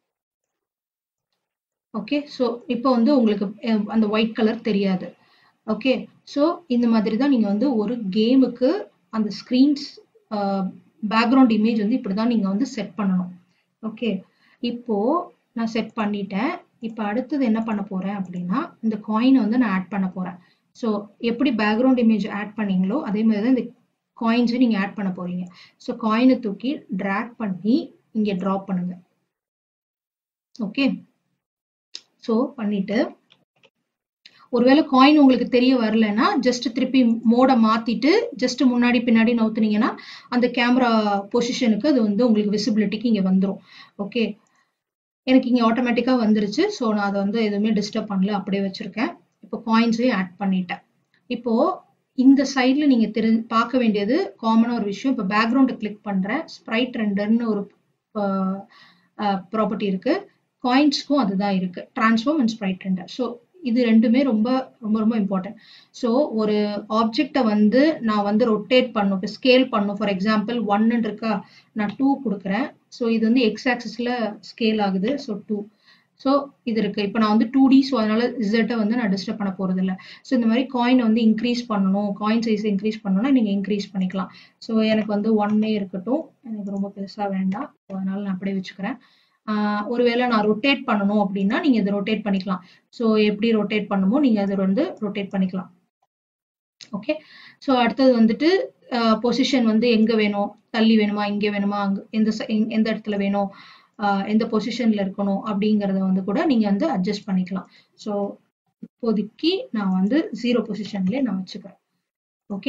ஓகே ஸோ இப்போ வந்து உங்களுக்கு அந்த ஒயிட் கலர் தெரியாது ஓகே ஸோ இந்த மாதிரி தான் நீங்கள் வந்து ஒரு கேமுக்கு அந்த ஸ்க்ரீன்ஸ் பேக்ரவுண்ட் இமேஜ் வந்து இப்படி தான் நீங்கள் வந்து செட் பண்ணணும் ஓகே இப்போ நான் செட் பண்ணிட்டேன் இப்போ அடுத்தது என்ன பண்ண போறேன் அப்படின்னா இந்த காயினை வந்து நான் ஆட் பண்ண போறேன் ஸோ எப்படி பேக்ரவுண்ட் இமேஜ் ஆட் பண்ணீங்களோ அதே மாதிரி தான் இந்த காயின்ஸை நீங்கள் ஆட் பண்ண போறீங்க ஸோ காயினை தூக்கி ட்ராக் பண்ணி இங்கே ட்ராப் பண்ணுங்க ஓகே ஸோ பண்ணிட்டு ஒருவேளை காயின் உங்களுக்கு தெரிய வரலன்னா ஜஸ்ட் திருப்பி மோடை மாத்திட்டு ஜஸ்ட் முன்னாடி பின்னாடி நவுத்துனீங்கன்னா அந்த கேமரா பொசிஷனுக்கு அது வந்து உங்களுக்கு விசிபிலிட்டிக்கு இங்கே வந்துடும் ஓகே எனக்கு இங்கே ஆட்டோமேட்டிக்காக வந்துருச்சு ஸோ நான் அதை வந்து எதுவுமே டிஸ்டர்ப் பண்ணல அப்படியே வச்சிருக்கேன் இப்போ காயின்ஸையும் ஆட் பண்ணிட்டேன் இப்போ இந்த சைடில் நீங்கள் தெரி பார்க்க வேண்டியது காமனாக ஒரு விஷயம் இப்போ பேக்ரவுண்டை கிளிக் பண்ணுறேன் ஸ்ப்ரைட் ரெண்டர்னு ஒரு ப்ராப்பர்ட்டி இருக்கு காயின்ஸ்க்கும் அதுதான் இருக்கு transform and sprite render so இது ரெண்டுமே ரொம்ப ரொம்ப ரொம்ப இம்பார்ட்டன்ட் ஸோ ஒரு ஆப்ஜெக்டை வந்து நான் வந்து ரொட்டேட் பண்ணும் இப்போ ஸ்கேல் பண்ணும் ஃபார் எக்ஸாம்பிள் ஒன்னு இருக்கா நான் டூ கொடுக்குறேன் ஸோ இது வந்து எக்ஸ் ஆக்சிஸில் ஸ்கேல் ஆகுது ஸோ டூ ஸோ இது இருக்கு இப்போ நான் வந்து டூ டி ஸோ அதனால இசட்டை வந்து நான் டிஸ்டர்ப் பண்ண போறது இல்லை ஸோ இந்த மாதிரி காயினை வந்து இன்க்ரீஸ் பண்ணணும் காயின் சைஸ் இன்க்ரீஸ் பண்ணணும்னா நீங்க இன்க்ரீஸ் பண்ணிக்கலாம் ஸோ எனக்கு வந்து ஒன்னே இருக்கட்டும் எனக்கு ரொம்ப பெருசா வேண்டாம் ஸோ அதனால நான் அப்படியே வச்சுக்கிறேன் ஒருவேளை நான் ரொட்டேட் பண்ணணும் அப்படின்னா நீங்க இதை ரொட்டேட் பண்ணிக்கலாம் ஸோ எப்படி ரொட்டேட் பண்ணுமோ நீங்க அதை வந்து ரொட்டேட் பண்ணிக்கலாம் ஓகே ஸோ அடுத்தது வந்துட்டு பொசிஷன் வந்து எங்க வேணும் தள்ளி வேணுமா இங்கே வேணுமா அங்க எந்த ச- எந்த எந்த இடத்துல வேணும் ஆஹ் எந்த பொசிஷன்ல இருக்கணும் அப்படிங்கறத வந்து கூட நீங்க வந்து அட்ஜஸ்ட் பண்ணிக்கலாம் ஸோ இப்போதைக்கு நான் வந்து ஜீரோ பொசிஷன்லயே நான் வச்சுக்கிறேன் ஓகே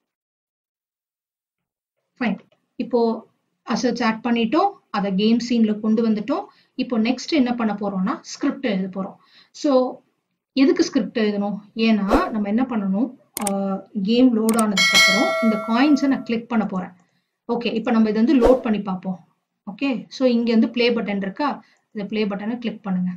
ஃபைன் இப்போ அசட்ஸ் ஆட் பண்ணிட்டோம் அதை கேம் சீன்ல கொண்டு வந்துட்டோம் இப்போ நெக்ஸ்ட் என்ன பண்ண போறோம்னா ஸ்கிரிப்ட் எழுத போறோம் ஸோ எதுக்கு ஸ்கிரிப்ட் எழுதணும் ஏன்னா நம்ம என்ன பண்ணணும் கேம் லோட் ஆனதுக்கு அப்புறம் இந்த காயின்ஸை நான் கிளிக் பண்ண போறேன் ஓகே இப்போ நம்ம இதை வந்து லோட் பண்ணி பார்ப்போம் ஓகே ஸோ இங்க வந்து ப்ளே பட்டன் இருக்கா இந்த ப்ளே பட்டனை கிளிக் பண்ணுங்க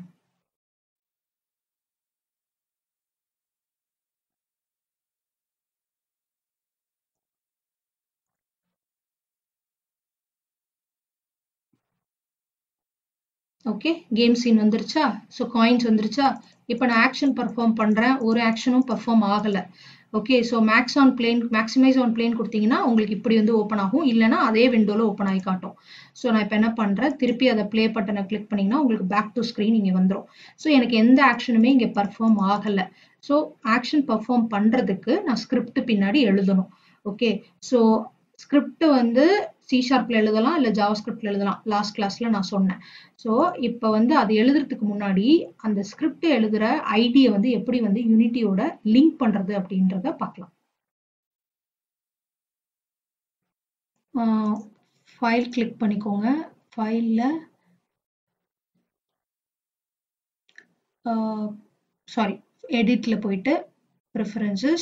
ஓகே கேம் சீன் வந்துருச்சா ஸோ காயின்ஸ் வந்துருச்சா இப்போ நான் ஆக்ஷன் பர்ஃபார்ம் பண்றேன் ஒரு ஆக்ஷனும் பர்ஃபார்ம் ஆகல okay so max on plane maximize on plane கொடுத்தீங்கன்னா உங்களுக்கு இப்படி வந்து ஓப்பன் ஆகும் இல்லைன்னா அதே விண்டோல ஓப்பன் ஆகி காட்டும் ஸோ நான் இப்போ என்ன பண்றேன் திருப்பி அதை ப்ளே பட்டனை கிளிக் பண்ணீங்கன்னா உங்களுக்கு பேக் டு ஸ்க்ரீன் இங்கே வந்துடும் ஸோ எனக்கு எந்த ஆக்ஷனுமே இங்கே பர்ஃபார்ம் ஆகல ஸோ ஆக்ஷன் பர்ஃபார்ம் பண்றதுக்கு நான் ஸ்கிரிப்ட் பின்னாடி எழுதணும் ஓகே ஸோ ஸ்கிரிப்ட் வந்து சி ஷார்ப்ல எழுதலாம் இல்ல ஜாவா ஸ்கிரிப்ட்ல எழுதலாம் லாஸ்ட் கிளாஸ்ல நான் சொன்னேன் ஸோ இப்போ வந்து அது எழுதுறதுக்கு முன்னாடி அந்த ஸ்கிரிப்ட் எழுதுற ஐடியை வந்து எப்படி வந்து யூனிட்டியோட லிங்க் பண்றது அப்படின்றத பார்க்கலாம் ஃபைல் கிளிக் பண்ணிக்கோங்க ஃபைல்ல சாரி எடிட்ல போயிட்டு ப்ரிஃபரன்சஸ்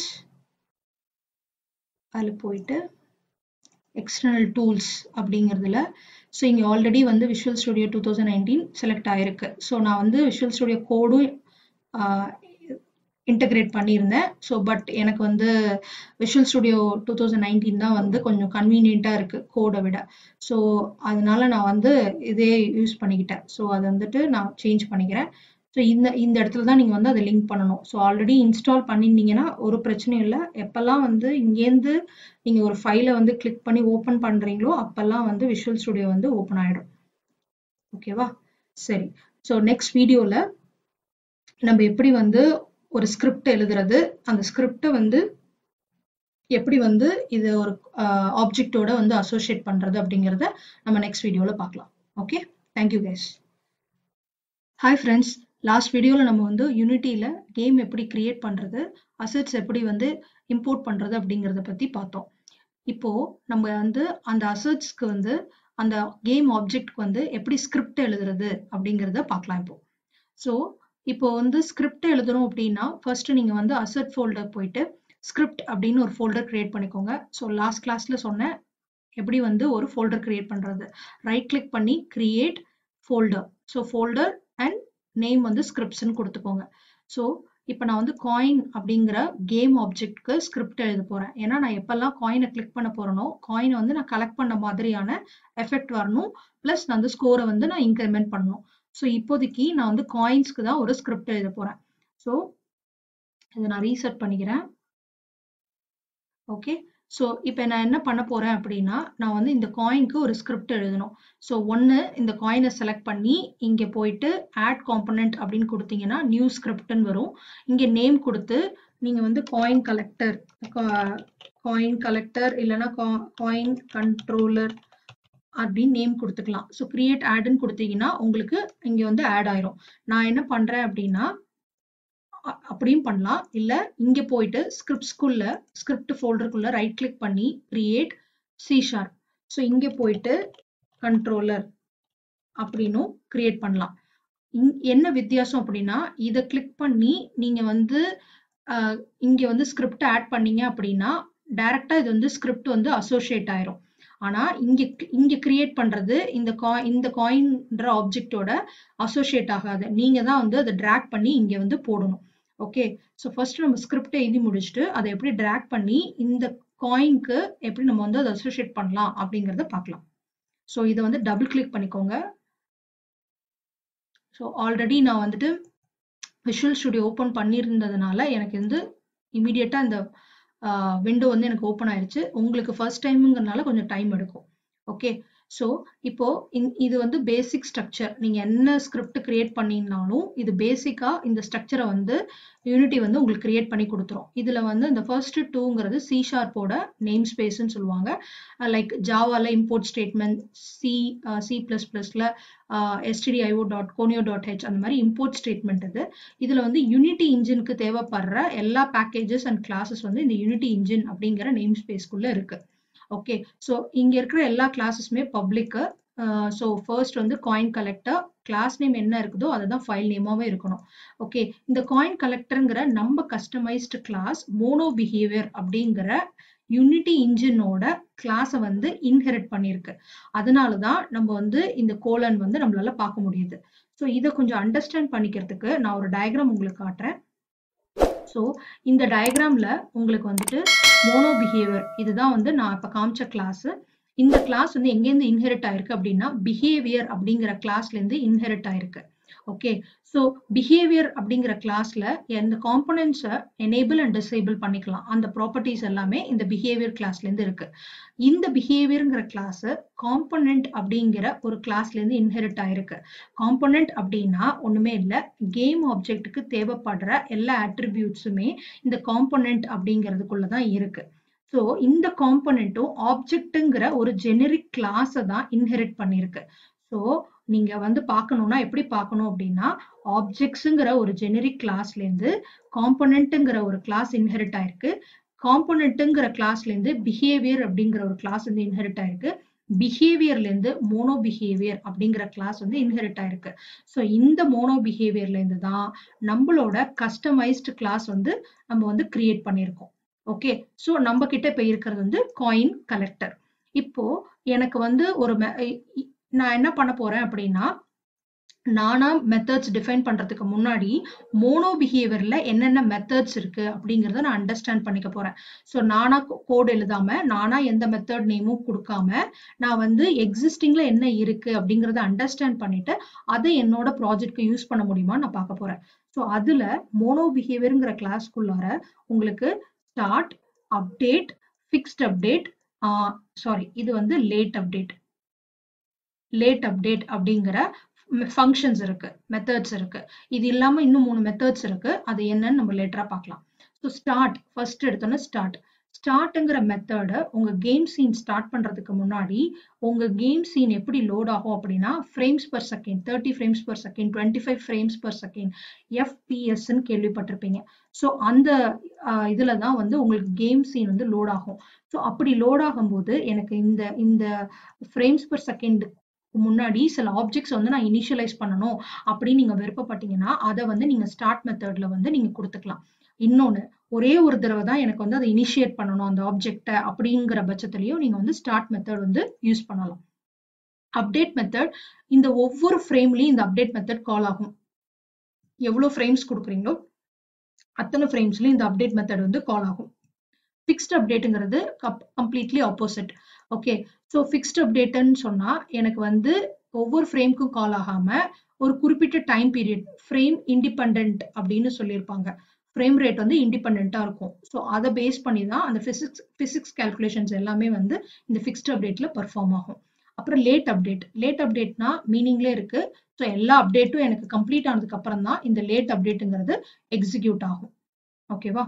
அதில் போயிட்டு எக்ஸ்டர்னல் டூல்ஸ் அப்படிங்கிறதுல ஸோ இங்கே ஆல்ரெடி வந்து visual studio two thousand nineteen select ஆயிருக்கு ஸோ நான் வந்து விஷுவல் ஸ்டுடியோ கோடும் இன்டகிரேட் பண்ணியிருந்தேன் ஸோ பட் எனக்கு வந்து visual studio two thousand nineteen தான் வந்து கொஞ்சம் கன்வீனியண்ட்டாக இருக்குது கோடை விட ஸோ அதனால நான் வந்து இதே யூஸ் பண்ணிக்கிட்டேன் ஸோ அதை வந்துட்டு நான் சேஞ்ச் பண்ணிக்கிறேன் ஸோ இந்த இந்த இடத்துல தான் நீங்கள் வந்து அதை லிங்க் பண்ணணும் ஸோ ஆல்ரெடி இன்ஸ்டால் பண்ணியிருந்தீங்கன்னா ஒரு பிரச்சனையும் இல்லை எப்போல்லாம் வந்து இங்கேருந்து நீங்கள் ஒரு ஃபைலை வந்து கிளிக் பண்ணி ஓப்பன் பண்ணுறீங்களோ அப்போல்லாம் வந்து விஷுவல் ஸ்டுடியோ வந்து ஓப்பன் ஆகிடும் ஓகேவா சரி ஸோ நெக்ஸ்ட் வீடியோவில் நம்ம எப்படி வந்து ஒரு ஸ்கிரிப்ட் எழுதுறது அந்த ஸ்கிரிப்டை வந்து எப்படி வந்து இது ஒரு ஆப்ஜெக்டோட வந்து அசோசியேட் பண்றது அப்படிங்கிறத நம்ம நெக்ஸ்ட் வீடியோவில் பார்க்கலாம் okay thank you guys hi friends last வீடியோவில் நம்ம வந்து யூனிட்டியில் கேம் எப்படி கிரியேட் பண்ணுறது அசட்ஸ் எப்படி வந்து இம்போர்ட் பண்ணுறது அப்படிங்கிறத பற்றி பார்த்தோம் இப்போ நம்ம வந்து அந்த அசட்ஸ்க்கு வந்து அந்த கேம் ஆப்ஜெக்ட்க்கு வந்து எப்படி ஸ்கிரிப்ட் எழுதுறது அப்படிங்கிறத பார்க்கலாம் இப்போ ஸோ இப்போ வந்து ஸ்கிரிப்ட் எழுதணும் அப்படின்னா ஃபர்ஸ்ட் நீங்க வந்து அசட் ஃபோல்டர் போயிட்டு ஸ்கிரிப்ட் அப்படின்னு ஒரு ஃபோல்டர் கிரியேட் பண்ணிக்கோங்க ஸோ லாஸ்ட் கிளாஸ்ல சொன்னேன் எப்படி வந்து ஒரு ஃபோல்டர் கிரியேட் பண்றது ரைட் கிளிக் பண்ணி create folder so folder and name வந்து ஸ்கிரிப்ட்ஸ்னு கொடுத்துக்கோங்க ஸோ இப்போ நான் வந்து காயின் அப்படிங்கிற கேம் ஆப்ஜெக்ட்க்கு ஸ்கிரிப்ட் எழுத போறேன் ஏன்னா நான் எப்பெல்லாம் காயினை கிளிக் பண்ண போறேனோ காயினை வந்து நான் கலெக்ட் பண்ண மாதிரியான எஃபெக்ட் வரணும் ப்ளஸ் நான் வந்து ஸ்கோரை வந்து நான் இன்க்ரிமெண்ட் பண்ணணும் ஸோ இப்போதைக்கு நான் வந்து காயின்ஸ்க்கு தான் ஒரு ஸ்கிரிப்ட் எழுத போறேன் ஸோ இதை நான் ரீசெட் பண்ணிக்கிறேன் ஓகே ஸோ இப்போ நான் என்ன பண்ண போறேன் அப்படின்னா நான் வந்து இந்த காயினுக்கு ஒரு ஸ்கிரிப்ட் எழுதணும் ஸோ ஒன்று இந்த காயினை செலக்ட் பண்ணி இங்கே போயிட்டு ஆட் காம்பனண்ட் அப்படின்னு கொடுத்தீங்கன்னா நியூ ஸ்கிரிப்ட்னு வரும் இங்கே நேம் கொடுத்து நீங்கள் வந்து காயின் கலெக்டர் காயின் கலெக்டர் இல்லைன்னா காயின் கண்ட்ரோலர் அப்படின்னு நேம் கொடுத்துக்கலாம் ஸோ கிரியேட் ஆடுன்னு கொடுத்தீங்கன்னா உங்களுக்கு இங்கே வந்து ஆட் ஆயிரும் நான் என்ன பண்ணுறேன் அப்படின்னா அப்படியும் பண்ணலாம் இல்லை இங்கே போயிட்டு ஸ்கிரிப்ட்ஸ்குள்ள ஸ்கிரிப்ட் ஃபோல்டருக்குள்ள ரைட் கிளிக் பண்ணி கிரியேட் சி ஷார்ப் ஸோ இங்கே போயிட்டு கண்ட்ரோலர் அப்படின்னும் கிரியேட் பண்ணலாம் என்ன வித்தியாசம் அப்படின்னா இதை கிளிக் பண்ணி நீங்கள் வந்து இங்கே வந்து ஸ்கிரிப்ட் ஆட் பண்ணீங்க அப்படின்னா டைரக்டா இது வந்து ஸ்கிரிப்ட் வந்து அசோசியேட் ஆயிரும் ஆனா இங்க இங்க கிரியேட் பண்றது இந்த காய் இந்த காயின்ற ஆப்ஜெக்டோட அசோசியேட் ஆகாது நீங்க தான் வந்து அதை ட்ராக் பண்ணி இங்க வந்து போடணும் ஓகே ஸோ ஃபர்ஸ்ட் நம்ம ஸ்கிரிப்ட் எழுதி முடிச்சுட்டு அதை எப்படி ட்ராக் பண்ணி இந்த காயின்க்கு எப்படி நம்ம வந்து அதை அசோசியேட் பண்ணலாம் அப்படிங்கிறத பார்க்கலாம் ஸோ இதை வந்து டபுள் கிளிக் பண்ணிக்கோங்க ஸோ ஆல்ரெடி நான் வந்துட்டு விஷுவல் ஸ்டுடியோ ஓப்பன் பண்ணியிருந்ததுனால எனக்கு வந்து இமீடியட்டா இந்த விண்டோ வந்து எனக்கு ஓப்பன் ஆயிருச்சு உங்களுக்கு ஃபர்ஸ்ட் டைமுங்கிறதுனால கொஞ்சம் டைம் எடுக்கும் ஓகே ஸோ இப்போ இந் இது வந்து பேசிக் ஸ்ட்ரக்சர் நீங்க என்ன ஸ்கிரிப்ட் கிரியேட் பண்ணீங்கனாலும் இது பேசிக்கா இந்த ஸ்ட்ரக்சரை வந்து யூனிட்டி வந்து உங்களுக்கு கிரியேட் பண்ணி கொடுத்துரும் இதுல வந்து இந்த ஃபர்ஸ்ட் டூங்கிறது சி ஷார்ப்போட நேம் ஸ்பேஸ்ன்னு சொல்லுவாங்க லைக் ஜாவால import statement C C plus பிளஸ்ல STDIO dot conio dot H அந்த மாதிரி இம்போர்ட் ஸ்டேட்மெண்ட் இது இதுல வந்து யூனிட்டி இன்ஜினுக்கு தேவைப்படுற எல்லா பேக்கேஜஸ் அண்ட் கிளாஸஸ் வந்து இந்த யூனிட்டி இன்ஜின் அப்படிங்கிற நேம் ஸ்பேஸ்க்குள்ள இருக்கு ஓகே ஸோ இங்க இருக்கிற எல்லா கிளாஸஸுமே பப்ளிக்கு ஸோ ஃபர்ஸ்ட் வந்து காயின் கலெக்டர் கிளாஸ் நேம் என்ன இருக்குதோ அதுதான் ஃபைல் நேமாவே இருக்கணும் ஓகே இந்த காயின் கலெக்டருங்கிற நம்ம கஸ்டமைஸ்டு கிளாஸ் மோனோ பிஹேவியர் அப்படிங்கிற யூனிட்டி இன்ஜினோட கிளாஸை வந்து இன்ஹெரிட் பண்ணியிருக்கு அதனால தான் நம்ம வந்து இந்த கோலன் வந்து நம்மளால பார்க்க முடியுது ஸோ இதை கொஞ்சம் அண்டர்ஸ்டாண்ட் பண்ணிக்கிறதுக்கு நான் ஒரு டயக்ராம் உங்களுக்கு காட்டுறேன் ஸோ இந்த டயக்ராம்ல உங்களுக்கு வந்துட்டு மோனோ பிஹேவியர் இதுதான் வந்து நான் இப்போ காமிச்ச கிளாஸ் இந்த கிளாஸ் வந்து எங்கேருந்து இன்ஹெரிட் ஆயிருக்கு அப்படின்னா பிஹேவியர் அப்படிங்கிற கிளாஸ்ல இருந்து இன்ஹெரிட் ஆயிருக்கு ஓகே ஸோ பிஹேவியர் அப்படிங்கிற கிளாஸ்ல எந்த காம்பனன்ட்ஸை எனேபிள் அண்ட் டிசேபிள் பண்ணிக்கலாம் அந்த ப்ராப்பர்ட்டிஸ் எல்லாமே இந்த பிஹேவியர் கிளாஸ்ல இருந்து இருக்கு இந்த பிஹேவியருங்கிற கிளாஸ் காம்பனண்ட் அப்படிங்கிற ஒரு கிளாஸ்ல இருந்து இன்ஹெரிட் ஆயிருக்கு காம்பனண்ட் அப்படின்னா ஒண்ணுமே இல்லை கேம் ஆப்ஜெக்ட்டுக்கு தேவைப்படுற எல்லா அட்ரிபியூட்ஸுமே இந்த காம்பனண்ட் அப்படிங்கிறதுக்குள்ள தான் இருக்கு ஸோ இந்த காம்பனண்ட்டும் ஆப்ஜெக்ட்டுங்கிற ஒரு ஜெனரிக் கிளாஸை தான் இன்ஹெரிட் பண்ணியிருக்கு ஸோ நீங்க வந்து பார்க்கணும்னா எப்படி பார்க்கணும் அப்படின்னா ஆப்ஜெக்ட்ஸுங்கிற ஒரு ஜெனரிக் கிளாஸ்ல இருந்து காம்பனண்ட்டுங்கிற ஒரு கிளாஸ் இன்ஹெரிட் ஆயிருக்கு காம்பனண்ட்டுங்கிற கிளாஸ்ல இருந்து பிஹேவியர் அப்படிங்கிற ஒரு கிளாஸ் வந்து இன்ஹெரிட் ஆயிருக்கு பிஹேவியர்ல இருந்து மோனோ பிஹேவியர் அப்படிங்கிற கிளாஸ் வந்து இன்ஹெரிட் ஆயிருக்கு ஸோ இந்த மோனோ பிஹேவியர்ல இருந்து தான் நம்மளோட கஸ்டமைஸ்டு கிளாஸ் வந்து நம்ம வந்து கிரியேட் பண்ணியிருக்கோம் ஓகே ஸோ நம்ம கிட்ட இப்ப இருக்கிறது வந்து காயின் கலெக்டர் இப்போ எனக்கு வந்து ஒரு நான் என்ன பண்ண போறேன் அப்படின்னா நானா மெத்தட்ஸ் டிஃபைன் பண்றதுக்கு முன்னாடி மோனோ பிஹேவியர்ல என்னென்ன மெத்தட்ஸ் இருக்கு அப்படிங்கறத நான் அண்டர்ஸ்டாண்ட் பண்ணிக்க போறேன் ஸோ நானா கோட் எழுதாம நானா எந்த மெத்தட் நேமும் கொடுக்காம நான் வந்து எக்ஸிஸ்டிங்ல என்ன இருக்கு அப்படிங்கறத அண்டர்ஸ்டாண்ட் பண்ணிட்டு அதை என்னோட ப்ராஜெக்ட்க்கு யூஸ் பண்ண முடியுமா நான் பார்க்க போறேன் ஸோ அதுல மோனோ பிஹேவியருங்கிற கிளாஸ்க்குள்ளார உங்களுக்கு start update fixed update sorry இது வந்து லேட் அப்டேட் லேட் அப்டேட் அப்படிங்கிற ஃபங்க்ஷன்ஸ் இருக்கு மெத்தட்ஸ் இருக்கு இது இல்லாம இன்னும் மூணு மெத்தட்ஸ் இருக்கு அது என்னன்னு நம்ம லேட்டரா பார்க்கலாம் ஸோ ஸ்டார்ட் ஃபர்ஸ்ட் எடுத்தோன்னே ஸ்டார்ட் ஸ்டார்ட்ங்கிற மெத்தடை உங்க கேம் சீன் ஸ்டார்ட் பண்றதுக்கு முன்னாடி உங்க கேம் சீன் எப்படி லோட் ஆகும் அப்படின்னா frames per second thirty frames per second twenty five frames per second எஃபிஎஸ்ன்னு கேள்விப்பட்டிருப்பீங்க ஸோ அந்த இதுல தான் வந்து உங்களுக்கு கேம் சீன் வந்து லோட் ஆகும் ஸோ அப்படி லோட் ஆகும்போது எனக்கு இந்த இந்த ஃப்ரேம்ஸ் பர் செகண்ட் முன்னாடி சில ஆப்ஜெக்ட்ஸ் வந்து நான் இனிஷியலைஸ் பண்ணணும் அப்படின்னு நீங்க விருப்பப்பட்டீங்கன்னா அதை வந்து நீங்க ஸ்டார்ட் மெத்தட்ல வந்து நீங்க கொடுத்துக்கலாம் இன்னொன்னு ஒரே ஒரு தடவை தான் எனக்கு வந்து அதை இனிஷியேட் பண்ணணும் அந்த ஆப்ஜெக்டை அப்படிங்கிற பட்சத்துலயும் நீங்க வந்து ஸ்டார்ட் மெத்தட் வந்து யூஸ் பண்ணலாம் அப்டேட் மெத்தட் இந்த ஒவ்வொரு ஃப்ரேம்லயும் இந்த அப்டேட் மெத்தட் கால் ஆகும் எவ்வளவு ஃப்ரேம்ஸ் கொடுக்குறீங்களோ அத்தனை ஃப்ரேம்ஸ்லயும் இந்த அப்டேட் மெத்தட் வந்து கால் ஆகும் ஃபிக்ஸ்ட் அப்டேட்டுங்கிறது completely opposite okay so fixed அப்டேட்டுன்னு சொன்னா எனக்கு வந்து ஒவ்வொரு ஃப்ரேம்க்கும் கால் ஆகாம ஒரு குறிப்பிட்ட டைம் பீரியட் ஃப்ரேம் இண்டிபெண்ட் அப்படின்னு சொல்லியிருப்பாங்க ஃப்ரேம் ரேட் வந்து இண்டிபெண்டா இருக்கும் ஸோ அதை பேஸ் பண்ணி தான் அந்த பிசிக்ஸ் பிசிக்ஸ் கேல்குலேஷன்ஸ் எல்லாமே வந்து இந்த ஃபிக்ஸ்ட் அப்டேட்ல பர்ஃபார்ம் ஆகும் அப்புறம் லேட் அப்டேட் லேட் அப்டேட்னா மீனிங்லே இருக்கு ஸோ எல்லா அப்டேட்டும் எனக்கு கம்ப்ளீட் ஆனதுக்கு அப்புறம் தான் இந்த லேட் அப்டேட்டுங்கிறது எக்ஸிக்யூட் ஆகும் ஓகேவா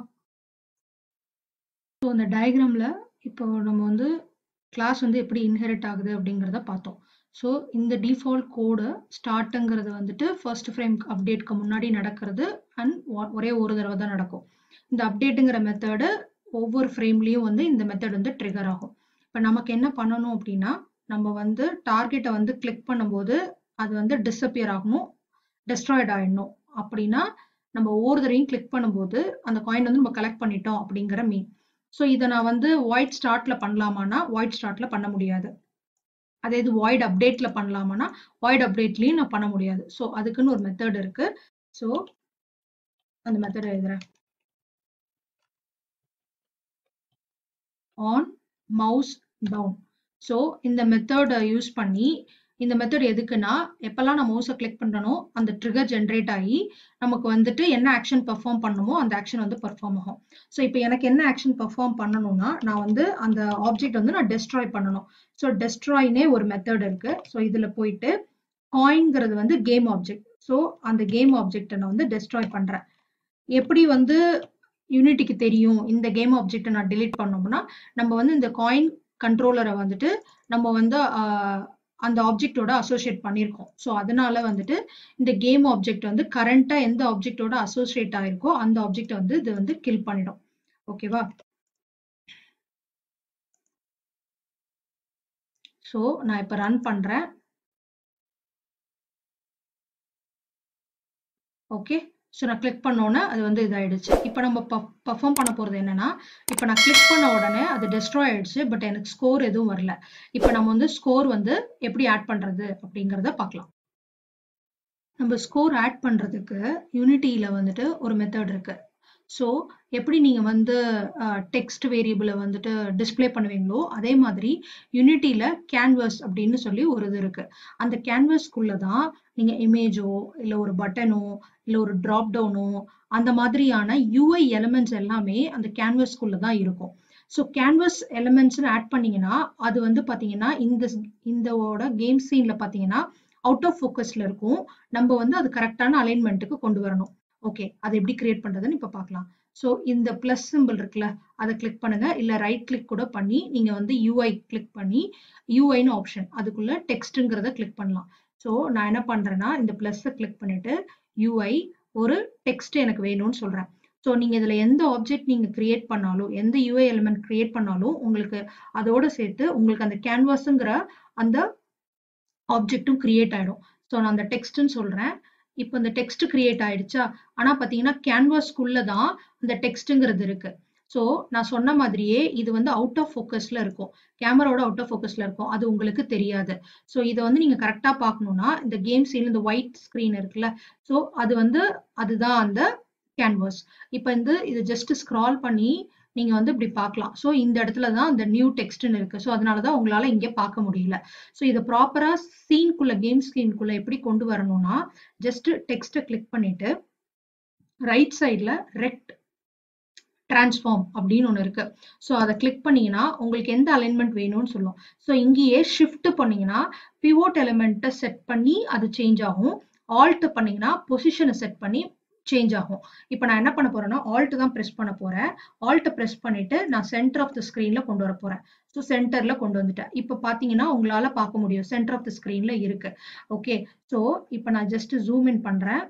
ஸோ இந்த டயக்ராம்ல இப்போ நம்ம வந்து கிளாஸ் வந்து எப்படி இன்ஹெரிட் ஆகுது அப்படிங்கிறத பார்த்தோம் ஸோ இந்த டிஃபால்ட் கோடு ஸ்டார்ட்டுங்கிறது வந்துட்டு ஃபர்ஸ்ட் ஃப்ரேம் அப்டேட்க்கு முன்னாடி நடக்கிறது அண்ட் ஒரே ஒரு தடவை தான் நடக்கும் இந்த அப்டேட்டுங்கிற மெத்தடு ஒவ்வொரு ஃப்ரேம்லேயும் வந்து இந்த மெத்தட் வந்து ட்ரிகர் ஆகும் இப்போ நமக்கு என்ன பண்ணணும் அப்படின்னா நம்ம வந்து டார்கெட்டை வந்து கிளிக் பண்ணும்போது அது வந்து டிஸப்பியர் ஆகணும் டெஸ்ட்ராய்ட் ஆயிடணும் அப்படின்னா நம்ம ஒவ்வொரு தடவையும் கிளிக் பண்ணும்போது அந்த காயின் வந்து நம்ம கலெக்ட் பண்ணிட்டோம் அப்படிங்கிற மீன் ஸோ இதை நான் வந்து ஒயிட் ஸ்டார்ட்ல பண்ணலாமான்னா ஒயிட் ஸ்டார்ட்ல பண்ண முடியாது அதே இது வாய்ட் அப்டேட்ல பண்ணலாமான்னா வாய்ட் அப்டேட்லயும் நான் பண்ண முடியாது ஸோ அதுக்குன்னு ஒரு மெத்தட் இருக்கு ஸோ அந்த மெத்தட் எழுதுறேன் ஆன் மவுஸ் டவுன் ஸோ இந்த மெத்தடை யூஸ் பண்ணி இந்த மெத்தட் எதுக்குன்னா எப்பெல்லாம் நான் மவுஸை கிளிக் பண்றனோ அந்த ட்ரிகர் ஜென்ரேட் ஆகி நமக்கு வந்துட்டு என்ன ஆக்ஷன் பெர்ஃபார்ம் பண்ணணுமோ அந்த ஆக்ஷன் வந்து பெர்ஃபார்ம் ஆகும் ஸோ இப்போ எனக்கு என்ன ஆக்ஷன் பெர்ஃபார்ம் பண்ணணும்னா நான் வந்து அந்த ஆப்ஜெக்ட் வந்து நான் டெஸ்ட்ராய் பண்ணணும் ஸோ டெஸ்ட்ராய்னே ஒரு மெத்தட் இருக்கு ஸோ இதுல போயிட்டு காயின்ங்கிறது வந்து கேம் ஆப்ஜெக்ட் ஸோ அந்த கேம் ஆப்ஜெக்டை நான் வந்து டெஸ்ட்ராய் பண்றேன் எப்படி வந்து யூனிட்டிக்கு தெரியும் இந்த கேம் ஆப்ஜெக்டை நான் டிலீட் பண்ணோம்னா நம்ம வந்து இந்த காயின் கண்ட்ரோலரை வந்துட்டு நம்ம வந்து ஆஹ், அந்த ஆப்ஜெக்டோட அசோசியேட் பண்ணியிருக்கோம் ஸோ அதனால வந்துட்டு இந்த கேம் ஆப்ஜெக்ட் வந்து கரண்டா எந்த ஆப்ஜெக்டோட அசோசியேட் ஆயிருக்கோ அந்த ஆப்ஜெக்ட் வந்து இது வந்து கில் பண்ணிடும் ஓகேவா ஸோ நான் இப்போ ரன் பண்றேன் ஓகே ஸோ நான் கிளிக் பண்ணோன்னே அது வந்து இதாயிடுச்சு இப்போ நம்ம பர்ஃபார்ம் பண்ண போகிறது என்னன்னா இப்போ நான் கிளிக் பண்ண உடனே அது டெஸ்ட்ராய் ஆயிடுச்சு பட் எனக்கு ஸ்கோர் எதுவும் வரல இப்போ நம்ம வந்து ஸ்கோர் வந்து எப்படி ஆட் பண்ணுறது அப்படிங்கிறத பார்க்கலாம் நம்ம ஸ்கோர் ஆட் பண்ணுறதுக்கு யூனிட்டியில் வந்துட்டு ஒரு மெத்தட் இருக்கு ஸோ எப்படி நீங்கள் வந்து டெக்ஸ்ட் வேரியபிளை வந்துட்டு டிஸ்ப்ளே பண்ணுவீங்களோ அதே மாதிரி யூனிட்டியில் கேன்வஸ் அப்படின்னு சொல்லி ஒரு இது இருக்கு அந்த கேன்வஸ்க்குள்ள தான் நீங்கள் இமேஜோ இல்லை ஒரு பட்டனோ இல்லை ஒரு ட்ராப் டவுனோ அந்த மாதிரியான யூஐ எலிமெண்ட்ஸ் எல்லாமே அந்த கேன்வஸ்க்குள்ள தான் இருக்கும் ஸோ கேன்வஸ் எலிமெண்ட்ஸ்னு ஆட் பண்ணீங்கன்னா அது வந்து பார்த்தீங்கன்னா இந்த இந்தோட கேம் சீன்ல பார்த்தீங்கன்னா அவுட் ஆஃப் ஃபோக்கஸ்ல இருக்கும் நம்ம வந்து அது கரெக்டான அலைன்மெண்ட்டுக்கு கொண்டு வரணும் ஓகே அதை எப்படி கிரியேட் பண்றதுன்னு இப்போ பார்க்கலாம் ஸோ இந்த ப்ளஸ் சிம்பிள் இருக்குல்ல அதை கிளிக் பண்ணுங்க இல்லை ரைட் கிளிக் கூட பண்ணி நீங்க வந்து யூஐ கிளிக் பண்ணி யூஐன்னு ஆப்ஷன் அதுக்குள்ள டெக்ஸ்ட்டுங்கிறத கிளிக் பண்ணலாம் ஸோ நான் என்ன பண்றேன்னா இந்த ப்ளஸ்ஸை கிளிக் பண்ணிட்டு யூஐ ஒரு டெக்ஸ்ட் எனக்கு வேணும்னு சொல்றேன் ஸோ நீங்க இதுல எந்த ஆப்ஜெக்ட் நீங்க கிரியேட் பண்ணாலும் எந்த யூஐ எலிமெண்ட் கிரியேட் பண்ணாலும் உங்களுக்கு அதோட சேர்த்து உங்களுக்கு அந்த கேன்வாஸுங்கிற அந்த ஆப்ஜெக்ட்டும் கிரியேட் ஆயிடும் ஸோ நான் அந்த டெக்ஸ்ட்னு சொல்றேன் இப்போ இந்த டெக்ஸ்ட் கிரியேட் ஆயிடுச்சா ஆனா பாத்தீங்கன்னா கேன்வாஸ்க்குள்ள தான் அந்த டெக்ஸ்ட்ங்கிறது இருக்கு ஸோ நான் சொன்ன மாதிரியே இது வந்து அவுட் ஆஃப் ஃபோக்கஸ்ல இருக்கும் கேமராவோட அவுட் ஆஃப் ஃபோக்கஸ்ல இருக்கும் அது உங்களுக்கு தெரியாது ஸோ இதை வந்து நீங்க கரெக்டா பார்க்கணும்னா இந்த கேம் சீல் இந்த ஒயிட் ஸ்கிரீன் இருக்குல்ல ஸோ அது வந்து அதுதான் அந்த கேன்வாஸ் இப்போ வந்து இது ஜஸ்ட் ஸ்க்ரால் பண்ணி நீங்க வந்து இப்படி பார்க்கலாம் ஸோ இந்த இடத்துல தான் அந்த நியூ டெக்ஸ்ட்னு இருக்கு ஸோ அதனால தான் உங்களால இங்கே பார்க்க முடியல ஸோ இதை ப்ராப்பரா சீன்குள்ள கேம் ஸ்கிரீனுக்குள்ள எப்படி கொண்டு வரணும்னா ஜஸ்ட் டெக்ஸ்ட்டை கிளிக் பண்ணிட்டு ரைட் சைட்ல ரெக்ட் டிரான்ஸ்ஃபார்ம் அப்படின்னு ஒன்று இருக்கு ஸோ அதை கிளிக் பண்ணீங்கன்னா உங்களுக்கு எந்த அலைன்மெண்ட் வேணும்னு சொல்லும் ஸோ இங்கேயே ஷிஃப்ட் பண்ணீங்கன்னா பிவோட் எலிமெண்ட்டை செட் பண்ணி அது சேஞ்ச் ஆகும் ஆல்ட் பண்ணீங்கன்னா பொசிஷனை செட் பண்ணி சேஞ்ச் ஆகும் இப்போ நான் என்ன பண்ண போறேன்னா ஆல்ட் தான் ப்ரெஸ் பண்ண போறேன் ஆல்ட்டை ப்ரெஸ் பண்ணிட்டு நான் சென்டர் ஆஃப் த ஸ்க்ரீன்ல கொண்டு வர போறேன் ஸோ சென்டர்ல கொண்டு வந்துட்டேன் இப்போ பார்த்தீங்கன்னா உங்களால பார்க்க முடியும் சென்டர் ஆஃப் த ஸ்க்ரீன்ல இருக்கு ஓகே ஸோ இப்போ நான் ஜஸ்ட் ஜூம் இன் பண்றேன்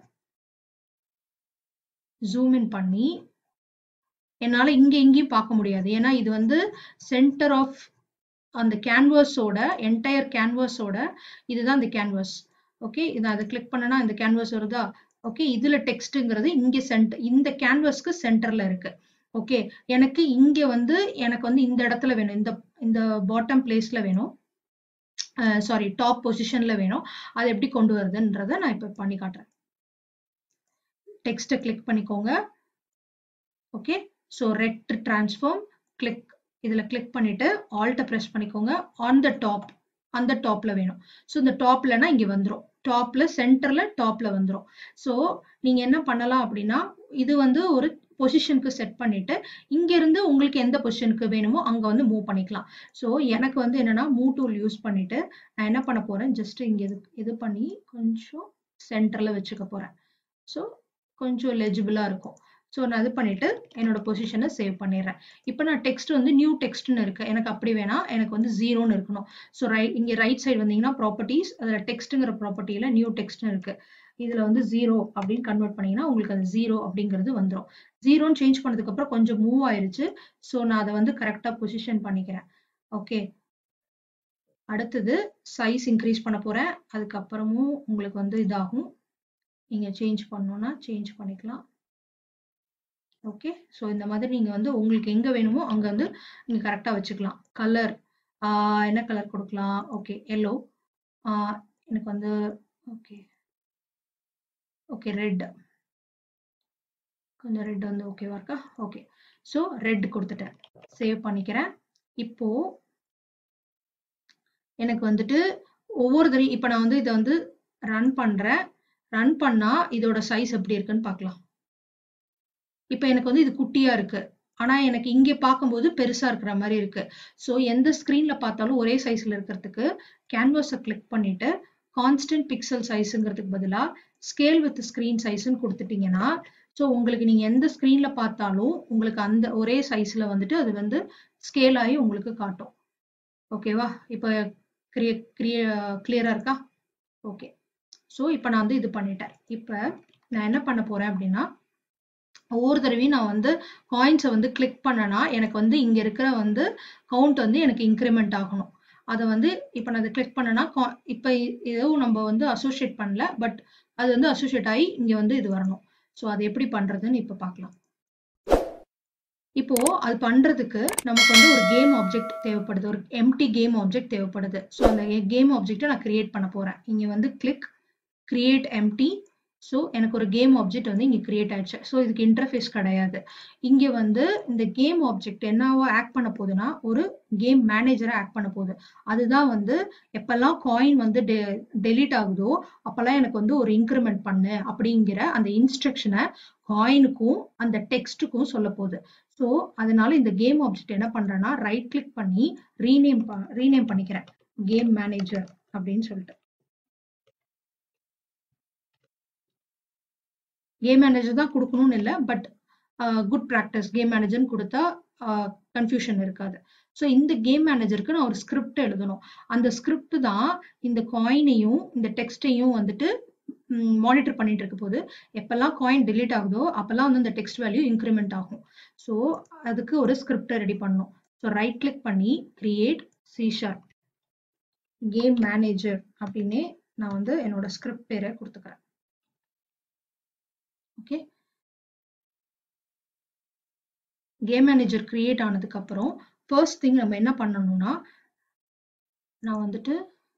ஜூம் இன் பண்ணி என்னால இங்க எங்கேயும் பார்க்க முடியாது ஏன்னா இது வந்து சென்டர் ஆஃப் அந்த கேன்வாஸோட என்டையர் கேன்வாஸோட இதுதான் இந்த கேன்வாஸ் ஓகே இதை அதை கிளிக் பண்ணனா இந்த கேன்வாஸ் வருதா ஓகே இதுல டெக்ஸ்ட்ங்கிறது இங்க சென்டர் இந்த கேன்வாஸ்க்கு சென்டர்ல இருக்கு ஓகே எனக்கு இங்க வந்து எனக்கு வந்து இந்த இடத்துல வேணும் இந்த இந்த பாட்டம் பிளேஸ்ல வேணும் சாரி டாப் பொசிஷன்ல வேணும் அதை எப்படி கொண்டு வருதுன்றத நான் இப்ப பண்ணி காட்டுறேன் டெக்ஸ்ட்டை கிளிக் பண்ணிக்கோங்க okay so red transform click இதுல கிளிக் பண்ணிட்டு ஆல்ட்டை ப்ரெஸ் பண்ணிக்கோங்க ஆன் த டாப் அந்த டாப்ல வேணும் ஸோ இந்த டாப்லனா இங்க வந்துடும் டாப்ல சென்டர்ல டாப்ல வந்துடும் ஸோ நீங்க என்ன பண்ணலாம் அப்படின்னா இது வந்து ஒரு பொசிஷனுக்கு செட் பண்ணிட்டு இங்க இருந்து உங்களுக்கு எந்த பொசிஷனுக்கு வேணுமோ அங்க வந்து மூவ் பண்ணிக்கலாம் ஸோ எனக்கு வந்து என்னன்னா மூவ் டூல் யூஸ் பண்ணிட்டு நான் என்ன பண்ண போறேன் ஜஸ்ட் இங்க இது இது பண்ணி கொஞ்சம் சென்டர்ல வச்சுக்க போறேன் ஸோ கொஞ்சம் லெஜிபிளா இருக்கும் ஸோ நான் இது பண்ணிட்டு என்னோட பொசிஷனை சேவ் பண்ணிடுறேன் இப்போ நான் டெக்ஸ்ட் வந்து நியூ டெக்ஸ்ட்னு இருக்கு எனக்கு அப்படி வேணாம் எனக்கு வந்து ஜீரோன்னு இருக்கணும் ஸோ ரைட் இங்கே ரைட் சைடு வந்தீங்கன்னா ப்ராப்பர்ட்டிஸ் அதில் டெக்ஸ்ட்டுங்கிற ப்ராப்பர்ட்டியில் நியூ டெக்ஸ்ட்னு இருக்கு இதில் வந்து ஜீரோ அப்படின்னு கன்வெர்ட் பண்ணீங்கன்னா உங்களுக்கு அது ஜீரோ அப்படிங்கிறது வந்துடும் ஜீரோன்னு சேஞ்ச் பண்ணதுக்கு அப்புறம் கொஞ்சம் மூவ் ஆயிருச்சு ஸோ நான் அதை வந்து கரெக்டாக பொசிஷன் பண்ணிக்கிறேன் ஓகே அடுத்தது சைஸ் இன்க்ரீஸ் பண்ண போறேன் அதுக்கப்புறமும் உங்களுக்கு வந்து இதாகும் நீங்க சேஞ்ச் பண்ணணும்னா சேஞ்ச் பண்ணிக்கலாம் ஓகே ஸோ இந்த மாதிரி நீங்க வந்து உங்களுக்கு எங்க வேணுமோ அங்க வந்து நீங்க கரெக்டா வச்சுக்கலாம் கலர் என்ன கலர் கொடுக்கலாம் ஓகே எல்லோ எனக்கு வந்து ஓகே ஓகே ரெட் கொஞ்சம் ரெட் வந்து ஓகேவா இருக்கா ஓகே ஸோ ரெட் கொடுத்துட்டேன் சேவ் பண்ணிக்கிறேன் இப்போ எனக்கு வந்துட்டு ஒவ்வொரு தடவையும் இப்ப நான் வந்து இதை வந்து ரன் பண்றேன் ரன் பண்ணா இதோட சைஸ் எப்படி இருக்குன்னு பார்க்கலாம் இப்ப எனக்கு வந்து இது குட்டியா இருக்கு ஆனா எனக்கு இங்க பார்க்கும்போது பெருசா இருக்கிற மாதிரி இருக்கு ஸோ எந்த ஸ்கிரீன்ல பார்த்தாலும் ஒரே சைஸ்ல இருக்கிறதுக்கு கேன்வாஸை கிளிக் பண்ணிட்டு கான்ஸ்டன்ட் பிக்சல் சைஸுங்கிறதுக்கு பதிலா ஸ்கேல் வித் ஸ்கிரீன் சைஸ்ன்னு கொடுத்துட்டீங்கன்னா ஸோ உங்களுக்கு நீங்க எந்த ஸ்கிரீன்ல பார்த்தாலும் உங்களுக்கு அந்த ஒரே சைஸ்ல வந்துட்டு அது வந்து ஸ்கேல் ஆகி உங்களுக்கு காட்டும் ஓகேவா இப்போ கிளிய கிளிய கிளியரா இருக்கா ஓகே ஸோ இப்போ நான் வந்து இது பண்ணிட்டேன் இப்போ நான் என்ன பண்ண போறேன் அப்படின்னா ஒவ்வொரு தடவையும் நான் வந்து காயின்ஸை வந்து கிளிக் பண்ணனா எனக்கு வந்து இங்க இருக்கிற வந்து கவுண்ட் வந்து எனக்கு இன்க்ரிமெண்ட் ஆகணும் அதை வந்து இப்போ நான் அதை கிளிக் பண்ணனா இப்போ எதுவும் நம்ம வந்து அசோசியேட் பண்ணல பட் அது வந்து அசோசியேட் ஆகி இங்க வந்து இது வரணும் ஸோ அது எப்படி பண்றதுன்னு இப்போ பார்க்கலாம் இப்போ அது பண்றதுக்கு நமக்கு வந்து ஒரு கேம் ஆப்ஜெக்ட் தேவைப்படுது ஒரு எம்டி கேம் ஆப்ஜெக்ட் தேவைப்படுது ஸோ அந்த கேம் ஆப்ஜெக்ட்டை நான் கிரியேட் பண்ண போறேன் இங்க வந்து கிளிக் கிரியேட் எம்டி ஸோ எனக்கு ஒரு கேம் ஆப்ஜெக்ட் வந்து இங்கே கிரியேட் ஆயிடுச்சு ஸோ இதுக்கு இன்டர்ஃபேஸ் கிடையாது இங்கே வந்து இந்த கேம் ஆப்ஜெக்ட் என்னவோ ஆக்ட் பண்ண போகுதுன்னா ஒரு கேம் மேனேஜரை ஆக்ட் பண்ண போகுது அதுதான் வந்து எப்பெல்லாம் காயின் வந்து டெ டெலீட் ஆகுதோ அப்பெல்லாம் எனக்கு வந்து ஒரு இன்க்ரிமெண்ட் பண்ணு அப்படிங்கிற அந்த இன்ஸ்ட்ரக்ஷனை காயினுக்கும் அந்த டெக்ஸ்ட்டுக்கும் சொல்ல போகுது ஸோ அதனால இந்த கேம் ஆப்ஜெக்ட் என்ன பண்றேன்னா ரைட் கிளிக் பண்ணி ரீநேம் ரீநேம் பண்ணிக்கிறேன் கேம் மேனேஜர் அப்படின்னு சொல்லிட்டு கேம் மேனேஜர் தான் கொடுக்கணும்னு இல்லை பட் குட் ப்ராக்டிஸ் கேம் மேனேஜர்னு கொடுத்தா கன்ஃபியூஷன் இருக்காது ஸோ இந்த கேம் மேனேஜருக்கு நான் ஒரு ஸ்கிரிப்ட் எழுதணும் அந்த ஸ்கிரிப்ட் தான் இந்த காயினையும் இந்த டெக்ஸ்டையும் வந்துட்டு மானிட்டர் பண்ணிட்டு இருக்க போது எப்பெல்லாம் காயின் டிலீட் ஆகுதோ அப்பெல்லாம் வந்து இந்த டெக்ஸ்ட் வேல்யூ இன்க்ரிமெண்ட் ஆகும் ஸோ அதுக்கு ஒரு ஸ்கிரிப்டை ரெடி பண்ணணும் ஸோ ரைட் கிளிக் பண்ணி create C sharp game manager அப்படின்னே நான் வந்து என்னோட ஸ்கிரிப்ட் பேரை கொடுத்துக்கிறேன் ஓகே கேம் மேனேஜர் கிரியேட் ஆனதுக்கு அப்புறம் ஃபர்ஸ்ட் திங் நம்ம என்ன பண்ணணும்னா நான் வந்துட்டு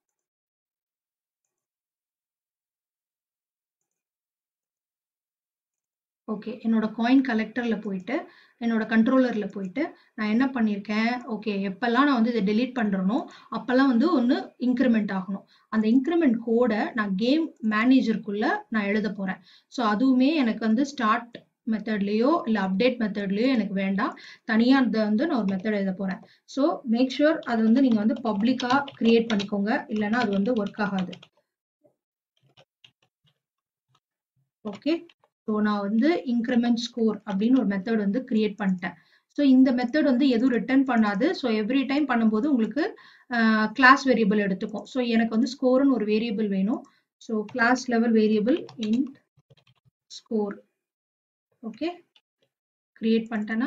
ஓகே என்னோட காயின் கலெக்டர்ல போயிட்டு என்னோட கண்ட்ரோலர்ல போயிட்டு நான் என்ன பண்ணியிருக்கேன் ஓகே எப்பெல்லாம் நான் வந்து இதை டெலீட் பண்றேனோ அப்பெல்லாம் வந்து ஒன்று இன்க்ரிமெண்ட் ஆகணும் அந்த இன்க்ரிமெண்ட் கோடை நான் கேம் மேனேஜருக்குள்ள நான் எழுத போறேன் ஸோ அதுவுமே எனக்கு வந்து ஸ்டார்ட் மெத்தட்லயோ இல்லை அப்டேட் மெத்தட்லயோ எனக்கு வேண்டாம் தனியாக அதை வந்து நான் ஒரு மெத்தட் எழுத போறேன் ஸோ மேக் ஷுர் அது வந்து நீங்க வந்து பப்ளிக்கா கிரியேட் பண்ணிக்கோங்க இல்லைன்னா அது வந்து ஒர்க் ஆகாது ஓகே ஸோ நான் வந்து இன்க்ரிமெண்ட் ஸ்கோர் அப்படின்னு ஒரு மெத்தட் வந்து கிரியேட் பண்ணிட்டேன் ஸோ இந்த மெத்தட் வந்து எதுவும் ரிட்டர்ன் பண்ணாது ஸோ எவ்ரி டைம் பண்ணும்போது உங்களுக்கு கிளாஸ் வேரியபிள் எடுத்துக்கும் ஸோ எனக்கு வந்து ஸ்கோர்னு ஒரு வேரியபிள் வேணும் so class level variable in score okay create பண்ணிட்டேன்னா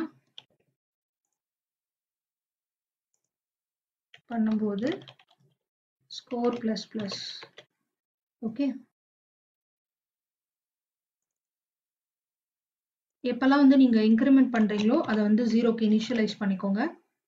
பண்ணும்போது ஸ்கோர் பிளஸ் பிளஸ் ஓகே எப்பெல்லாம் வந்து நீங்க இன்க்ரிமெண்ட் பண்றீங்களோ அதை வந்து ஜீரோக்கு இனிஷியலைஸ் பண்ணிக்கோங்க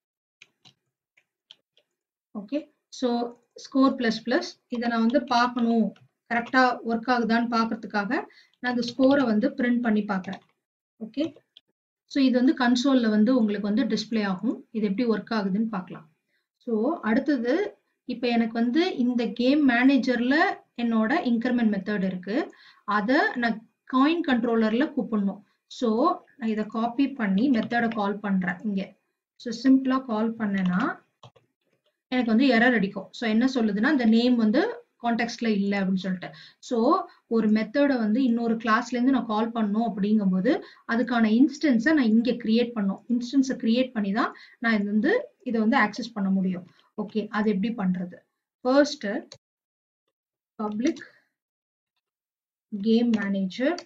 okay so score plus plus இதை நான் வந்து பார்க்கணும் கரெக்டா ஒர்க் ஆகுதான்னு பார்க்கறதுக்காக நான் அந்த ஸ்கோரை வந்து பிரிண்ட் பண்ணி பார்க்குறேன் ஓகே ஸோ இது வந்து கன்சோல்ல வந்து உங்களுக்கு வந்து டிஸ்பிளே ஆகும் இது எப்படி ஒர்க் ஆகுதுன்னு பார்க்கலாம் ஸோ அடுத்தது இப்போ எனக்கு வந்து இந்த கேம் மேனேஜர்ல என்னோட இன்க்ரிமெண்ட் மெத்தட் இருக்கு அதை நான் காயின் கண்ட்ரோலர்ல கூப்பிடணும் ஸோ நான் இதை காப்பி பண்ணி மெத்தடை கால் பண்றேன் இங்க ஸோ சிம்பிளா கால் பண்ணேன்னா எனக்கு வந்து எரர் அடிக்கும் ஸோ என்ன சொல்லுதுன்னா இந்த நேம் வந்து கான்டெக்ட்ல இல்லை அப்படின்னு சொல்லிட்டு ஸோ ஒரு மெத்தடை வந்து இன்னொரு கிளாஸ்ல இருந்து நான் கால் பண்ணும் அப்படிங்கும்போது அதுக்கான இன்ஸ்டன்ஸை நான் இங்க கிரியேட் பண்ணும் இன்ஸ்டன்ஸை கிரியேட் பண்ணி தான் நான் இது வந்து இதை வந்து ஆக்சஸ் பண்ண முடியும் ஓகே அது எப்படி பண்றது first public game manager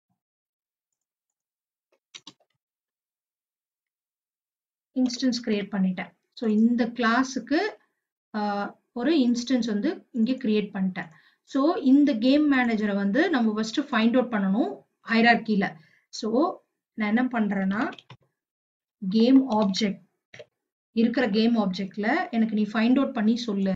instance create பண்ணிட்டேன் ஸோ இந்த கிளாஸுக்கு ஒரு இன்ஸ்டன்ஸ் வந்து இங்கே கிரியேட் பண்ணிட்டேன் ஸோ இந்த கேம் மேனேஜரை வந்து நம்ம ஃபர்ஸ்ட் ஃபைண்ட் அவுட் பண்ணணும் ஹைரார்கியில் ஸோ நான் என்ன பண்றேன்னா கேம் ஆப்ஜெக்ட் இருக்கிற கேம் ஆப்ஜெக்ட்ல எனக்கு நீ ஃபைண்ட் அவுட் பண்ணி சொல்லு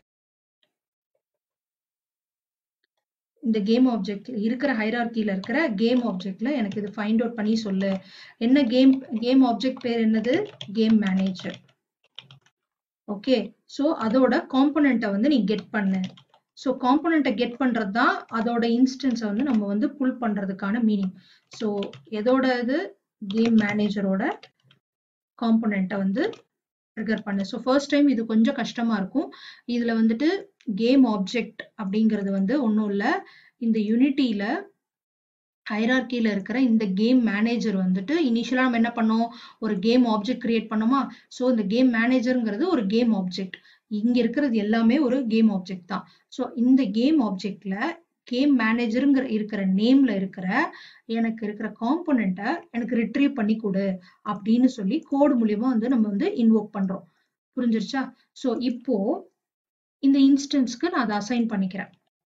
இந்த கேம் ஆப்ஜெக்ட் இருக்கிற ஹைரார்கியில இருக்கிற கேம் ஆப்ஜெக்ட்ல எனக்கு இது ஃபைண்ட் அவுட் பண்ணி சொல்லு என்ன கேம் கேம் ஆப்ஜெக்ட் பேர் என்னது கேம் மேனேஜர் ஓகே ஸோ அதோட காம்பனண்ட்டை வந்து நீ கெட் பண்ணு ஸோ காம்போனண்ட்டை கெட் பண்றது தான் அதோட இன்ஸ்டன்ஸை வந்து நம்ம வந்து புல் பண்றதுக்கான மீனிங் ஸோ எதோட இது கேம் மேனேஜரோட காம்போனண்ட்டை வந்து ட்ரிகர் பண்ணு ஸோ ஃபர்ஸ்ட் டைம் இது கொஞ்சம் கஷ்டமா இருக்கும் இதுல வந்துட்டு கேம் ஆப்ஜெக்ட் அப்படிங்கிறது வந்து ஒன்றும் இல்லை இந்த யூனிட்டியில ஹைரார்கியில் இருக்கிற இந்த கேம் மேனேஜர் வந்துட்டு இனிஷியலாக நம்ம என்ன பண்ணோம் ஒரு கேம் ஆப்ஜெக்ட் கிரியேட் பண்ணோமா ஸோ இந்த கேம் மேனேஜருங்கிறது ஒரு கேம் ஆப்ஜெக்ட் இங்க இருக்கிறது எல்லாமே ஒரு கேம் ஆப்ஜெக்ட் தான் ஸோ இந்த கேம் ஆப்ஜெக்ட்ல கேம் மேனேஜருங்கிற இருக்கிற நேம்ல இருக்கிற எனக்கு இருக்கிற காம்போனண்ட்டை எனக்கு ரிட்ரீவ் பண்ணி கொடு அப்படின்னு சொல்லி கோடு மூலியமா வந்து நம்ம வந்து இன்வோக் பண்றோம் புரிஞ்சிருச்சா ஸோ இப்போ இந்த இன்ஸ்டன்ஸ்க்கு நான் அதை அசைன் பண்ணிக்கிறேன்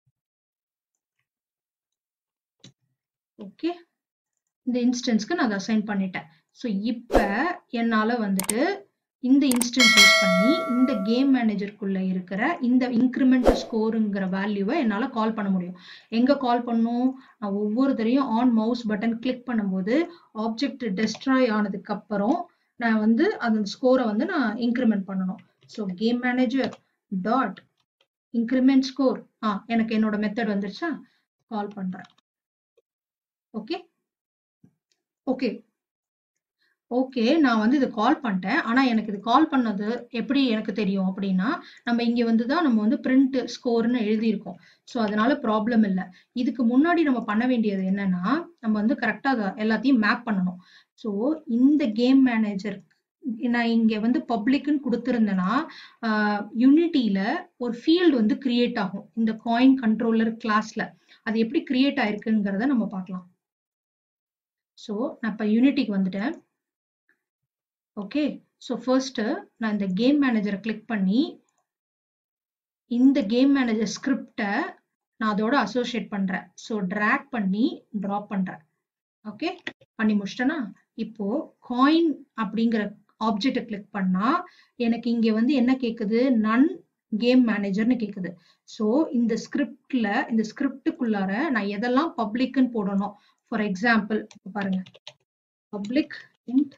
ஓகே இந்த இன்ஸ்டன்ஸ்க்கு நான் அதை அசைன் பண்ணிட்டேன் ஸோ இப்போ என்னால் வந்துட்டு இந்த இன்ஸ்டன்ஸ் யூஸ் பண்ணி இந்த கேம் மேனேஜருக்குள்ள இருக்கிற இந்த இன்க்ரிமெண்ட் ஸ்கோருங்கிற வேல்யூவை என்னால் கால் பண்ண முடியும் எங்கே கால் பண்ணும் நான் ஒவ்வொரு தரையும் ஆன் மவுஸ் பட்டன் கிளிக் பண்ணும்போது ஆப்ஜெக்ட் டெஸ்ட்ராய் ஆனதுக்கு அப்புறம் நான் வந்து அந்த ஸ்கோரை வந்து நான் இன்க்ரிமெண்ட் பண்ணணும் so game manager dot increment score ஆ எனக்கு என்னோட மெத்தட் வந்துருச்சா கால் பண்ணுறேன் ஓகே ஓகே ஓகே நான் வந்து இது கால் பண்ணிட்டேன் ஆனால் எனக்கு இது கால் பண்ணது எப்படி எனக்கு தெரியும் அப்படின்னா நம்ம இங்கே வந்து தான் நம்ம வந்து பிரிண்ட் ஸ்கோர்னு எழுதியிருக்கோம் ஸோ அதனால ப்ராப்ளம் இல்லை இதுக்கு முன்னாடி நம்ம பண்ண வேண்டியது என்னன்னா நம்ம வந்து கரெக்டாக அதை எல்லாத்தையும் மேப் பண்ணணும் ஸோ இந்த கேம் மேனேஜர் நான் இங்கே வந்து பப்ளிக்னு கொடுத்துருந்தேன்னா யூனிட்டியில ஒரு ஃபீல்டு வந்து கிரியேட் ஆகும் இந்த காயின் கண்ட்ரோலர் கிளாஸ்ல அது எப்படி கிரியேட் ஆயிருக்குங்கிறத நம்ம பார்க்கலாம் ஸோ நான் இப்போ யூனிட்டிக்கு வந்துட்டேன் ஓகே ஸோ ஃபர்ஸ்ட்டு நான் இந்த கேம் மேனேஜரை கிளிக் பண்ணி இந்த கேம் மேனேஜர் ஸ்கிரிப்டை நான் அதோட அசோசியேட் பண்ணுறேன் ஸோ ட்ராக் பண்ணி ட்ராப் பண்ணுறேன் ஓகே பண்ணி முடிச்சிட்டேன்னா இப்போ காயின் அப்படிங்கிற ஆப்ஜெக்டை கிளிக் பண்ணா எனக்கு இங்க வந்து என்ன கேக்குது நன் கேம் மேனேஜர்னு கேக்குது ஸோ இந்த ஸ்கிரிப்ட்ல இந்த ஸ்கிரிப்டுக்குள்ளார நான் எதெல்லாம் பப்ளிக்னு போடணும் ஃபார் எக்ஸாம்பிள் பாருங்க public int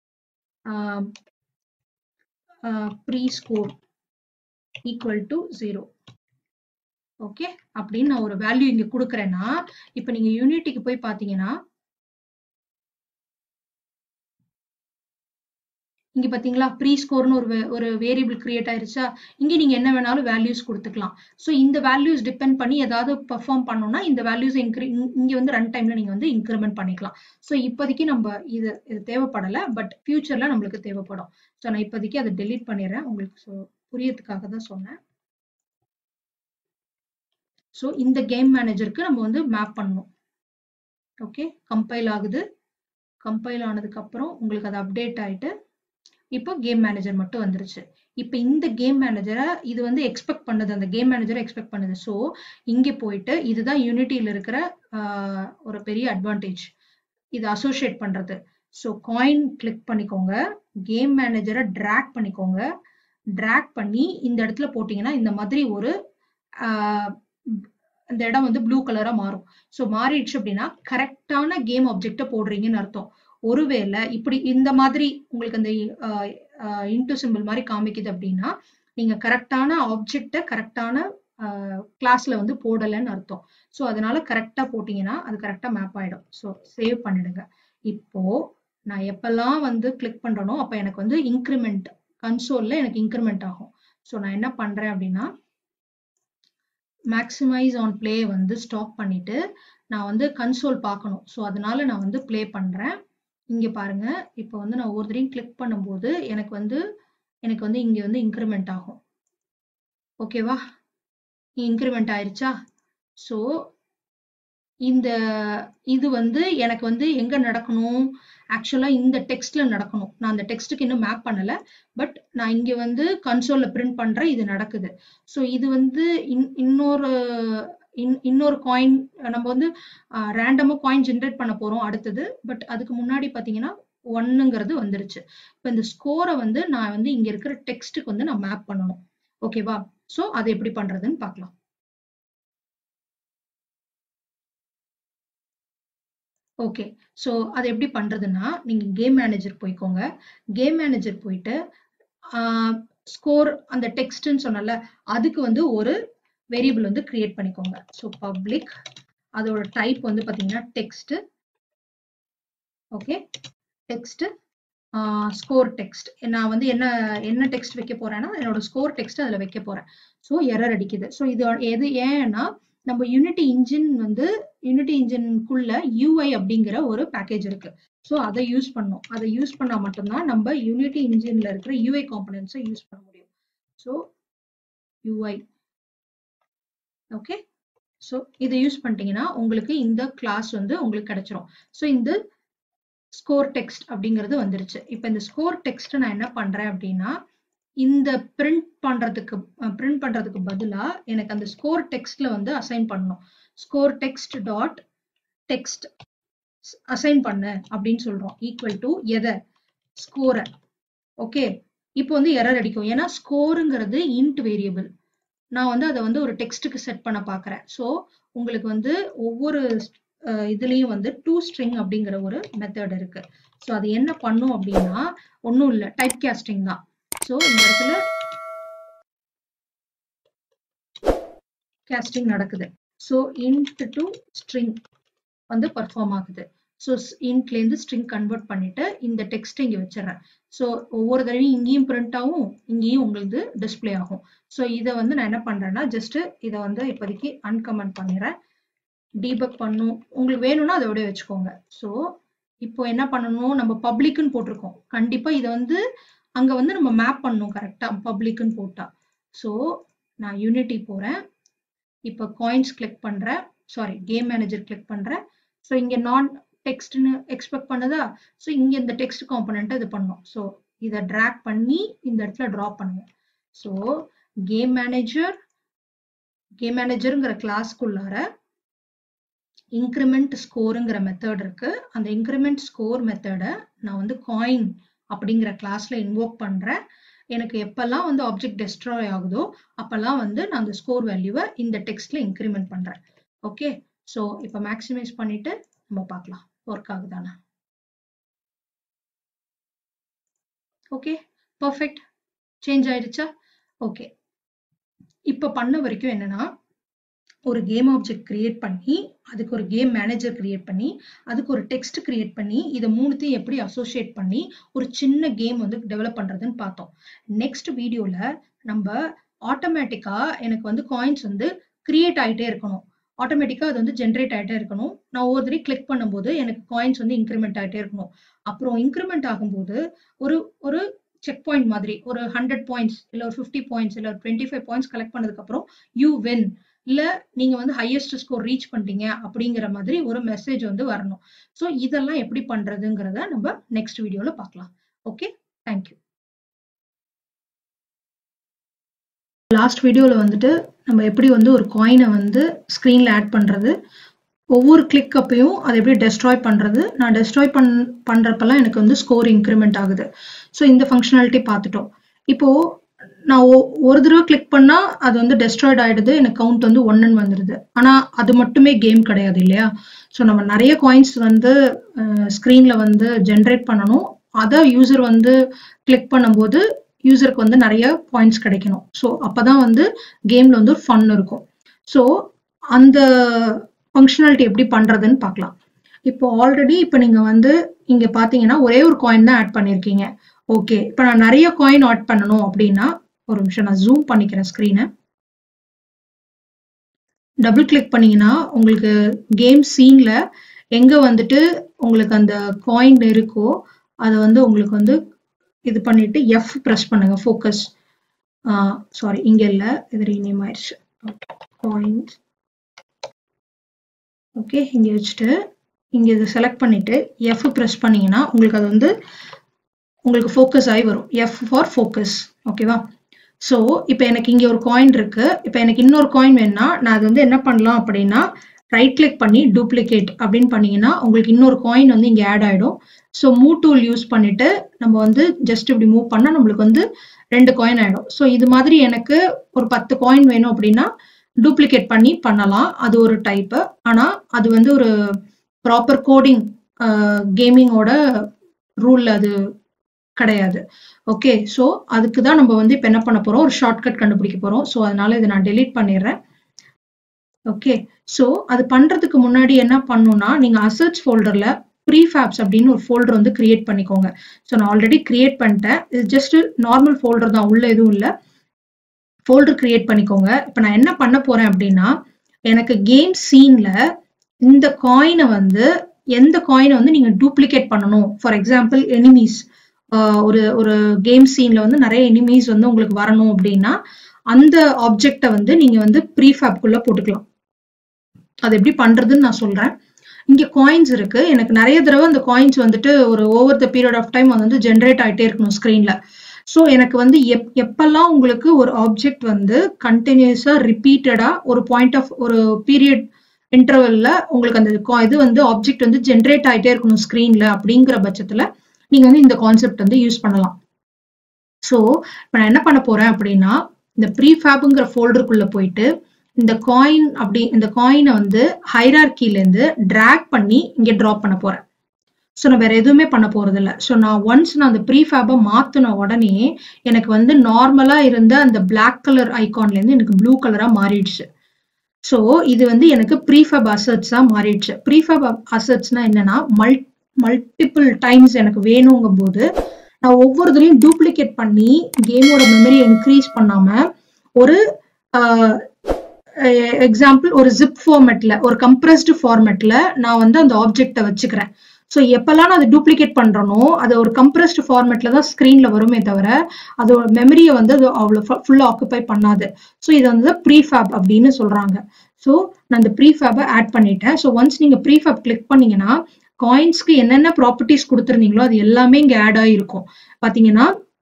pre score equal to zero okay அப்படின்னு நான் ஒரு வேல்யூ இங்க கொடுக்குறேன்னா இப்போ நீங்க யூனிட்டிக்கு போய் பாத்தீங்கன்னா இங்க பாத்தீங்களா ப்ரீ ஸ்கோர்னு ஒரு ஒரு வேரியபிள் கிரியேட் ஆயிருச்சா இங்க நீங்க என்ன வேணாலும் வேல்யூஸ் கொடுத்துக்கலாம் ஸோ இந்த வேல்யூஸ் டிபெண்ட் பண்ணி ஏதாவது பெர்ஃபார்ம் பண்ணோம்னா இந்த வேல்யூஸ் இன்க்ரி இங்க வந்து ரன் டைம்ல நீங்க வந்து இன்க்ரிமெண்ட் பண்ணிக்கலாம் ஸோ இப்போதைக்கு நம்ம இது இது தேவைப்படலை பட் ஃபியூச்சர்ல நம்மளுக்கு தேவைப்படும் ஸோ நான் இப்போதைக்கு அதை டெலீட் பண்ணிடுறேன் உங்களுக்கு ஸோ புரியறதுக்காக தான் சொன்னேன் ஸோ இந்த கேம் மேனேஜருக்கு நம்ம வந்து மேப் பண்ணணும் ஓகே கம்பைல் ஆகுது கம்பைல் ஆனதுக்கு அப்புறம் உங்களுக்கு அது அப்டேட் ஆயிட்டு இப்போ கேம் மேனேஜர் மட்டும் வந்துருச்சு இப்போ இந்த கேம் மேனேஜரை இது வந்து எக்ஸ்பெக்ட் பண்ணுது அந்த கேம் மேனேஜரை எக்ஸ்பெக்ட் பண்ணுது ஸோ இங்கே போயிட்டு இதுதான் யூனிட்டியில் இருக்கிற ஒரு பெரிய அட்வான்டேஜ் இது அசோசியேட் பண்ணுறது ஸோ காயின் கிளிக் பண்ணிக்கோங்க கேம் மேனேஜரை ட்ராக் பண்ணிக்கோங்க ட்ராக் பண்ணி இந்த இடத்துல போட்டிங்கன்னா இந்த மாதிரி ஒரு இந்த இடம் வந்து ப்ளூ கலரா மாறும் ஸோ மாறிடுச்சு அப்படின்னா கரெக்டான கேம் ஆப்ஜெக்டை போடுறீங்கன்னு அர்த்தம் ஒருவேளை இப்படி இந்த மாதிரி உங்களுக்கு அந்த இன்டு சிம்பிள் மாதிரி காமிக்குது அப்படின்னா நீங்க கரெக்டான ஆப்ஜெக்டை கரெக்டான கிளாஸ்ல வந்து போடலைன்னு அர்த்தம் ஸோ அதனால கரெக்டா போட்டீங்கன்னா அது கரெக்டா மேப் ஆயிடும் ஸோ சேவ் பண்ணிடுங்க இப்போ நான் எப்பெல்லாம் வந்து கிளிக் பண்றேனோ அப்ப எனக்கு வந்து இன்க்ரிமெண்ட் கன்சோல்ல எனக்கு இன்க்ரிமெண்ட் ஆகும் ஸோ நான் என்ன பண்றேன் அப்படின்னா மேக்ஸிமைஸ் ஆன் பிளே வந்து ஸ்டாப் பண்ணிட்டு நான் வந்து கன்சோல் பார்க்கணும் ஸோ அதனால நான் வந்து ப்ளே பண்றேன் இங்க பாருங்க இப்போ வந்து நான் ஒவ்வொரு தடையும் கிளிக் பண்ணும்போது எனக்கு வந்து எனக்கு வந்து இங்க வந்து இன்க்ரிமெண்ட் ஆகும் ஓகேவா இன்க்ரிமெண்ட் ஆயிருச்சா ஸோ இந்த இது வந்து எனக்கு வந்து எங்க நடக்கணும் ஆக்சுவலா இந்த டெக்ஸ்ட்ல நடக்கணும் நான் அந்த டெக்ஸ்ட்டுக்கு இன்னும் மேப் பண்ணல பட் நான் இங்க வந்து கன்சோல்ல பிரிண்ட் பண்றேன் இது நடக்குது ஸோ இது வந்து இன்னொரு இன்னொரு காயின் நம்ம வந்து ரேண்டமா காயின் ஜென்ரேட் பண்ண போறோம் அடுத்தது பட் அதுக்கு முன்னாடி பாத்தீங்கன்னா ஒன்னுங்கிறது வந்துருச்சு இப்போ இந்த ஸ்கோரை வந்து நான் வந்து இங்க இருக்கிற டெக்ஸ்ட்டுக்கு வந்து நான் மேப் பண்ணணும் ஓகேவா ஸோ அது எப்படி பண்றதுன்னு பார்க்கலாம் ஓகே ஸோ அது எப்படி பண்றதுன்னா நீங்க கேம் மேனேஜர் போய்க்கோங்க கேம் மேனேஜர் போயிட்டு ஸ்கோர் அந்த டெக்ஸ்ட்னு சொன்னல அதுக்கு வந்து ஒரு வேரியபிள் வந்து கிரியேட் பண்ணிக்கோங்க ஸோ பப்ளிக் அதோட டைப் வந்து பார்த்தீங்கன்னா text okay text score text நான் வந்து என்ன என்ன டெக்ஸ்ட் வைக்க போறேன்னா என்னோட ஸ்கோர் டெக்ஸ்ட் அதில் வைக்க போறேன் ஸோ எரர் அடிக்குது ஸோ இது எது ஏன்னா நம்ம யூனிட்டி இன்ஜின் வந்து யூனிட்டி இன்ஜின்குள்ள யூஐ அப்படிங்கிற ஒரு பேக்கேஜ் இருக்கு ஸோ அதை யூஸ் பண்ணோம் அதை யூஸ் பண்ணால் மட்டும்தான் நம்ம யூனிட்டி இன்ஜின்ல இருக்கிற யூஐ காம்பனன்ஸை யூஸ் பண்ண முடியும் ஸோ யூஐ ஓகே ஸோ இதை யூஸ் பண்ணிட்டீங்கன்னா உங்களுக்கு இந்த கிளாஸ் வந்து உங்களுக்கு கிடைச்சிரும் ஸோ இந்த ஸ்கோர் டெக்ஸ்ட் அப்படிங்கிறது வந்துருச்சு இப்போ இந்த ஸ்கோர் டெக்ஸ்ட் நான் என்ன பண்றேன் அப்படின்னா இந்த பிரிண்ட் பண்றதுக்கு பிரிண்ட் பண்றதுக்கு பதிலா எனக்கு அந்த ஸ்கோர் டெக்ஸ்ட்ல வந்து அசைன் பண்ணணும் score text dot text assign பண்ணு அப்படின்னு சொல்றோம் ஈக்குவல் டு எதை ஸ்கோரை ஓகே இப்போ வந்து எரர் அடிக்கும் ஏன்னா ஸ்கோருங்கிறது இன்ட் வேரியபிள் நான் வந்து அதை வந்து ஒரு டெக்ஸ்ட்டுக்கு செட் பண்ண பார்க்குறேன் ஸோ உங்களுக்கு வந்து ஒவ்வொரு இதுலேயும் வந்து டூ ஸ்ட்ரிங் அப்படிங்கிற ஒரு மெத்தட் இருக்கு ஸோ அது என்ன பண்ணும் அப்படின்னா ஒன்றும் இல்லை டைப் கேஸ்டிங் தான் ஸோ இந்த இடத்துல கேஸ்டிங் நடக்குது ஸோ இன்ட் டு ஸ்ட்ரிங் வந்து பர்ஃபார்ம் ஆகுது ஸோ இன்ட்லேருந்து ஸ்ட்ரிங் கன்வெர்ட் பண்ணிட்டு இந்த டெக்ஸ்ட் இங்கே வச்சிடறேன் ஸோ ஒவ்வொரு தடவையும் இங்கேயும் பிரிண்ட் ஆகும் இங்கேயும் உங்களுக்கு டிஸ்பிளே ஆகும் ஸோ இதை வந்து நான் என்ன பண்றேன்னா ஜஸ்ட் இதை வந்து இப்போதைக்கு அன்கமெண்ட் பண்ணிடுறேன் டீபக் பண்ணும் உங்களுக்கு வேணும்னா அதை விட வச்சுக்கோங்க ஸோ இப்போ என்ன பண்ணணும் நம்ம பப்ளிக்னு போட்டிருக்கோம் கண்டிப்பா இதை வந்து அங்க வந்து நம்ம மேப் பண்ணணும் கரெக்டா பப்ளிக்னு போட்டா ஸோ நான் யூனிட்டி போறேன் இப்போ காயின்ஸ் கிளிக் பண்றேன் சாரி கேம் மேனேஜர் கிளிக் பண்றேன் ஸோ இங்க நான் டெக்ஸ்ட்னு எக்ஸ்பெக்ட் பண்ணதா ஸோ இங்க இந்த டெக்ஸ்ட் காம்பனண்ட்டை இது பண்ணோம் ஸோ இதை ட்ராக் பண்ணி இந்த இடத்துல ட்ராப் பண்ணுவோம் ஸோ கேம் மேனேஜர் கேம் மேனேஜருங்கிற கிளாஸ்க்குள்ளார இன்க்ரிமெண்ட் ஸ்கோருங்கிற மெத்தட் இருக்கு அந்த இன்க்ரிமெண்ட் ஸ்கோர் மெத்தடை நான் வந்து காயின் அப்படிங்கிற கிளாஸ்ல இன்வோக் பண்றேன் எனக்கு எப்பெல்லாம் வந்து ஆப்ஜெக்ட் டெஸ்ட்ராய் ஆகுதோ அப்பெல்லாம் வந்து நான் அந்த ஸ்கோர் வேல்யூவை இந்த டெக்ஸ்ட்ல இன்க்ரிமெண்ட் பண்றேன் ஓகே ஸோ இப்போ மேக்ஸிமைஸ் பண்ணிட்டு நம்ம பார்க்கலாம் ஒர்க் ஆகுதானா ஓகே பர்ஃபெக்ட் சேஞ்ச் ஆயிடுச்சா ஓகே இப்போ பண்ண வரைக்கும் என்னன்னா ஒரு கேம் ஆப்ஜெக்ட் கிரியேட் பண்ணி அதுக்கு ஒரு கேம் மேனேஜர் கிரியேட் பண்ணி அதுக்கு ஒரு டெக்ஸ்ட் கிரியேட் பண்ணி இதை மூணுத்தையும் எப்படி அசோசியேட் பண்ணி ஒரு சின்ன கேம் வந்து டெவலப் பண்றதுன்னு பார்த்தோம் நெக்ஸ்ட் வீடியோல நம்ம ஆட்டோமேட்டிக்கா எனக்கு வந்து காயின்ஸ் வந்து கிரியேட் ஆயிட்டே இருக்கணும் ஆட்டோமேட்டிக்கா அது வந்து ஜென்ரேட் ஆயிட்டே இருக்கணும் நான் ஒவ்வொரு தடவை கிளிக் பண்ணும்போது எனக்கு காயின்ஸ் வந்து இன்க்ரிமெண்ட் ஆயிட்டே இருக்கணும் அப்புறம் இன்க்ரிமெண்ட் ஆகும்போது ஒரு ஒரு செக் பாயிண்ட் மாதிரி ஒரு ஹண்ட்ரட் பாயிண்ட்ஸ் இல்ல ஒரு ஃபிஃப்டி பாயிண்ட்ஸ் இல்ல ஒரு டுவெண்ட்டி ஃபைவ் பாயிண்ட்ஸ் கலெக்ட் பண்ணதுக்கு அப்புறம் யூ வின் இல்ல நீங்க வந்து ஹையஸ்ட் ஸ்கோர் ரீச் பண்ணிட்டீங்க அப்படிங்கிற மாதிரி ஒரு மெசேஜ் வந்து வரணும் ஸோ இதெல்லாம் எப்படி பண்றதுங்கிறத நம்ம நெக்ஸ்ட் வீடியோல பார்க்கலாம் ஓகே தேங்க்யூ லாஸ்ட் வீடியோல வந்துட்டு நம்ம எப்படி வந்து ஒரு காயினை வந்து ஸ்க்ரீன்ல ஆட் பண்றது ஒவ்வொரு கிளிக் அப்பையும் அதை எப்படி டெஸ்ட்ராய் பண்றது நான் டெஸ்ட்ராய் பண் பண்றப்பெல்லாம் எனக்கு வந்து ஸ்கோர் இன்க்ரிமெண்ட் ஆகுது ஸோ இந்த ஃபங்க்ஷனாலிட்டி பார்த்துட்டோம் இப்போ நான் ஒரு தடவை கிளிக் பண்ணா அது வந்து டெஸ்ட்ராய்ட் ஆயிடுது எனக்கு கவுண்ட் வந்து ஒன்னுன்னு வந்துடுது ஆனா அது மட்டுமே கேம் கிடையாது இல்லையா ஸோ நம்ம நிறைய காயின்ஸ் வந்து ஸ்க்ரீன்ல வந்து ஜென்ரேட் பண்ணணும் அதை யூசர் வந்து கிளிக் பண்ணும்போது யூசருக்கு வந்து நிறைய பாயிண்ட்ஸ் கிடைக்கணும் ஸோ அப்பதான் வந்து கேம்ல வந்து ஒரு ஃபன் இருக்கும் ஸோ அந்த ஃபங்க்ஷனாலிட்டி எப்படி பண்றதுன்னு பார்க்கலாம் இப்போ ஆல்ரெடி இப்போ நீங்க வந்து இங்க பாத்தீங்கன்னா ஒரே ஒரு காயின் தான் ஆட் பண்ணிருக்கீங்க ஓகே இப்போ நான் நிறைய காயின் ஆட் பண்ணணும் அப்படின்னா ஒரு நிமிஷம் நான் ஜூம் பண்ணிக்கிறேன் ஸ்க்ரீனை டபுள் கிளிக் பண்ணீங்கன்னா உங்களுக்கு கேம் சீன்ல எங்க வந்துட்டு உங்களுக்கு அந்த காயின் இருக்கோ அதை வந்து உங்களுக்கு வந்து இது பண்ணிட்டு எஃப் ப்ரெஸ் பண்ணுங்க ஃபோக்கஸ் சாரி இங்க இல்ல இது ரீநேம் ஆயிடுச்சு காயின்ஸ் ஓகே இங்க வச்சுட்டு இங்க இதை செலக்ட் பண்ணிட்டு எஃப் ப்ரெஸ் பண்ணீங்கன்னா உங்களுக்கு அது வந்து உங்களுக்கு ஃபோக்கஸ் ஆகி வரும் எஃப் ஃபார் ஃபோக்கஸ் ஓகேவா ஸோ இப்போ எனக்கு இங்கே ஒரு காயின் இருக்கு இப்போ எனக்கு இன்னொரு காயின் வேணும்னா நான் அது வந்து என்ன பண்ணலாம் அப்படின்னா ரைட் கிளிக் பண்ணி டூப்ளிகேட் அப்படின்னு பண்ணீங்கன்னா உங்களுக்கு இன்னொரு காயின் வந்து இங்கே ஆட் ஆகிடும் ஸோ மூவ் டூல் யூஸ் பண்ணிட்டு நம்ம வந்து ஜஸ்ட் இப்படி மூவ் பண்ணால் நம்மளுக்கு வந்து ரெண்டு காயின் ஆகிடும் ஸோ இது மாதிரி எனக்கு ஒரு பத்து காயின் வேணும் அப்படின்னா டூப்ளிகேட் பண்ணி பண்ணலாம் அது ஒரு டைப்பு ஆனால் அது வந்து ஒரு ப்ராப்பர் கோடிங் கேமிங்கோட ரூல் அது கிடையாது ஓகே ஸோ அதுக்கு தான் நம்ம வந்து இப்போ என்ன பண்ண போறோம் ஒரு ஷார்ட்கட் கண்டுபிடிக்க போறோம் ஸோ அதனால இதை நான் டெலீட் பண்ணிடுறேன் ஓகே ஸோ அது பண்றதுக்கு முன்னாடி என்ன பண்ணணும்னா நீங்க அசர்ட்ஸ் ஃபோல்டர்ல ப்ரீஃபேப்ஸ் அப்படின்னு ஒரு ஃபோல்டர் வந்து கிரியேட் பண்ணிக்கோங்க ஸோ நான் ஆல்ரெடி கிரியேட் பண்ணிட்டேன் இது ஜஸ்ட் நார்மல் ஃபோல்டர் தான் உள்ள எதுவும் இல்லை ஃபோல்டர் கிரியேட் பண்ணிக்கோங்க இப்போ நான் என்ன பண்ண போறேன் அப்படின்னா எனக்கு கேம் சீன்ல இந்த காயினை வந்து எந்த காயினை வந்து நீங்க டூப்ளிகேட் பண்ணணும் ஃபார் எக்ஸாம்பிள் எனிமீஸ் ஒரு ஒரு கேம் சீன்ல வந்து நிறைய எனிமீஸ் வந்து உங்களுக்கு வரணும் அப்படின்னா அந்த ஆப்ஜெக்டை வந்து நீங்க வந்து ப்ரீஃபேப்குள்ள போட்டுக்கலாம் அது எப்படி பண்றதுன்னு நான் சொல்றேன் இங்க காயின்ஸ் இருக்கு எனக்கு நிறைய தடவை அந்த காயின்ஸ் வந்துட்டு ஒரு over the period of time வந்து ஜென்ரேட் ஆயிட்டே இருக்கணும் ஸ்க்ரீன்ல ஸோ எனக்கு வந்து எப் எப்பெல்லாம் உங்களுக்கு ஒரு ஆப்ஜெக்ட் வந்து கண்டினியூஸா ரிப்பீட்டடா ஒரு பாயிண்ட் ஆஃப் ஒரு பீரியட் இன்டர்வெல்ல உங்களுக்கு அந்த இது வந்து ஆப்ஜெக்ட் வந்து ஜென்ரேட் ஆயிட்டே இருக்கணும் ஸ்க்ரீன்ல அப்படிங்கிற பட்சத்துல நீங்க வந்து இந்த கான்செப்ட் வந்து யூஸ் பண்ணலாம் ஸோ இப்போ நான் என்ன பண்ண போறேன் அப்படின்னா இந்த ப்ரீஃபேபுங்கிற ஃபோல்டருக்குள்ள போயிட்டு இந்த காயின் அப்படி இந்த காயினை வந்து ஹைரார்கிலேருந்து ட்ராக் பண்ணி இங்கே ட்ராப் பண்ண போறேன் ஸோ நான் வேற எதுவுமே பண்ண போறது இல்லை ஸோ நான் ஒன்ஸ் நான் அந்த ப்ரீஃபேபை மாத்தின உடனே எனக்கு வந்து நார்மலா இருந்த அந்த பிளாக் கலர் ஐகான்லேருந்து எனக்கு ப்ளூ கலரா மாறிடுச்சு ஸோ இது வந்து எனக்கு ப்ரீஃபப் அசட்ஸா மாறிடுச்சு ப்ரீஃபப் அசட்ஸ்னா என்னன்னா மல் மல்டிபிள் டைம்ஸ் எனக்கு வேணுங்கும் போது நான் ஒவ்வொரு தடையும் டூப்ளிகேட் பண்ணி கேமோட மெமரியை இன்க்ரீஸ் பண்ணாம ஒரு எக்ஸாம்பிள் ஒரு ஜிப் ஃபார்மேட்ல ஒரு கம்ப்ரஸ்டு ஃபார்மேட்ல நான் வந்து அந்த ஆப்ஜெக்டை வச்சுக்கிறேன் ஸோ எப்பெல்லாம் நான் அதை டூப்ளிகேட் பண்றனோ அது ஒரு கம்ப்ரஸ்டு ஃபார்மேட்ல தான் ஸ்க்ரீன்ல வருமே தவிர அதோட மெமரியை வந்து அது அவ்வளோ ஃபுல்லாக ஆக்குப்பை பண்ணாது ஸோ இதை வந்து ப்ரீஃபேப் அப்படின்னு சொல்றாங்க ஸோ நான் இந்த ப்ரீஃபேப்பை ஆட் பண்ணிட்டேன் ஸோ ஒன்ஸ் நீங்க ப்ரீஃபேப் கிளிக் பண்ணீங்கன்னா காயின்ஸ்க்கு என்னென்ன ப்ராப்பர்ட்டிஸ் கொடுத்துருந்தீங்களோ அது எல்லாமே இங்கே ஆட் ஆகிருக்கும் பார்த்தீங்கன்னா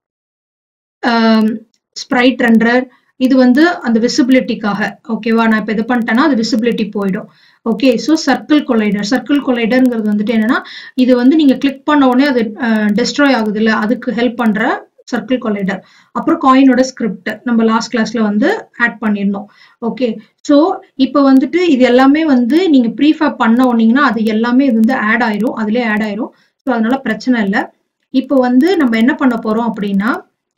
ஸ்ப்ரைட் ரெண்டர் இது வந்து அந்த விசிபிலிட்டிக்காக ஓகேவா நான் இப்போ இது பண்ணிட்டேன்னா அது விசிபிலிட்டி போயிடும் okay so circle collider circle கொலைடருங்கிறது வந்துட்டு என்னன்னா இது வந்து நீங்க கிளிக் பண்ண உடனே அது டெஸ்ட்ராய் ஆகுது இல்லை அதுக்கு ஹெல்ப் பண்ற சர்க்கிள் கொலைடர் அப்புறம் காயினோட ஸ்கிரிப்ட் நம்ம லாஸ்ட் கிளாஸ்ல வந்து ஆட் பண்ணியிருந்தோம் ஓகே ஸோ இப்போ வந்துட்டு இது எல்லாமே வந்து நீங்க ப்ரீஃபேப் பண்ண உடனீங்கன்னா அது எல்லாமே இது வந்து ஆட் ஆயிரும் அதுலேயே ஆட் ஆயிரும் ஸோ அதனால பிரச்சனை இல்லை இப்போ வந்து நம்ம என்ன பண்ண போறோம் அப்படின்னா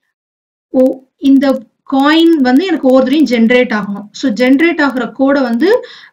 ஓ இந்த காயின் வந்து எனக்கு ஒவ்வொருத்தரையும் ஜென்ரேட் ஆகணும் ஸோ ஜென்ரேட் ஆகிற கோடை வந்து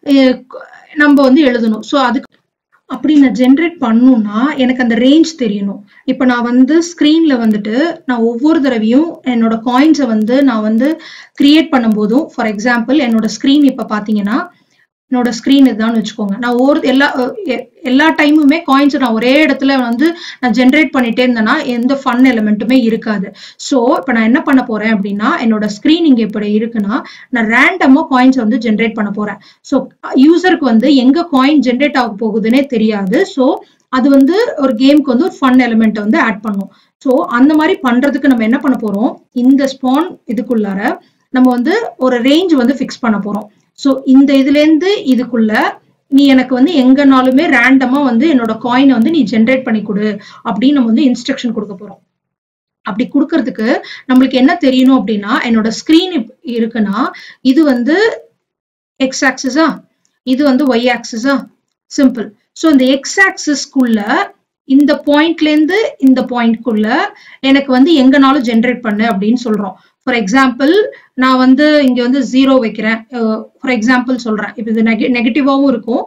நம்ம வந்து எழுதணும் ஸோ அதுக்கு அப்படி நான் ஜென்ரேட் பண்ணணும்னா எனக்கு அந்த ரேஞ்ச் தெரியணும் இப்போ நான் வந்து ஸ்க்ரீன்ல வந்துட்டு நான் ஒவ்வொரு தடவையும் என்னோட காயின்ஸை வந்து நான் வந்து கிரியேட் பண்ணும்போதும் ஃபார் எக்ஸாம்பிள் என்னோட ஸ்க்ரீன் இப்போ பார்த்தீங்கன்னா என்னோட ஸ்க்ரீன் இதுதான் வச்சுக்கோங்க நான் ஒரு எல்லா எல்லா டைமுமே காயின்ஸ் நான் ஒரே இடத்துல வந்து நான் ஜென்ரேட் பண்ணிட்டே இருந்தேன்னா எந்த ஃபன் எலிமெண்ட்டுமே இருக்காது ஸோ இப்போ நான் என்ன பண்ண போறேன் அப்படின்னா என்னோட ஸ்க்ரீன் இங்கே இப்படி இருக்குன்னா நான் ரேண்டமா காயின்ஸ் வந்து ஜென்ரேட் பண்ண போறேன் ஸோ யூசருக்கு வந்து எங்க காயின் ஜென்ரேட் ஆக போகுதுன்னே தெரியாது ஸோ அது வந்து ஒரு கேமுக்கு வந்து ஒரு ஃபன் எலிமெண்ட் வந்து ஆட் பண்ணும் ஸோ அந்த மாதிரி பண்றதுக்கு நம்ம என்ன பண்ண போறோம் இந்த ஸ்பான் இதுக்குள்ளார நம்ம வந்து ஒரு ரேஞ்ச் வந்து ஃபிக்ஸ் பண்ண போறோம் ஸோ இந்த இதுல இருந்து இதுக்குள்ள நீ எனக்கு வந்து எங்கனாலுமே ரேண்டமா வந்து என்னோட காயினை வந்து நீ ஜென்ரேட் பண்ணி கொடு அப்படின்னு நம்ம வந்து இன்ஸ்ட்ரக்ஷன் கொடுக்க போறோம் அப்படி கொடுக்கறதுக்கு நம்மளுக்கு என்ன தெரியணும் அப்படின்னா என்னோட ஸ்கிரீன் இருக்குன்னா இது வந்து எக்ஸ் ஆக்சிஸா இது வந்து ஒய் ஆக்சிஸா சிம்பிள் ஸோ இந்த எக்ஸ் ஆக்சிஸ்க்குள்ள இந்த பாயிண்ட்ல இருந்து இந்த பாயிண்ட்குள்ள எனக்கு வந்து எங்கனாலும் ஜென்ரேட் பண்ணு அப்படின்னு சொல்றோம் ஃபார் எக்ஸாம்பிள் நான் வந்து இங்க வந்து ஜீரோ வைக்கிறேன் ஃபார் எக்ஸாம்பிள் சொல்றேன் இப்போ இது நெக நெகட்டிவாகவும் இருக்கும்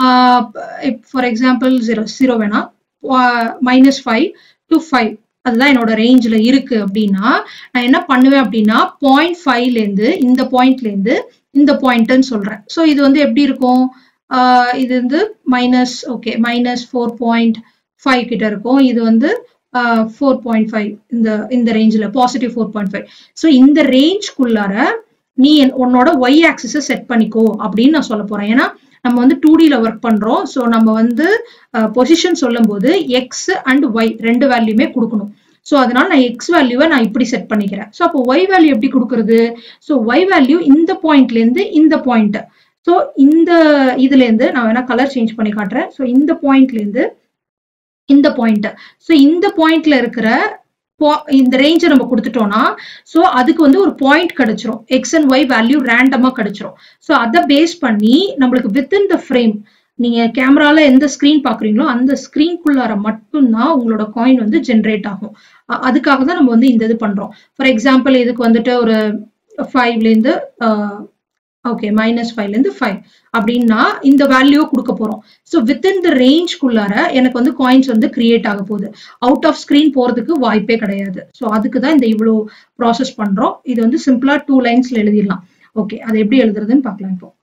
ஃபார் எக்ஸாம்பிள் ஜீரோ ஜீரோ வேணா மைனஸ் ஃபைவ் டு ஃபைவ் அதுதான் என்னோட ரேஞ்சில் இருக்கு அப்படின்னா நான் என்ன பண்ணுவேன் அப்படின்னா பாயிண்ட் ஃபைவ்லேருந்து இந்த பாயிண்ட்லேருந்து இந்த பாயிண்ட்னு சொல்றேன் ஸோ இது வந்து எப்படி இருக்கும் இது வந்து minus okay minus four point five கிட்ட இருக்கும் இது வந்து ஃபோர் பாயிண்ட் ஃபைவ் இந்த இந்த ரேஞ்சில் positive four point five so இந்த ரேஞ்ச்குள்ளார நீ உன்னோட ஒய் ஆக்சிஸை செட் பண்ணிக்கோ அப்படின்னு நான் சொல்ல போறேன் ஏன்னா நம்ம வந்து டூ டில ஒர்க் பண்றோம் ஸோ நம்ம வந்து பொசிஷன் சொல்லும் போது எக்ஸ் அண்ட் ஒய் ரெண்டு வேல்யூமே கொடுக்கணும் ஸோ அதனால நான் எக்ஸ் வேல்யூவை நான் இப்படி செட் பண்ணிக்கிறேன் ஸோ அப்போ ஒய் வேல்யூ எப்படி கொடுக்கறது ஸோ ஒய் வேல்யூ இந்த பாயிண்ட்லேருந்து இந்த பாயிண்ட் ஸோ இந்த இதுல இருந்து நான் வேணா கலர் சேஞ்ச் பண்ணி காட்டுறேன் ஸோ இந்த பாயிண்ட்ல இருந்து இந்த பாயிண்ட் ஸோ இந்த பாயிண்ட்ல இருக்கிற இந்த ரேஞ்சை நம்ம கொடுத்துட்டோம்னா ஸோ அதுக்கு வந்து ஒரு பாயிண்ட் கிடைச்சிரும் எக்ஸ் அண்ட் ஒய் வேல்யூ ரேண்டமா கிடைச்சிரும் ஸோ அதை பேஸ் பண்ணி நம்மளுக்கு வித்தின் த ஃப்ரேம் நீங்க கேமரால எந்த ஸ்கிரீன் பாக்குறீங்களோ அந்த ஸ்கிரீன்குள்ளார மட்டும்தான் உங்களோட காயின் வந்து ஜென்ரேட் ஆகும் அதுக்காக தான் நம்ம வந்து இந்த இது பண்றோம் ஃபார் எக்ஸாம்பிள் இதுக்கு வந்துட்டு ஒரு ஃபைவ்ல இருந்து ஓகே மைனஸ் ஃபைவ்ல இருந்து ஃபைவ் அப்படின்னா இந்த வேல்யூ கொடுக்க போறோம் ஸோ வித்தின் த ரேஞ்ச்குள்ளார எனக்கு வந்து காயின்ஸ் வந்து கிரியேட் ஆக போகுது அவுட் ஆஃப் ஸ்கிரீன் போறதுக்கு வாய்ப்பே கிடையாது ஸோ அதுக்கு தான் இந்த இவ்வளோ ப்ராசஸ் பண்றோம் இது வந்து சிம்பிளா டூ லைன்ஸ்ல எழுதிடலாம் ஓகே அதை எப்படி எழுதுறதுன்னு பார்க்கலாம் இப்போ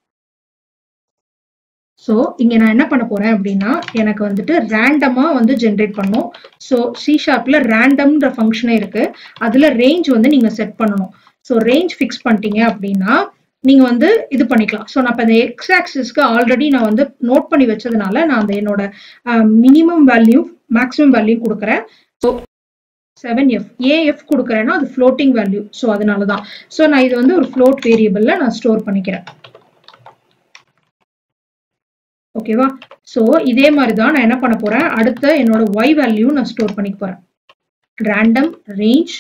ஸோ இங்க நான் என்ன பண்ண போறேன் அப்படின்னா எனக்கு வந்துட்டு ரேண்டமா வந்து ஜென்ரேட் பண்ணும் ஸோ சி ஷார்ப்ல ரேண்டம்ன்ற ஃபங்க்ஷனே இருக்கு அதுல ரேஞ்ச் வந்து நீங்க செட் பண்ணணும் ஸோ ரேஞ்ச் ஃபிக்ஸ் பண்ணிட்டீங்க அப்படின்னா நீங்க வந்து இது பண்ணிக்கலாம் ஸோ நான் இப்போ இந்த எக்ஸ் ஆக்சிஸ்க்கு ஆல்ரெடி நான் வந்து நோட் பண்ணி வச்சதுனால நான் அந்த என்னோட மினிமம் வேல்யூ மேக்ஸிமம் வேல்யூ கொடுக்குறேன் ஸோ செவன் எஃப் ஏஎஃப் கொடுக்குறேன்னா அது ஃப்ளோட்டிங் வேல்யூ ஸோ அதனால தான் ஸோ நான் இது வந்து ஒரு ஃப்ளோட் வேரியபிள்ல நான் ஸ்டோர் பண்ணிக்கிறேன் ஓகேவா ஸோ இதே மாதிரி தான் நான் என்ன பண்ண போறேன் அடுத்த என்னோட ஒய் வேல்யூ நான் ஸ்டோர் பண்ணிக்க போறேன் ரேண்டம் ரேஞ்ச்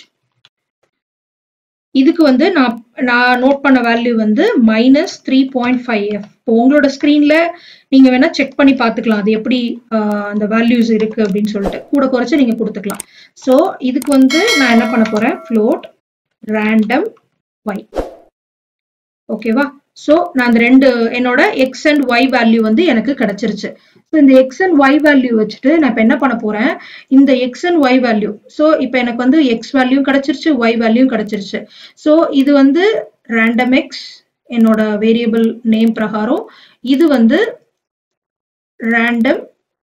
இதுக்கு வந்து நான் நான் நோட் பண்ண வேல்யூ வந்து minus three point five F இப்போ உங்களோட ஸ்க்ரீன்ல நீங்க வேணா செக் பண்ணி பார்த்துக்கலாம் அது எப்படி அந்த வேல்யூஸ் இருக்கு அப்படின்னு சொல்லிட்டு கூட குறைச்சு நீங்க கொடுத்துக்கலாம் ஸோ இதுக்கு வந்து நான் என்ன பண்ண போறேன் ஃப்ளோட் ரேண்டம் ஒய் ஓகேவா ஸோ நான் அந்த ரெண்டு என்னோட எக்ஸ் அண்ட் ஒய் வேல்யூ வந்து எனக்கு கிடைச்சிருச்சு ஸோ இந்த எக்ஸ் அண்ட் ஒய் வேல்யூ வச்சுட்டு நான் இப்போ என்ன பண்ண போறேன் இந்த X and Y value so இப்போ எனக்கு வந்து எக்ஸ் வேல்யூ கிடைச்சிருச்சு ஒய் வேல்யூ கிடைச்சிருச்சு ஸோ இது வந்து ரேண்டம் எக்ஸ் என்னோட வேரியபிள் நேம் பிரகாரம் இது வந்து ரேண்டம்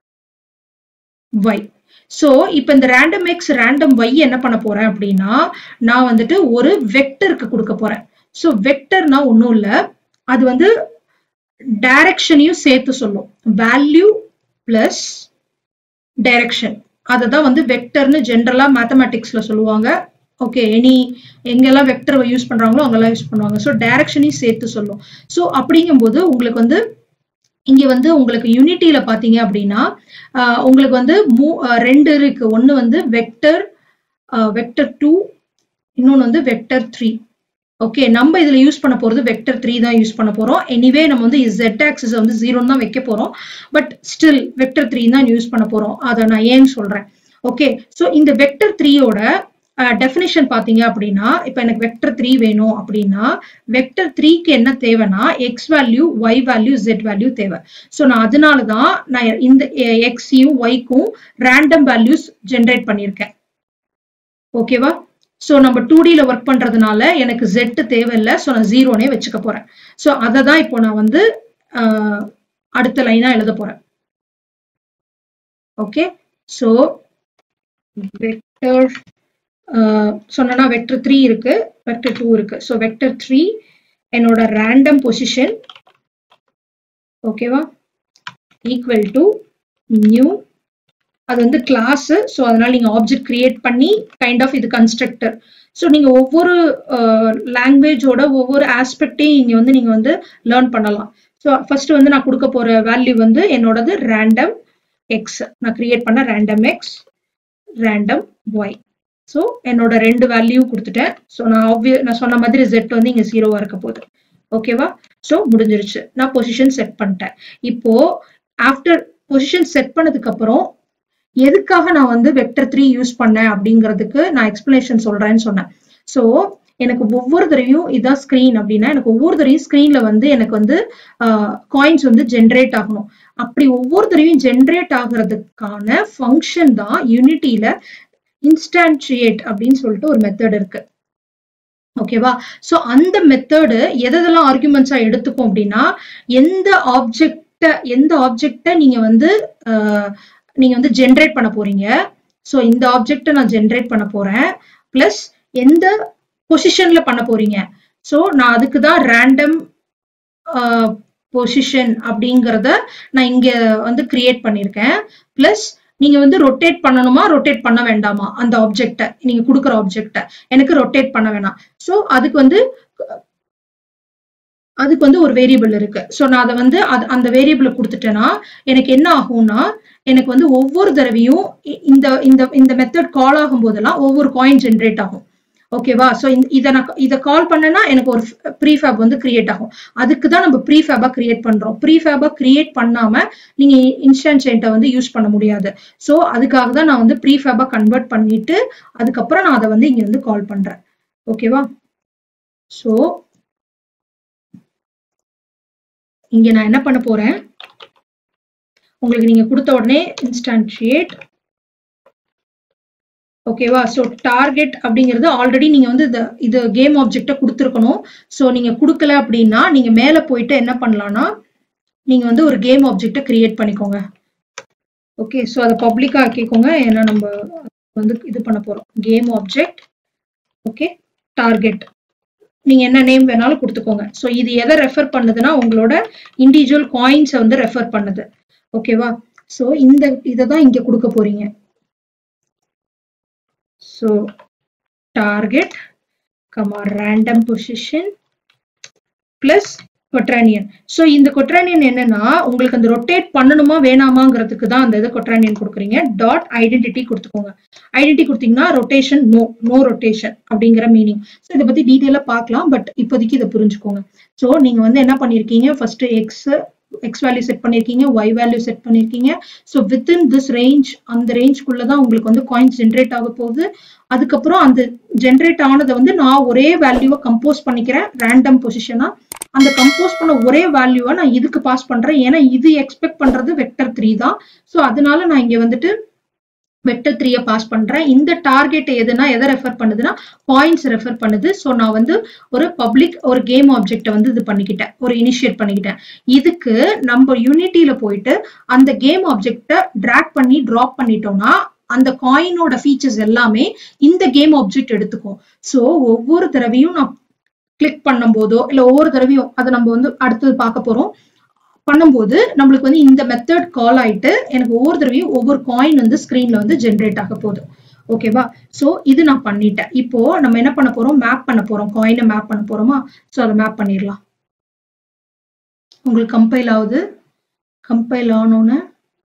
ஒய் ஸோ இப்போ இந்த ரேண்டம் எக்ஸ் ரேண்டம் ஒய் என்ன பண்ண போறேன் அப்படின்னா நான் வந்துட்டு ஒரு வெக்டருக்கு கொடுக்க போறேன் ஸோ வெக்டர்னா ஒன்றும் இல்லை அது வந்து டைரக்ஷனையும் சேர்த்து சொல்லும் வேல்யூ பிளஸ் டைரக்ஷன் அதை தான் வந்து வெக்டர்னு ஜென்ரலா மேத்தமேட்டிக்ஸ்ல சொல்லுவாங்க ஓகே எனி எங்கெல்லாம் வெக்டர் யூஸ் பண்றாங்களோ அங்கெல்லாம் யூஸ் பண்ணுவாங்க ஸோ டைரக்ஷனையும் சேர்த்து சொல்லும் ஸோ அப்படிங்கும்போது உங்களுக்கு வந்து இங்க வந்து உங்களுக்கு யூனிட்டியில பாத்தீங்க அப்படின்னா உங்களுக்கு வந்து மூ ரெண்டு இருக்கு ஒன்னு வந்து வெக்டர் வெக்டர் டூ இன்னொன்னு வந்து வெக்டர் த்ரீ ஓகே நம்ம இதுல யூஸ் பண்ண போறது வெக்டர் த்ரீ தான் யூஸ் பண்ண போறோம் எனிவே நம்ம வந்து ஜெட் ஆக்சிஸ் வந்து ஜீரோன்னு தான் வைக்க போறோம் பட் ஸ்டில் வெக்டர் த்ரீ தான் யூஸ் பண்ண போறோம் அதை நான் ஏன்னு சொல்றேன் ஓகே ஸோ இந்த வெக்டர் த்ரீயோட டெஃபினிஷன் பாத்தீங்க அப்படின்னா இப்போ எனக்கு வெக்டர் த்ரீ வேணும் அப்படின்னா வெக்டர் த்ரீக்கு என்ன தேவைன்னா X value Y value Z value தேவை ஸோ நான் அதனால தான் நான் இந்த எக்ஸையும் ஒய்க்கும் ரேண்டம் வேல்யூஸ் ஜென்ரேட் பண்ணியிருக்கேன் ஓகேவா ஸோ நம்ம டூ டில ஒர்க் பண்றதுனால எனக்கு ஜெட் தேவையில்லை ஸோ நான் ஜீரோனே வச்சுக்க போறேன் ஸோ அதை தான் இப்போ நான் வந்து அடுத்த லைனா எழுத போறேன் ஓகே ஸோ வெக்டர் சொன்னா வெக்டர் த்ரீ இருக்கு வெக்டர் டூ இருக்கு ஸோ வெக்டர் த்ரீ என்னோட ரேண்டம் பொசிஷன் ஓகேவா ஈக்குவல் டு நியூ அது வந்து கிளாஸ் ஸோ அதனால நீங்க ஆப்ஜெக்ட் கிரியேட் பண்ணி கைண்ட் ஆஃப் இது கன்ஸ்ட்ரக்டர் ஸோ நீங்க ஒவ்வொரு லாங்குவேஜோட ஒவ்வொரு ஆஸ்பெக்டையும் இங்க வந்து நீங்க வந்து லேர்ன் பண்ணலாம் ஸோ ஃபர்ஸ்ட் வந்து நான் கொடுக்க போற வேல்யூ வந்து என்னோடது ரேண்டம் எக்ஸ் நான் கிரியேட் பண்ண random X random Y so என்னோட ரெண்டு வேல்யூ கொடுத்துட்டேன் ஸோ நான் ஆப்விய நான் சொன்ன மாதிரி ஜெட் வந்து இங்க ஜீரோவா இருக்க போகுது ஓகேவா ஸோ முடிஞ்சிருச்சு நான் பொசிஷன் செட் பண்ணிட்டேன் இப்போ ஆஃப்டர் பொசிஷன் செட் பண்ணதுக்கு அப்புறம் எதுக்காக நான் வந்து வெக்டர் த்ரீ யூஸ் பண்ணேன் அப்படிங்கிறதுக்கு நான் எக்ஸ்பிளனேஷன் சொல்றேன்னு சொன்னேன் ஸோ எனக்கு ஒவ்வொரு தடவையும் இதான் ஸ்க்ரீன் அப்படின்னா எனக்கு ஒவ்வொரு தடவையும் ஸ்க்ரீன்ல வந்து எனக்கு வந்து காயின்ஸ் வந்து ஜென்ரேட் ஆகணும் அப்படி ஒவ்வொரு தடவையும் ஜென்ரேட் ஆகுறதுக்கான ஃபங்க்ஷன் தான் யூனிட்டியில இன்ஸ்டான்ஷியேட் அப்படின்னு சொல்லிட்டு ஒரு மெத்தட் இருக்கு ஓகேவா சோ அந்த மெத்தடு எதெல்லாம் ஆர்குமெண்ட்ஸா எடுத்துக்கும் அப்படின்னா எந்த ஆப்ஜெக்ட எந்த ஆப்ஜெக்ட நீங்க வந்து நீங்க வந்து ஜென்ரேட் பண்ண போறீங்க ஸோ இந்த ஆப்ஜெக்டை நான் ஜென்ரேட் பண்ண போறேன் பிளஸ் எந்த பொசிஷன்ல பண்ண போறீங்க ஸோ நான் அதுக்கு தான் ரேண்டம் பொசிஷன் அப்படிங்கிறத நான் இங்க வந்து கிரியேட் பண்ணியிருக்கேன் பிளஸ் நீங்க வந்து ரொட்டேட் பண்ணணுமா ரொட்டேட் பண்ண வேண்டாமா அந்த ஆப்ஜெக்டை நீங்க கொடுக்குற ஆப்ஜெக்டை எனக்கு ரொட்டேட் பண்ண வேணாம் ஸோ அதுக்கு வந்து அதுக்கு வந்து ஒரு வேரியபிள் இருக்கு ஸோ நான் அதை வந்து அந்த வேரியபிளை கொடுத்துட்டேன்னா எனக்கு என்ன ஆகும்னா எனக்கு வந்து ஒவ்வொரு தடவையும் இந்த இந்த இந்த மெத்தட் கால் ஆகும் போதெல்லாம் ஒவ்வொரு காயின் ஜென்ரேட் ஆகும் ஓகேவா ஸோ இதை நான் இதை கால் பண்ணேன்னா எனக்கு ஒரு ப்ரீஃபேப் வந்து கிரியேட் ஆகும் அதுக்கு தான் நம்ம ப்ரீஃபேபா கிரியேட் பண்றோம் ப்ரீஃபேபா கிரியேட் பண்ணாம நீங்க இன்ஸ்டன்ட் செயின்ட்டை வந்து யூஸ் பண்ண முடியாது ஸோ அதுக்காக தான் நான் வந்து ப்ரீஃபேபா கன்வெர்ட் பண்ணிட்டு அதுக்கப்புறம் நான் அதை வந்து இங்க வந்து கால் பண்றேன் ஓகேவா ஸோ இங்க நான் என்ன பண்ண போறேன் உங்களுக்கு நீங்க கொடுத்த உடனே இன்ஸ்டான்ஷியேட் ஓகேவா ஸோ டார்கெட் அப்படிங்கிறது ஆல்ரெடி நீங்க வந்து இந்த இது கேம் ஆப்ஜெக்டை கொடுத்துருக்கணும் ஸோ நீங்க கொடுக்கல அப்படின்னா நீங்க மேல போயிட்டு என்ன பண்ணலாம்னா நீங்க வந்து ஒரு கேம் ஆப்ஜெக்டை கிரியேட் பண்ணிக்கோங்க ஓகே ஸோ அதை பப்ளிக்கா ஆக்கிக்கோங்க ஏன்னா நம்ம வந்து இது பண்ண போறோம் கேம் ஆப்ஜெக்ட் ஓகே டார்கெட் நீங்க என்ன நேம் வேணாலும் கொடுத்துக்கோங்க ஸோ இது எதை ரெஃபர் பண்ணுதுன்னா உங்களோட இண்டிவிஜுவல் காயின்ஸை வந்து ரெஃபர் பண்ணுது ஓகேவா ஸோ இந்த இதை தான் இங்க கொடுக்க போறீங்க so target comma random position plus quaternion so இந்த கொட்ரானியன் என்னன்னா உங்களுக்கு அந்த ரொட்டேட் பண்ணணுமா வேணாமாங்கிறதுக்கு தான் அந்த இது கொட்ரானியன் கொடுக்குறீங்க டாட் ஐடென்டிட்டி கொடுத்துக்கோங்க ஐடென்டிட்டி கொடுத்தீங்கன்னா ரொட்டேஷன் நோ நோ ரொட்டேஷன் அப்படிங்கிற மீனிங் ஸோ இதை பத்தி டீட்டெயிலாக பார்க்கலாம் பட் இப்போதைக்கு இதை புரிஞ்சுக்கோங்க ஸோ நீங்க வந்து என்ன பண்ணிருக்கீங்க first X X value set பண்ணிருக்கீங்க ஒய் வேல்யூ செட் பண்ணிருக்கீங்க ஸோ வித்தின் திஸ் ரேஞ்ச் அந்த ரேஞ்ச்குள்ள தான் உங்களுக்கு வந்து காயின்ஸ் ஜென்ரேட் ஆக போகுது அதுக்கப்புறம் அந்த ஜென்ரேட் ஆனதை வந்து நான் ஒரே வேல்யூவை கம்போஸ் பண்ணிக்கிறேன் ரேண்டம் பொசிஷனா அந்த கம்போஸ் பண்ண ஒரே வேல்யூவை நான் இதுக்கு பாஸ் பண்றேன் ஏன்னா இது எக்ஸ்பெக்ட் பண்றது வெக்டர் த்ரீ தான் ஸோ அதனால நான் இங்க வந்துட்டு வெக்டர் த்ரீயை பாஸ் பண்றேன் இந்த டார்கெட் எதுனா எதை ரெஃபர் பண்ணுதுன்னா பாயிண்ட்ஸ் ரெஃபர் பண்ணுது ஸோ நான் வந்து ஒரு பப்ளிக் ஒரு கேம் ஆப்ஜெக்டை வந்து இது பண்ணிக்கிட்டேன் ஒரு இனிஷியேட் பண்ணிக்கிட்டேன் இதுக்கு நம்ம யூனிட்டியில போயிட்டு அந்த கேம் ஆப்ஜெக்டை ட்ராக் பண்ணி ட்ராப் பண்ணிட்டோம்னா அந்த காயினோட ஃபீச்சர்ஸ் எல்லாமே இந்த கேம் ஆப்ஜெக்ட் எடுத்துக்கும் ஸோ ஒவ்வொரு தடவையும் நான் கிளிக் பண்ணும்போதோ இல்ல ஒவ்வொரு தடவையும் அதை நம்ம வந்து அடுத்தது பார்க்க போறோம் பண்ணும்போது நம்மளுக்கு வந்து இந்த மெத்தட் கால் ஆயிட்டு எனக்கு ஒவ்வொரு தடவையும் ஒவ்வொரு காயின் வந்து ஸ்கிரீன்ல வந்து ஜென்ரேட் ஆக போகுது ஓகேவா சோ இது நான் பண்ணிட்டேன் இப்போ நம்ம என்ன பண்ண போறோம் மேப் பண்ண போறோம் காயினை மேப் பண்ண போறோமா சோ அதை மேப் பண்ணிடலாம் உங்களுக்கு கம்பைல் ஆகுது கம்பைல் ஆனோன்னு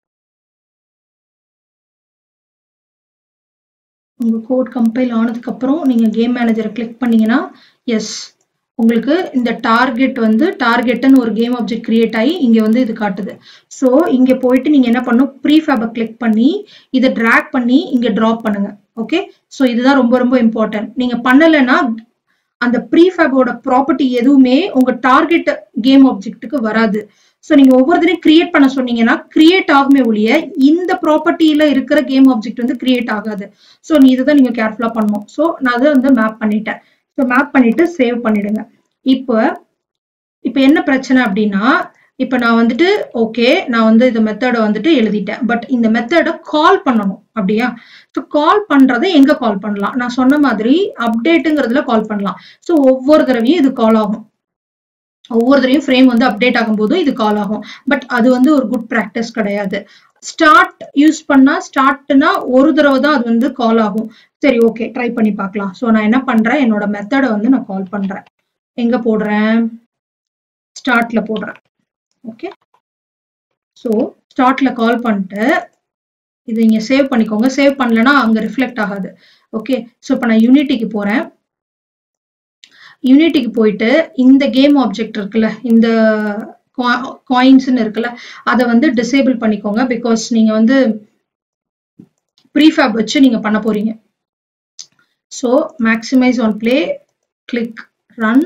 உங்க கோட் கம்பைல் ஆனதுக்கு அப்புறம் நீங்க கேம் மேனேஜரை கிளிக் பண்ணீங்கன்னா எஸ் உங்களுக்கு இந்த டார்கெட் வந்து டார்கெட்னு ஒரு கேம் ஆப்ஜெக்ட் கிரியேட் ஆகி இங்க வந்து இது காட்டுது ஸோ இங்க போயிட்டு நீங்க என்ன பண்ணும் ப்ரீஃபேபை கிளிக் பண்ணி இதை ட்ராக் பண்ணி இங்க ட்ராப் பண்ணுங்க ஓகே ஸோ இதுதான் ரொம்ப ரொம்ப இம்பார்ட்டன்ட் நீங்க பண்ணலைன்னா அந்த ப்ரீஃபேபோட ப்ராப்பர்ட்டி எதுவுமே உங்க டார்கெட் கேம் ஆப்ஜெக்ட்டுக்கு வராது ஸோ நீங்க ஒவ்வொருத்தரையும் கிரியேட் பண்ண சொன்னீங்கன்னா கிரியேட் ஆகுமே ஒழிய இந்த ப்ராப்பர்ட்டியில இருக்கிற கேம் ஆப்ஜெக்ட் வந்து கிரியேட் ஆகாது ஸோ நீ இதுதான் நீங்க கேர்ஃபுல்லா பண்ணணும் ஸோ நான் அதை வந்து மேப் பண்ணிட்டேன் ஸோ மேப் பண்ணிட்டு சேவ் பண்ணிடுங்க இப்போ இப்போ என்ன பிரச்சனை அப்படின்னா இப்போ நான் வந்துட்டு ஓகே நான் வந்து இந்த மெத்தடை வந்துட்டு எழுதிட்டேன் பட் இந்த மெத்தடை கால் பண்ணணும் அப்படியா ஸோ கால் பண்றதை எங்க கால் பண்ணலாம் நான் சொன்ன மாதிரி அப்டேட்டுங்கிறதுல கால் பண்ணலாம் ஸோ ஒவ்வொரு தடவையும் இது கால் ஆகும் ஒவ்வொரு தடவையும் ஃப்ரேம் வந்து அப்டேட் ஆகும்போதும் இது கால் ஆகும் பட் அது வந்து ஒரு குட் ப்ராக்டிஸ் கிடையாது ஸ்டார்ட் யூஸ் பண்ணா ஸ்டார்ட்னா ஒரு தடவை தான் அது வந்து கால் ஆகும் சரி ஓகே ட்ரை பண்ணி பார்க்கலாம் ஸோ நான் என்ன பண்றேன் என்னோட மெத்தடை வந்து நான் கால் பண்றேன் எங்க போடுறேன் ஸ்டார்ட்ல போடுறேன் ஓகே ஸோ ஸ்டார்ட்ல கால் பண்ணிட்டு இது இங்க சேவ் பண்ணிக்கோங்க சேவ் பண்ணலன்னா அங்க ரிஃப்ளெக்ட் ஆகாது ஓகே ஸோ இப்போ நான் யூனிட்டிக்கு போறேன் யூனிட்டிக்கு போயிட்டு இந்த கேம் ஆப்ஜெக்ட் இருக்குல்ல இந்த காயின்ஸ்னு இருக்குல்ல அதை வந்து டிசேபிள் பண்ணிக்கோங்க பிகாஸ் நீங்க வந்து ப்ரீஃபேப் வச்சு நீங்க பண்ண போறீங்க so maximize on play click run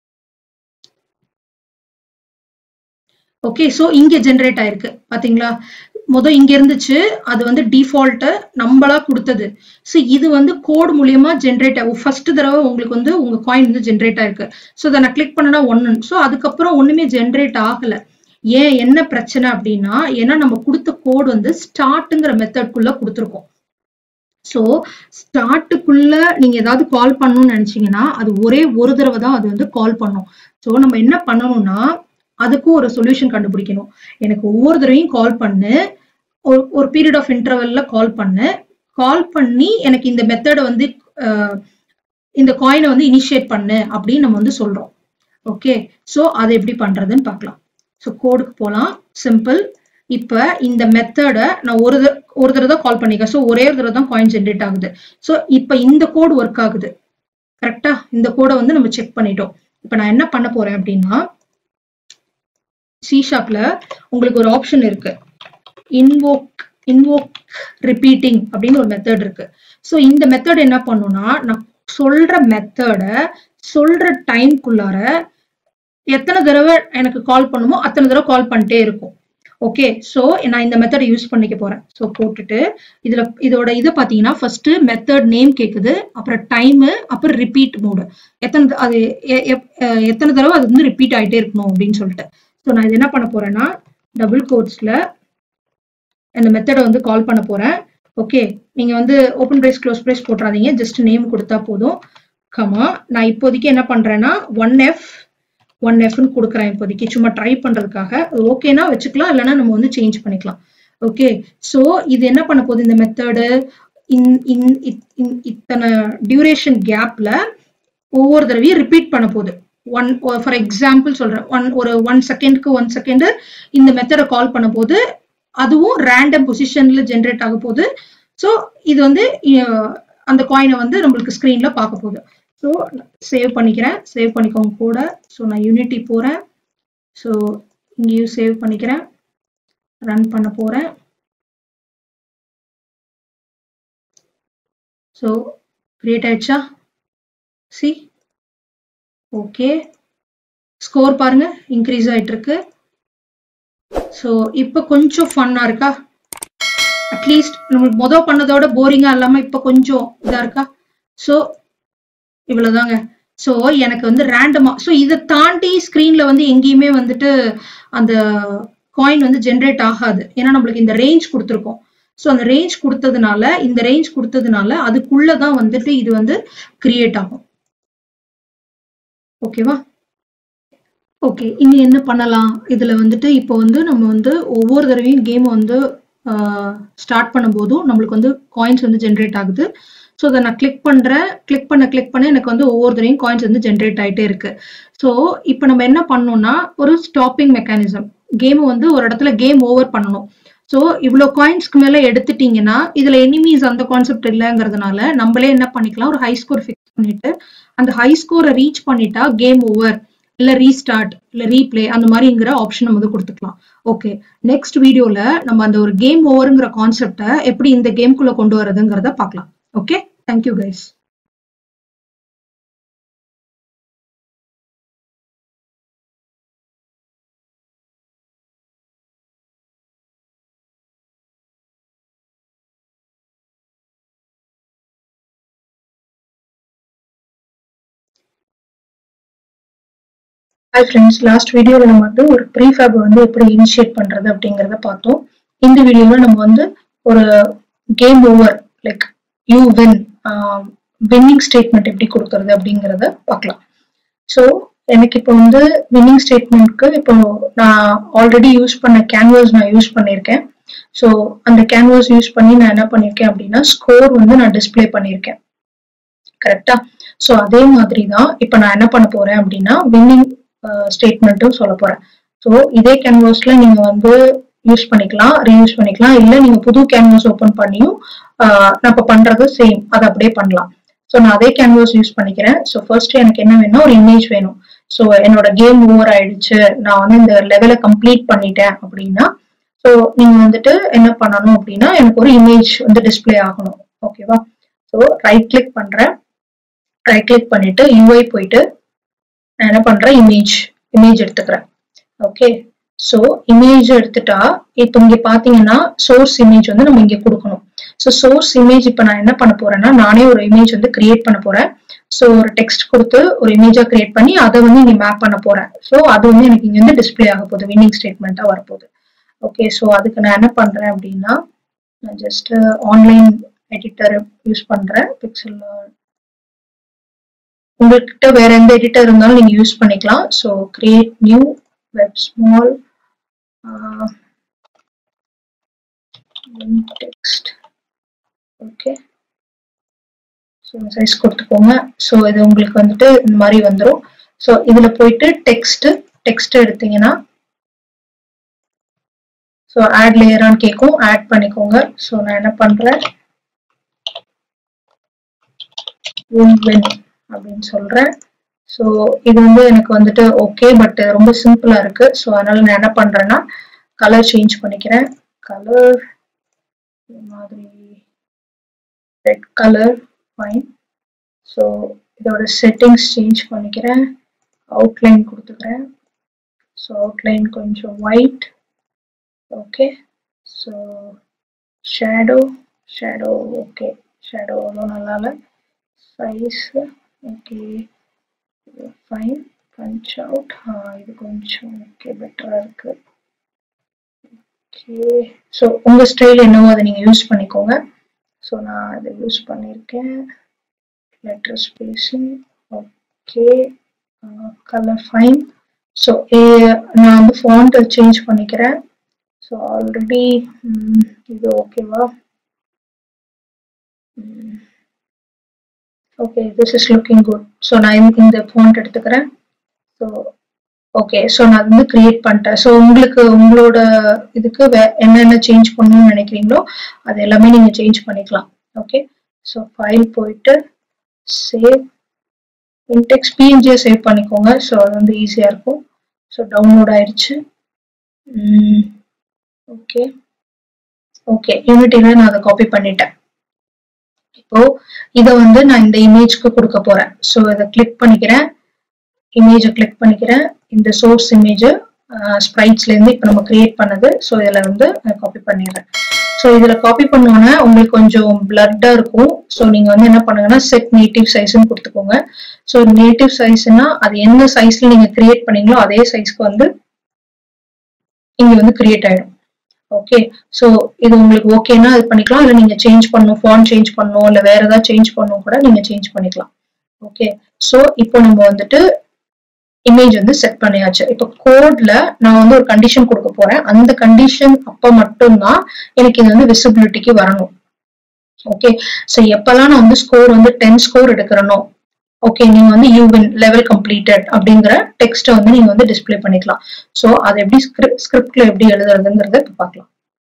okay so இங்க ஜென்ரேட் ஆயிருக்கு பாத்தீங்களா மொதல் இங்க இருந்துச்சு அது வந்து டிஃபால்ட்டு நம்மளா கொடுத்தது ஸோ இது வந்து கோட் மூலியமா ஜென்ரேட் ஆகும் ஃபர்ஸ்ட் தடவை உங்களுக்கு வந்து உங்க காயின் வந்து ஜென்ரேட் ஆயிருக்கு ஸோ அதை நான் கிளிக் பண்ணனா ஒன்னு ஸோ அதுக்கப்புறம் ஒண்ணுமே ஜென்ரேட் ஆகல ஏன் என்ன பிரச்சனை அப்படின்னா ஏன்னா நம்ம கொடுத்த கோட் வந்து ஸ்டார்ட்டுங்கிற மெத்தட்குள்ள கொடுத்துருக்கோம் ஸோ ஸ்டார்ட்டுக்குள்ள நீங்க ஏதாவது கால் பண்ணணும்னு நினைச்சீங்கன்னா அது ஒரே ஒரு தடவை தான் அது வந்து கால் பண்ணும் ஸோ நம்ம என்ன பண்ணணும்னா அதுக்கும் ஒரு சொல்யூஷன் கண்டுபிடிக்கணும் எனக்கு ஒவ்வொரு தடவையும் கால் பண்ணு ஒரு ஒரு பீரியட் ஆஃப் இன்டர்வெல்ல கால் பண்ணு கால் பண்ணி எனக்கு இந்த மெத்தடை வந்து இந்த காயினை வந்து இனிஷியேட் பண்ணு அப்படின்னு நம்ம வந்து சொல்றோம் ஓகே ஸோ அதை எப்படி பண்றதுன்னு பார்க்கலாம் ஸோ கோடுக்கு போகலாம் சிம்பிள் இப்போ இந்த மெத்தடை நான் ஒரு ஒரு தடவை தான் கால் பண்ணிக்கேன் ஸோ ஒரே ஒரு தடவை தான் காயின் ஜென்ரேட் ஆகுது ஸோ இப்போ இந்த கோடு ஒர்க் ஆகுது கரெக்டா இந்த கோடை வந்து நம்ம செக் பண்ணிட்டோம் இப்போ நான் என்ன பண்ண போறேன் அப்படின்னா சி ஷாப்ல உங்களுக்கு ஒரு ஆப்ஷன் இருக்கு இன்வோக் இன்வோக் ரிப்பீட்டிங் அப்படின்னு ஒரு மெத்தட் இருக்கு ஸோ இந்த மெத்தட் என்ன பண்ணும்னா நான் சொல்ற மெத்தடை சொல்ற டைம்குள்ளார எத்தனை தடவை எனக்கு கால் பண்ணுமோ அத்தனை தடவை கால் பண்ணிட்டே இருக்கும் ஓகே ஸோ நான் இந்த மெத்தடை யூஸ் பண்ணிக்க போறேன் ஸோ போட்டுட்டு இதுல இதோட இது பாத்தீங்கன்னா ஃபர்ஸ்ட் மெத்தட் நேம் கேக்குது அப்புறம் டைம் அப்புறம் ரிப்பீட் மோடு எத்தனை த- அது எ- எப்- அஹ் எத்தனை தடவை அது வந்து ரிப்பீட் ஆயிட்டே இருக்கணும் அப்படின்னு சொல்லிட்டு ஸோ நான் இது என்ன பண்ண போறேன்னா டபுள் கோட்ஸ்ல இந்த மெத்தடை வந்து கால் பண்ண போறேன் ஓகே நீங்க வந்து ஓப்பன் பிரைஸ் க்ளோஸ் பிரைஸ் போட்டுறாதீங்க ஜஸ்ட் நேம் கொடுத்தா போதும் கமா நான் இப்போதைக்கு என்ன பண்றேன்னா ஒன் எஃப் ஒன் எஃப்னு கொடுக்குறேன் இப்போதைக்கு சும்மா ட்ரை பண்றதுக்காக ஓகேனா வச்சுக்கலாம் இல்லைன்னா நம்ம வந்து சேஞ்ச் பண்ணிக்கலாம் ஓகே ஸோ இது என்ன பண்ண போகுது இந்த மெத்தடு இன் இன் இத்- இன் இத்தனை டியூரேஷன் கேப்ல ஒவ்வொரு தடவையும் ரிப்பீட் பண்ண போகுது ஒன் ஃபார் எக்ஸாம்பிள் சொல்றேன் ஒன் ஒரு ஒன் செகண்ட்க்கு ஒன் செகண்ட் இந்த மெத்தடை கால் பண்ண போது அதுவும் ரேண்டம் பொசிஷன்ல ஜென்ரேட் ஆக போகுது ஸோ இது வந்து அஹ், அந்த காயினை வந்து நம்மளுக்கு ஸ்க்ரீன்ல பார்க்க போகுது ஸோ சேவ் பண்ணிக்கிறேன் சேவ் பண்ணிக்கோங்க கூட ஸோ நான் யூனிட்டி போறேன் ஸோ இங்கேயும் சேவ் பண்ணிக்கிறேன் ரன் பண்ண போறேன் ஸோ கிரியேட் ஆயிடுச்சா சி ஓகே ஸ்கோர் பாருங்க இன்க்ரீஸ் ஆயிட்டு இருக்கு ஸோ இப்போ கொஞ்சம் ஃபன்னா இருக்கா அட்லீஸ்ட் நம்மளுக்கு மொதல் பண்ணதோட போரிங்கா இல்லாம இப்போ கொஞ்சம் இதா இருக்கா ஸோ இவ்வளவுதாங்க ஸோ எனக்கு வந்து ரேண்டமா ஸோ இதை தாண்டி ஸ்க்ரீன்ல வந்து எங்கேயுமே வந்துட்டு அந்த காயின் வந்து ஜென்ரேட் ஆகாது ஏன்னா நம்மளுக்கு இந்த ரேஞ்ச் கொடுத்துருக்கோம் ஸோ அந்த ரேஞ்ச் கொடுத்ததுனால இந்த ரேஞ்ச் கொடுத்ததுனால அதுக்குள்ளதான் வந்துட்டு இது வந்து கிரியேட் ஆகும் ஓகேவா ஓகே இனி என்ன பண்ணலாம் இதுல வந்துட்டு இப்போ வந்து நம்ம வந்து ஒவ்வொரு தடவையும் கேம் வந்து ஸ்டார்ட் பண்ணும்போதும் நம்மளுக்கு வந்து காயின்ஸ் வந்து ஜென்ரேட் ஆகுது ஸோ அதை நான் கிளிக் பண்றேன் கிளிக் பண்ண கிளிக் பண்ண எனக்கு வந்து ஒவ்வொரு தடவையும் காயின்ஸ் வந்து ஜென்ரேட் ஆயிட்டே இருக்கு ஸோ இப்போ நம்ம என்ன பண்ணோம்னா ஒரு ஸ்டாப்பிங் மெக்கானிசம் கேம் வந்து ஒரு இடத்துல கேம் ஓவர் பண்ணணும் ஸோ இவ்வளோ காயின்ஸ்க்கு மேலே எடுத்துட்டீங்கன்னா இதுல எனிமீஸ் அந்த கான்செப்ட் இல்லைங்கிறதுனால நம்மளே என்ன பண்ணிக்கலாம் ஒரு ஹை ஸ்கோர் ஃபிக்ஸ் பண்ணிட்டு அந்த ஹை ஸ்கோரை ரீச் பண்ணிட்டா கேம் ஓவர் இல்ல ரீஸ்டார்ட் இல்ல ரீப்ளே அந்த மாதிரிங்கிற ஆப்ஷன் நம்ம வந்து கொடுத்துக்கலாம் ஓகே நெக்ஸ்ட் வீடியோல நம்ம அந்த ஒரு கேம் ஓவருங்கிற கான்செப்டை எப்படி இந்த கேம்குள்ள கொண்டு வரதுங்கிறத பார்க்கலாம் okay thank you guys hi friends last வீடியோவில் நம்ம வந்து ஒரு ப்ரீஃபேப் வந்து எப்படி இனிஷியேட் பண்றது அப்படிங்கிறத பார்த்தோம் இந்த வீடியோவில் நம்ம வந்து ஒரு game over like you win winning statement எப்படி கொடுக்கறது அப்படிங்கிறத பார்க்கலாம் ஸோ எனக்கு இப்போ வந்து வின்னிங் ஸ்டேட்மெண்ட்க்கு இப்போ நான் ஆல்ரெடி யூஸ் பண்ண கேன்வாஸ் நான் யூஸ் பண்ணியிருக்கேன் ஸோ அந்த கேன்வாஸ் யூஸ் பண்ணி நான் என்ன பண்ணியிருக்கேன் அப்படின்னா ஸ்கோர் வந்து நான் டிஸ்ப்ளே பண்ணியிருக்கேன் கரெக்டா ஸோ அதே மாதிரி தான் இப்போ நான் என்ன பண்ண போறேன் அப்படின்னா வின்னிங் ஸ்டேட்மெண்ட்டும் சொல்ல போறேன் ஸோ இதே கேன்வாஸ்ல நீங்க வந்து யூஸ் பண்ணிக்கலாம் ரீயூஸ் பண்ணிக்கலாம் இல்லை நீங்க புது கேன்வாஸ் ஓப்பன் பண்ணியும் ஆஹ் நான் இப்போ பண்றது சேம் அதை அப்படியே பண்ணலாம் ஸோ நான் அதே கேன்வாஸ் யூஸ் பண்ணிக்கிறேன் ஸோ ஃபர்ஸ்ட் எனக்கு என்ன வேணும் ஒரு இமேஜ் வேணும் ஸோ என்னோட கேம் ஓவர் ஆயிடுச்சு நான் வந்து இந்த லெவலை கம்ப்ளீட் பண்ணிட்டேன் அப்படின்னா ஸோ நீங்க வந்துட்டு என்ன பண்ணணும் அப்படின்னா எனக்கு ஒரு இமேஜ் வந்து டிஸ்ப்ளே ஆகணும் ஓகேவா ஸோ ரைட் கிளிக் பண்றேன் ரைட் கிளிக் பண்ணிட்டு யூஐ போயிட்டு நான் என்ன பண்றேன் இமேஜ் இமேஜ் எடுத்துக்கிறேன் ஓகே ஸோ இமேஜ் எடுத்துட்டா இப்போ இங்க பாத்தீங்கன்னா சோர்ஸ் இமேஜ் வந்து நம்ம இங்க கொடுக்கணும் ஸோ சோர்ஸ் இமேஜ் இப்போ நான் என்ன பண்ண போறேன்னா நானே ஒரு இமேஜ் வந்து கிரியேட் பண்ண போறேன் ஸோ ஒரு டெக்ஸ்ட் கொடுத்து ஒரு இமேஜா கிரியேட் பண்ணி அதை வந்து இங்க மேப் பண்ண போறேன் ஸோ அது வந்து எனக்கு இங்க வந்து டிஸ்ப்ளே ஆக போகுது வின்னிங் ஸ்டேட்மெண்ட்டா வரப்போகுது ஓகே ஸோ அதுக்கு நான் என்ன பண்றேன் அப்படின்னா நான் ஜஸ்ட் ஆன்லைன் எடிட்டர் யூஸ் பண்றேன் பிக்சல் உங்ககிட்ட வேற எந்த எடிட்டர் இருந்தாலும் நீங்க யூஸ் பண்ணிக்கலாம் so create new web small text okay so size கொடுத்துக்கோங்க ஸோ இது உங்களுக்கு வந்துட்டு இந்த மாதிரி வந்துடும் ஸோ இதுல போயிட்டு டெக்ஸ்ட் டெக்ஸ்ட் எடுத்தீங்கன்னா ஸோ ஆட் லேயரான்னு கேட்கும் ஆட் பண்ணிக்கோங்க ஸோ நான் என்ன பண்றேன் win அப்படின்னு சொல்றேன் ஸோ இது வந்து எனக்கு வந்துட்டு ஓகே பட் ரொம்ப சிம்பிளா இருக்கு ஸோ அதனால நான் என்ன பண்றேன்னா கலர் சேஞ்ச் பண்ணிக்கிறேன் கலர் மாதிரி ரெட் கலர் ஃபைன் ஸோ இதோட செட்டிங்ஸ் சேஞ்ச் பண்ணிக்கிறேன் அவுட்லைன் கொடுத்துக்கிறேன் ஸோ அவுட்லைன் கொஞ்சம் white okay so shadow shadow okay shadow ஒன்றும் நல்லா இல்லை size okay fine punch out இது கொஞ்சம் ஓகே பெட்டராக இருக்கு ஓகே ஸோ உங்கள் ஸ்டைல் என்னவோ அதை நீங்கள் யூஸ் பண்ணிக்கோங்க ஸோ நான் அதை யூஸ் பண்ணியிருக்கேன் letter spacing okay colour fine so நான் வந்து ஃபாண்ட் சேஞ்ச் பண்ணிக்கிறேன் ஸோ ஆல்ரெடி இது ஓகேவா okay this is looking good so நான் இந்த ஃபாண்ட் எடுத்துக்கிறேன் ஸோ ஓகே ஸோ நான் வந்து கிரியேட் பண்ணிட்டேன் ஸோ உங்களுக்கு உங்களோட இதுக்கு வே என்னென்ன சேஞ்ச் பண்ணணும்னு நினைக்கிறீங்களோ அது எல்லாமே நீங்கள் சேஞ்ச் பண்ணிக்கலாம் ஓகே ஸோ ஃபைல் போயிட்டு சேவ் இன்டெக்ஸ் பிஎன்ஜியை சேவ் பண்ணிக்கோங்க ஸோ அது வந்து ஈஸியாக இருக்கும் ஸோ டவுன்லோட் ஆயிடுச்சு ஓகே ஓகே யூனிட்டியில் நான் அதை காப்பி பண்ணிட்டேன் இப்போ இதை வந்து நான் இந்த இமேஜ்க்கு கொடுக்க போறேன் ஸோ இதை கிளிக் பண்ணிக்கிறேன் இமேஜை கிளிக் பண்ணிக்கிறேன் இந்த சோர்ஸ் இமேஜ் ஸ்ப்ரைட்ஸ்ல இருந்து இப்போ நம்ம கிரியேட் பண்ணது ஸோ இதில் வந்து காப்பி பண்ணிடுறேன் ஸோ இதில் காப்பி பண்ணோன்னே உங்களுக்கு கொஞ்சம் பிளட்டாக இருக்கும் ஸோ நீங்கள் வந்து என்ன பண்ணுங்கன்னா செட் நேட்டிவ் சைஸ்ன்னு கொடுத்துக்கோங்க ஸோ நேட்டிவ் சைஸ்னா அது என்ன சைஸ்ல நீங்கள் கிரியேட் பண்ணீங்களோ அதே சைஸ்க்கு வந்து இங்கே வந்து கிரியேட் ஆயிடும் ஓகே ஸோ இது உங்களுக்கு ஓகேனா இது பண்ணிக்கலாம் இல்லை நீங்கள் சேஞ்ச் பண்ணணும் ஃபான் சேஞ்ச் பண்ணணும் இல்லை வேற ஏதாவது சேஞ்ச் பண்ணணும் கூட நீங்கள் சேஞ்ச் பண்ணிக்கலாம் ஓகே ஸோ இப்போ நம்ம வந்துட்டு இமேஜ் வந்து செட் பண்ணியாச்சு இப்போ கோட்ல நான் வந்து ஒரு கண்டிஷன் கொடுக்க போறேன் அந்த கண்டிஷன் அப்போ மட்டும்தான் எனக்கு இது வந்து விசிபிலிட்டிக்கு வரணும் ஓகே ஸோ எப்பெல்லாம் நான் வந்து ஸ்கோர் வந்து டென் ஸ்கோர் எடுக்கிறனோ ஓகே நீங்க வந்து யூ வின் லெவல் கம்ப்ளீட்டட் அப்படிங்கிற டெக்ஸ்ட்டை வந்து நீங்க வந்து டிஸ்பிளே பண்ணிக்கலாம் ஸோ அதை எப்படி ஸ்கிரிப்ட்ல எப்படி எழுதுறதுங்கிறத இப்போ பார்க்கலாம்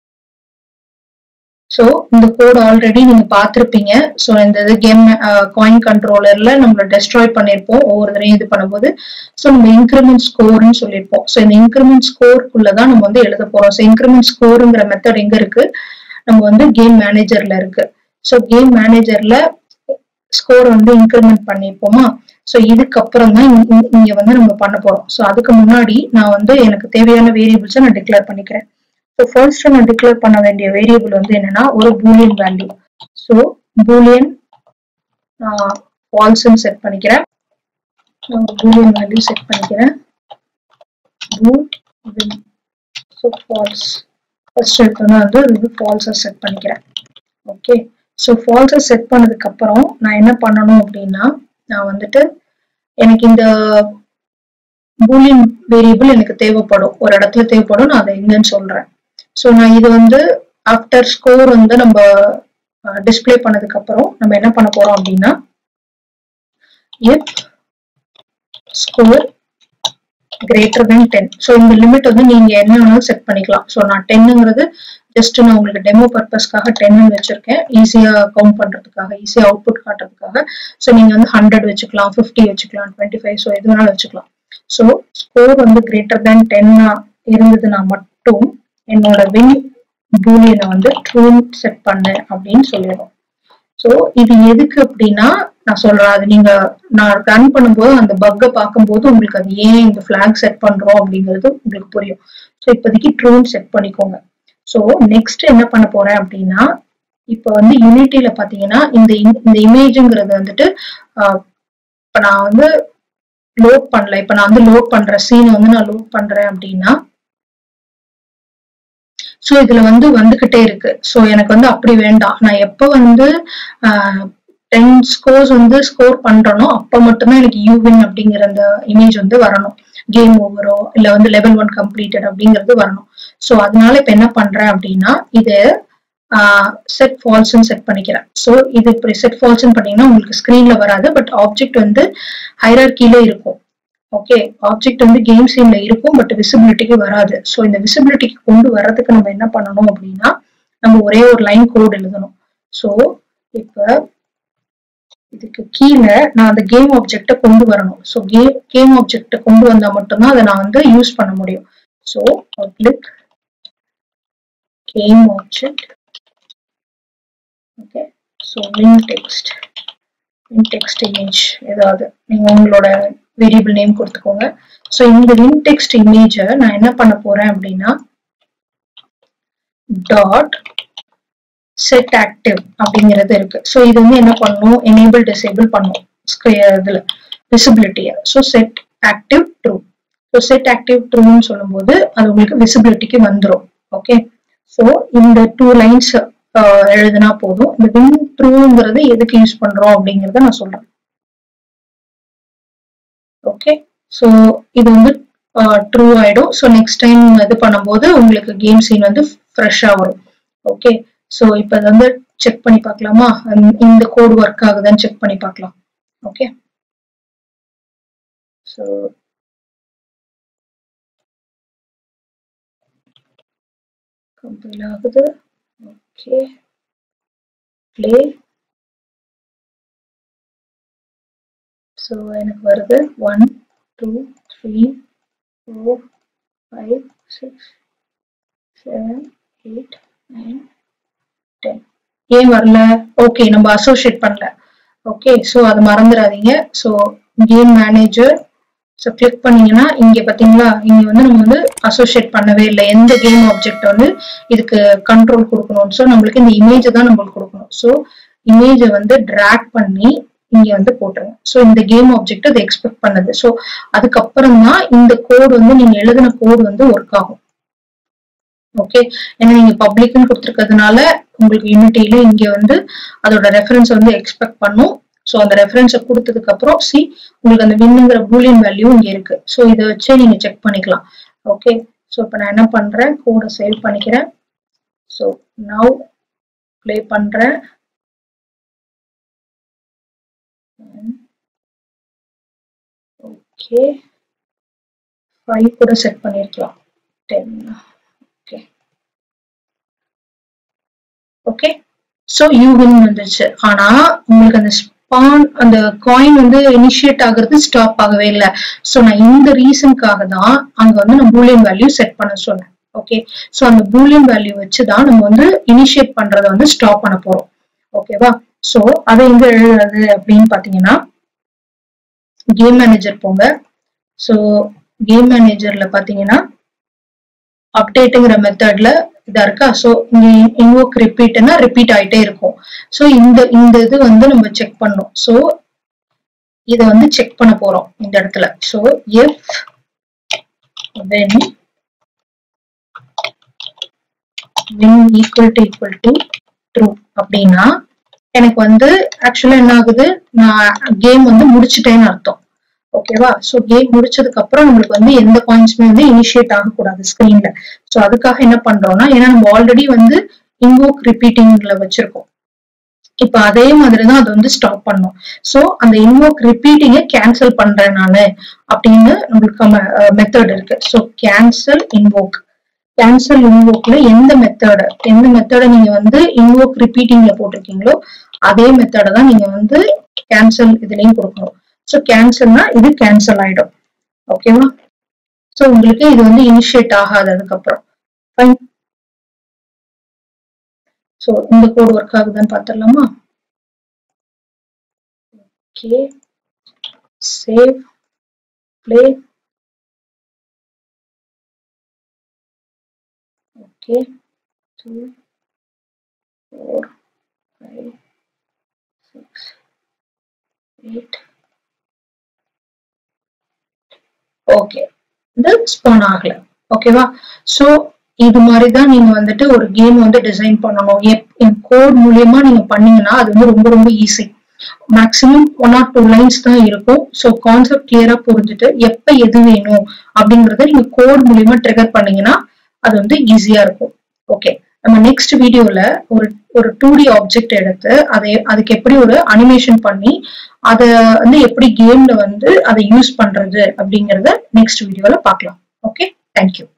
ஸோ இந்த கோட் ஆல்ரெடி நீங்க பார்த்துருப்பீங்க ஸோ இந்த இது கேம் காயின் கண்ட்ரோலர்ல நம்மள டெஸ்ட்ராய் பண்ணியிருப்போம் ஒவ்வொரு தடையும் இது பண்ணும்போது ஸோ நம்ம இன்க்ரிமெண்ட் ஸ்கோர்னு சொல்லியிருப்போம் ஸோ இந்த இன்க்ரிமெண்ட் ஸ்கோருக்குள்ள தான் நம்ம வந்து எழுத போறோம் ஸோ இன்க்ரிமெண்ட் ஸ்கோருங்கிற மெத்தட் எங்க இருக்கு நம்ம வந்து கேம் மேனேஜர்ல இருக்கு ஸோ கேம் மேனேஜர்ல ஸ்கோர் வந்து இன்க்ரிமெண்ட் பண்ணியிருப்போமா ஸோ இதுக்கப்புறம் தான் இங்க வந்து நம்ம பண்ண போறோம் ஸோ அதுக்கு முன்னாடி நான் வந்து எனக்கு தேவையான வேரியபிள்ஸை நான் டிக்ளேர் பண்ணிக்கிறேன் ஸோ ஃபர்ஸ்ட் நான் டிக்ளேர் பண்ண வேண்டிய வேரியபிள் வந்து என்னன்னா ஒரு பூலியன் வேல்யூ ஸோ பூலியன் நான் ஃபால்ஸ்ன்னு செட் பண்ணிக்கிறேன் பூலியன் வேல்யூ செட் பண்ணிக்கிறேன் பூல் ஸோ ஃபால்ஸ் ஃபர்ஸ்ட் எடுத்தோன்னா வந்து இது ஃபால்ஸை செட் பண்ணிக்கிறேன் ஓகே ஸோ ஃபால்ஸை செட் பண்ணதுக்கு அப்புறம் நான் என்ன பண்ணணும் அப்படின்னா நான் வந்துட்டு எனக்கு இந்த பூலியன் வேரியபிள் எனக்கு தேவைப்படும் ஒரு இடத்துல தேவைப்படும் நான் அதை எங்கன்னு சொல்றேன் ஸோ நான் இது வந்து ஆஃப்டர் ஸ்கோர் வந்து நம்ம டிஸ்பிளே பண்ணதுக்கு அப்புறம் நம்ம என்ன பண்ண போறோம் அப்படின்னா if score greater then ten so இந்த லிமிட் வந்து நீங்க என்ன வேணாலும் செட் பண்ணிக்கலாம் ஸோ நான் டென்னுங்கிறது ஜஸ்ட் நான் உங்களுக்கு டெமோ பர்பஸ்க்காக டென்னு வச்சிருக்கேன் ஈஸியா கவுண்ட் பண்றதுக்காக ஈஸியா அவுட்புட் காட்டுறதுக்காக ஸோ நீங்க வந்து ஹண்ட்ரட் வச்சுக்கலாம் ஃபிஃப்டி வச்சுக்கலாம் டுவெண்ட்டி ஃபைவ் ஸோ எது வேணாலும் வச்சுக்கலாம் ஸோ ஸ்கோர் வந்து கிரேட்டர் தேன் டென்னா இருந்ததுன்னா மட்டும் என்னோட வின் பூலியனை வந்து ட்ரூன் செட் பண்ணு அப்படின்னு சொல்லிடும் ஸோ இது எதுக்கு அப்படின்னா நான் சொல்றேன் அது நீங்க நான் ரன் பண்ணும்போது அந்த பக்கை பார்க்கும்போது உங்களுக்கு அது ஏன் இந்த ஃபிளாக் செட் பண்றோம் அப்படிங்கிறது உங்களுக்கு புரியும் ஸோ இப்போதைக்கு ட்ரூன் செட் பண்ணிக்கோங்க ஸோ நெக்ஸ்ட் என்ன பண்ண போறேன் அப்படின்னா இப்போ வந்து யூனிட்டியில பாத்தீங்கன்னா இந்த இந்த இமேஜுங்கிறது வந்துட்டு இப்போ நான் வந்து லோட் பண்ணல இப்போ நான் வந்து லோட் பண்ற சீனை வந்து நான் லோட் பண்றேன் அப்படின்னா ஸோ இதுல வந்து வந்துகிட்டே இருக்கு ஸோ எனக்கு வந்து அப்படி வேண்டாம் நான் எப்போ வந்து டென் ஸ்கோர்ஸ் வந்து ஸ்கோர் பண்றனோ அப்போ மட்டும்தான் எனக்கு யூவின் அப்படிங்கிற அந்த இமேஜ் வந்து வரணும் கேம் ஓவரோ இல்லை வந்து லெவல் ஒன் கம்ப்ளீட்டட் அப்படிங்கிறது வரணும் ஸோ அதனால இப்போ என்ன பண்றேன் அப்படின்னா இது செட் ஃபால்ஸ்ன்னு செட் பண்ணிக்கிறேன் ஸோ இது இப்படி செட் ஃபால்ஸ்ன்னு பண்ணீங்கன்னா உங்களுக்கு ஸ்க்ரீன்ல வராது பட் ஆப்ஜெக்ட் வந்து ஹைரார்கில இருக்கும் ஓகே ஆப்ஜெக்ட் வந்து கேம் சீன்ல இருக்கும் பட் விசிபிலிட்டிக்கு வராது ஸோ இந்த விசிபிலிட்டிக்கு கொண்டு வர்றதுக்கு நம்ம என்ன பண்ணணும் அப்படின்னா நம்ம ஒரே ஒரு லைன் கோட் எழுதணும் ஸோ இப்போ இதுக்கு கீழே நான் அந்த கேம் ஆப்ஜெக்டை கொண்டு வரணும் ஸோ கேம் கேம் ஆப்ஜெக்டை கொண்டு வந்தா மட்டும்தான் அதை நான் வந்து யூஸ் பண்ண முடியும் so public game object okay so min text min text image ஏதாவது நீங்கள் உங்களோட வேரியபிள் நேம் கொடுத்துக்கோங்க ஸோ இந்த இன்டெக்ஸ்ட் இமேஜை நான் என்ன பண்ண போறேன் அப்படின்னா டாட் செட் ஆக்டிவ் அப்படிங்கிறது இருக்கு ஸோ இது வந்து என்ன பண்ணும் எனேபிள் டிசேபிள் பண்ணும் இதுல விசிபிலிட்டியை so set active true so set active ட்ரூன்னு சொல்லும்போது அது உங்களுக்கு விசிபிலிட்டிக்கு வந்துடும் ஓகே ஸோ இந்த டூ லைன்ஸ் எழுதுனா போதும் இந்த வின் ட்ரூங்கிறது எதுக்கு யூஸ் பண்றோம் அப்படிங்கிறத நான் சொல்றேன் ஓகே ஸோ இது வந்து ட்ரூ ஆயிடும் ஸோ நெக்ஸ்ட் டைம் இது பண்ணும்போது உங்களுக்கு கேம் சீன் வந்து ஃப்ரெஷ்ஷாக வரும் ஓகே ஸோ இப்போ இது வந்து செக் பண்ணி பார்க்கலாமா இந்த கோடு ஒர்க் ஆகுதான்னு செக் பண்ணி பார்க்கலாம் ஓகே ஸோ கம்பைல் ஆகுது ஓகே ப்ளே ஸோ எனக்கு வருது one two three four five six seven eight nine ten ஏன் வரல ஓகே நம்ம அசோசியேட் பண்ணல ஓகே ஸோ அது மறந்துடாதீங்க so game manager so click பண்ணீங்கன்னா இங்க பாத்தீங்களா இங்க வந்து நம்ம வந்து அசோசியேட் பண்ணவே இல்லை எந்த கேம் ஆப்ஜெக்ட் வந்து இதுக்கு கண்ட்ரோல் கொடுக்கணும் ஸோ நம்மளுக்கு இந்த இமேஜை தான் நம்மளுக்கு கொடுக்கணும் ஸோ இமேஜை வந்து ட்ராக் பண்ணி இங்க வந்து போட்டுருங்க ஸோ இந்த கேம் ஆப்ஜெக்ட் அது எக்ஸ்பெக்ட் பண்ணது ஸோ அதுக்கப்புறம் தான் இந்த கோடு வந்து நீங்க எழுதின கோடு வந்து ஒர்க் ஆகும் ஓகே ஏன்னா நீங்க பப்ளிக்னு கொடுத்துருக்கிறதுனால உங்களுக்கு யூனிட்டியில இங்க வந்து அதோட ரெஃபரன்ஸ் வந்து எக்ஸ்பெக்ட் பண்ணும் ஸோ அந்த ரெஃபரன்ஸை கொடுத்ததுக்கு அப்புறம் சி உங்களுக்கு அந்த வின்னுங்கிற பூலியன் வேல்யூ இங்க இருக்கு ஸோ இதை வச்சே நீங்க செக் பண்ணிக்கலாம் ஓகே ஸோ இப்போ நான் என்ன பண்றேன் கோடை சேவ் பண்ணிக்கிறேன் ஸோ நவ் ப்ளே பண்றேன் ஓகே ஃபைவ் கூட செட் பண்ணிருக்கலாம் ten okay okay so you win வந்துச்சு ஆனா உங்களுக்கு அந்த ஸ்பான் அந்த காயின் வந்து இனிஷியேட் ஆகுறது ஸ்டாப் ஆகவே இல்லை ஸோ நான் இந்த ரீசனுக்காக தான் அங்க வந்து நான் பூலியன் வேல்யூ செட் பண்ண சொன்னேன் ஓகே ஸோ அந்த பூலியன் வேல்யூ வச்சு தான் நம்ம வந்து இனிஷியேட் பண்றதை வந்து ஸ்டாப் பண்ண போறோம் ஓகேவா ஸோ அதை எங்க எழுதுறது அப்படின்னு பாத்தீங்கன்னா கேம் மேனேஜர் போங்க ஸோ கேம் மேனேஜர்ல பாத்தீங்கன்னா அப்டேட்டுங்கிற மெத்தட்ல இதா இருக்கா ஸோ இங்க இன்வோக் ரிப்பீட்னா ரிப்பீட் ஆயிட்டே இருக்கும் ஸோ இந்த இந்த இது வந்து நம்ம செக் பண்ணோம் ஸோ இதை வந்து செக் பண்ண போறோம் இந்த இடத்துல so if when when equal to equal to true அப்படின்னா எனக்கு வந்து ஆக்சுவலா என்ன ஆகுது நான் கேம் வந்து முடிச்சிட்டேன்னு அர்த்தம் ஓகேவா ஸோ கேம் முடிச்சதுக்கு அப்புறம் நம்மளுக்கு வந்து எந்த பாயிண்ட்ஸுமே வந்து இனிஷியேட் ஆகக்கூடாது ஸ்கிரீன்ல ஸோ அதுக்காக என்ன பண்றோம்னா ஏன்னா நம்ம ஆல்ரெடி வந்து இன்வோக் ரிப்பீட்டிங்ல வச்சிருக்கோம் இப்ப அதே மாதிரிதான் அது வந்து ஸ்டாப் பண்ணும் ஸோ அந்த இன்வோக் ரிப்பீட்டிங்கை கேன்சல் பண்றேன் நானு அப்படின்னு நம்மளுக்கு மெத்தட் இருக்கு ஸோ கேன்சல் இன்வோக் கேன்சல் இன்வோக்ல எந்த மெத்தட எந்த மெத்தட நீங்க வந்து இன்வோக் ரிப்பீட்டிங்ல போட்டிருக்கீங்களோ அதே மெத்தட தான் நீங்க வந்து கேன்சல் இதுலயும் கொடுக்கணும் ஸோ கேன்சல்னா இது கேன்சல் ஆயிடும் ஓகேவா ஸோ உங்களுக்கு இது வந்து இனிஷியேட் ஆகாது அதுக்கப்புறம் ஃபைன் ஸோ இந்த கோட் ஒர்க் ஆகுதான்னு பார்த்துடலாமா okay save play okay two four five six eight okay இது ஸ்பான் ஆகல ஓகேவா ஸோ இது மாதிரி தான் நீங்க வந்துட்டு ஒரு கேம் வந்து டிசைன் பண்ணணும் என் கோட் மூலியமா நீங்க பண்ணீங்கன்னா அது வந்து ரொம்ப ரொம்ப easy maximum one or two lines தான் இருக்கும் ஸோ கான்செப்ட் கிளியரா புரிஞ்சுட்டு எப்ப எது வேணும் அப்படிங்கறத நீங்க கோட் மூலியமா ட்ரிகர் பண்ணீங்கன்னா அது வந்து ஈஸியா இருக்கும் ஓகே நம்ம நெக்ஸ்ட் வீடியோல ஒரு ஒரு டூ டி ஆப்ஜெக்ட் எடுத்து அதை அதுக்கு எப்படி ஒரு அனிமேஷன் பண்ணி அதை வந்து எப்படி கேம்ல வந்து அதை யூஸ் பண்றது அப்படிங்கறத நெக்ஸ்ட் வீடியோல பார்க்கலாம் ஓகே தேங்க்யூ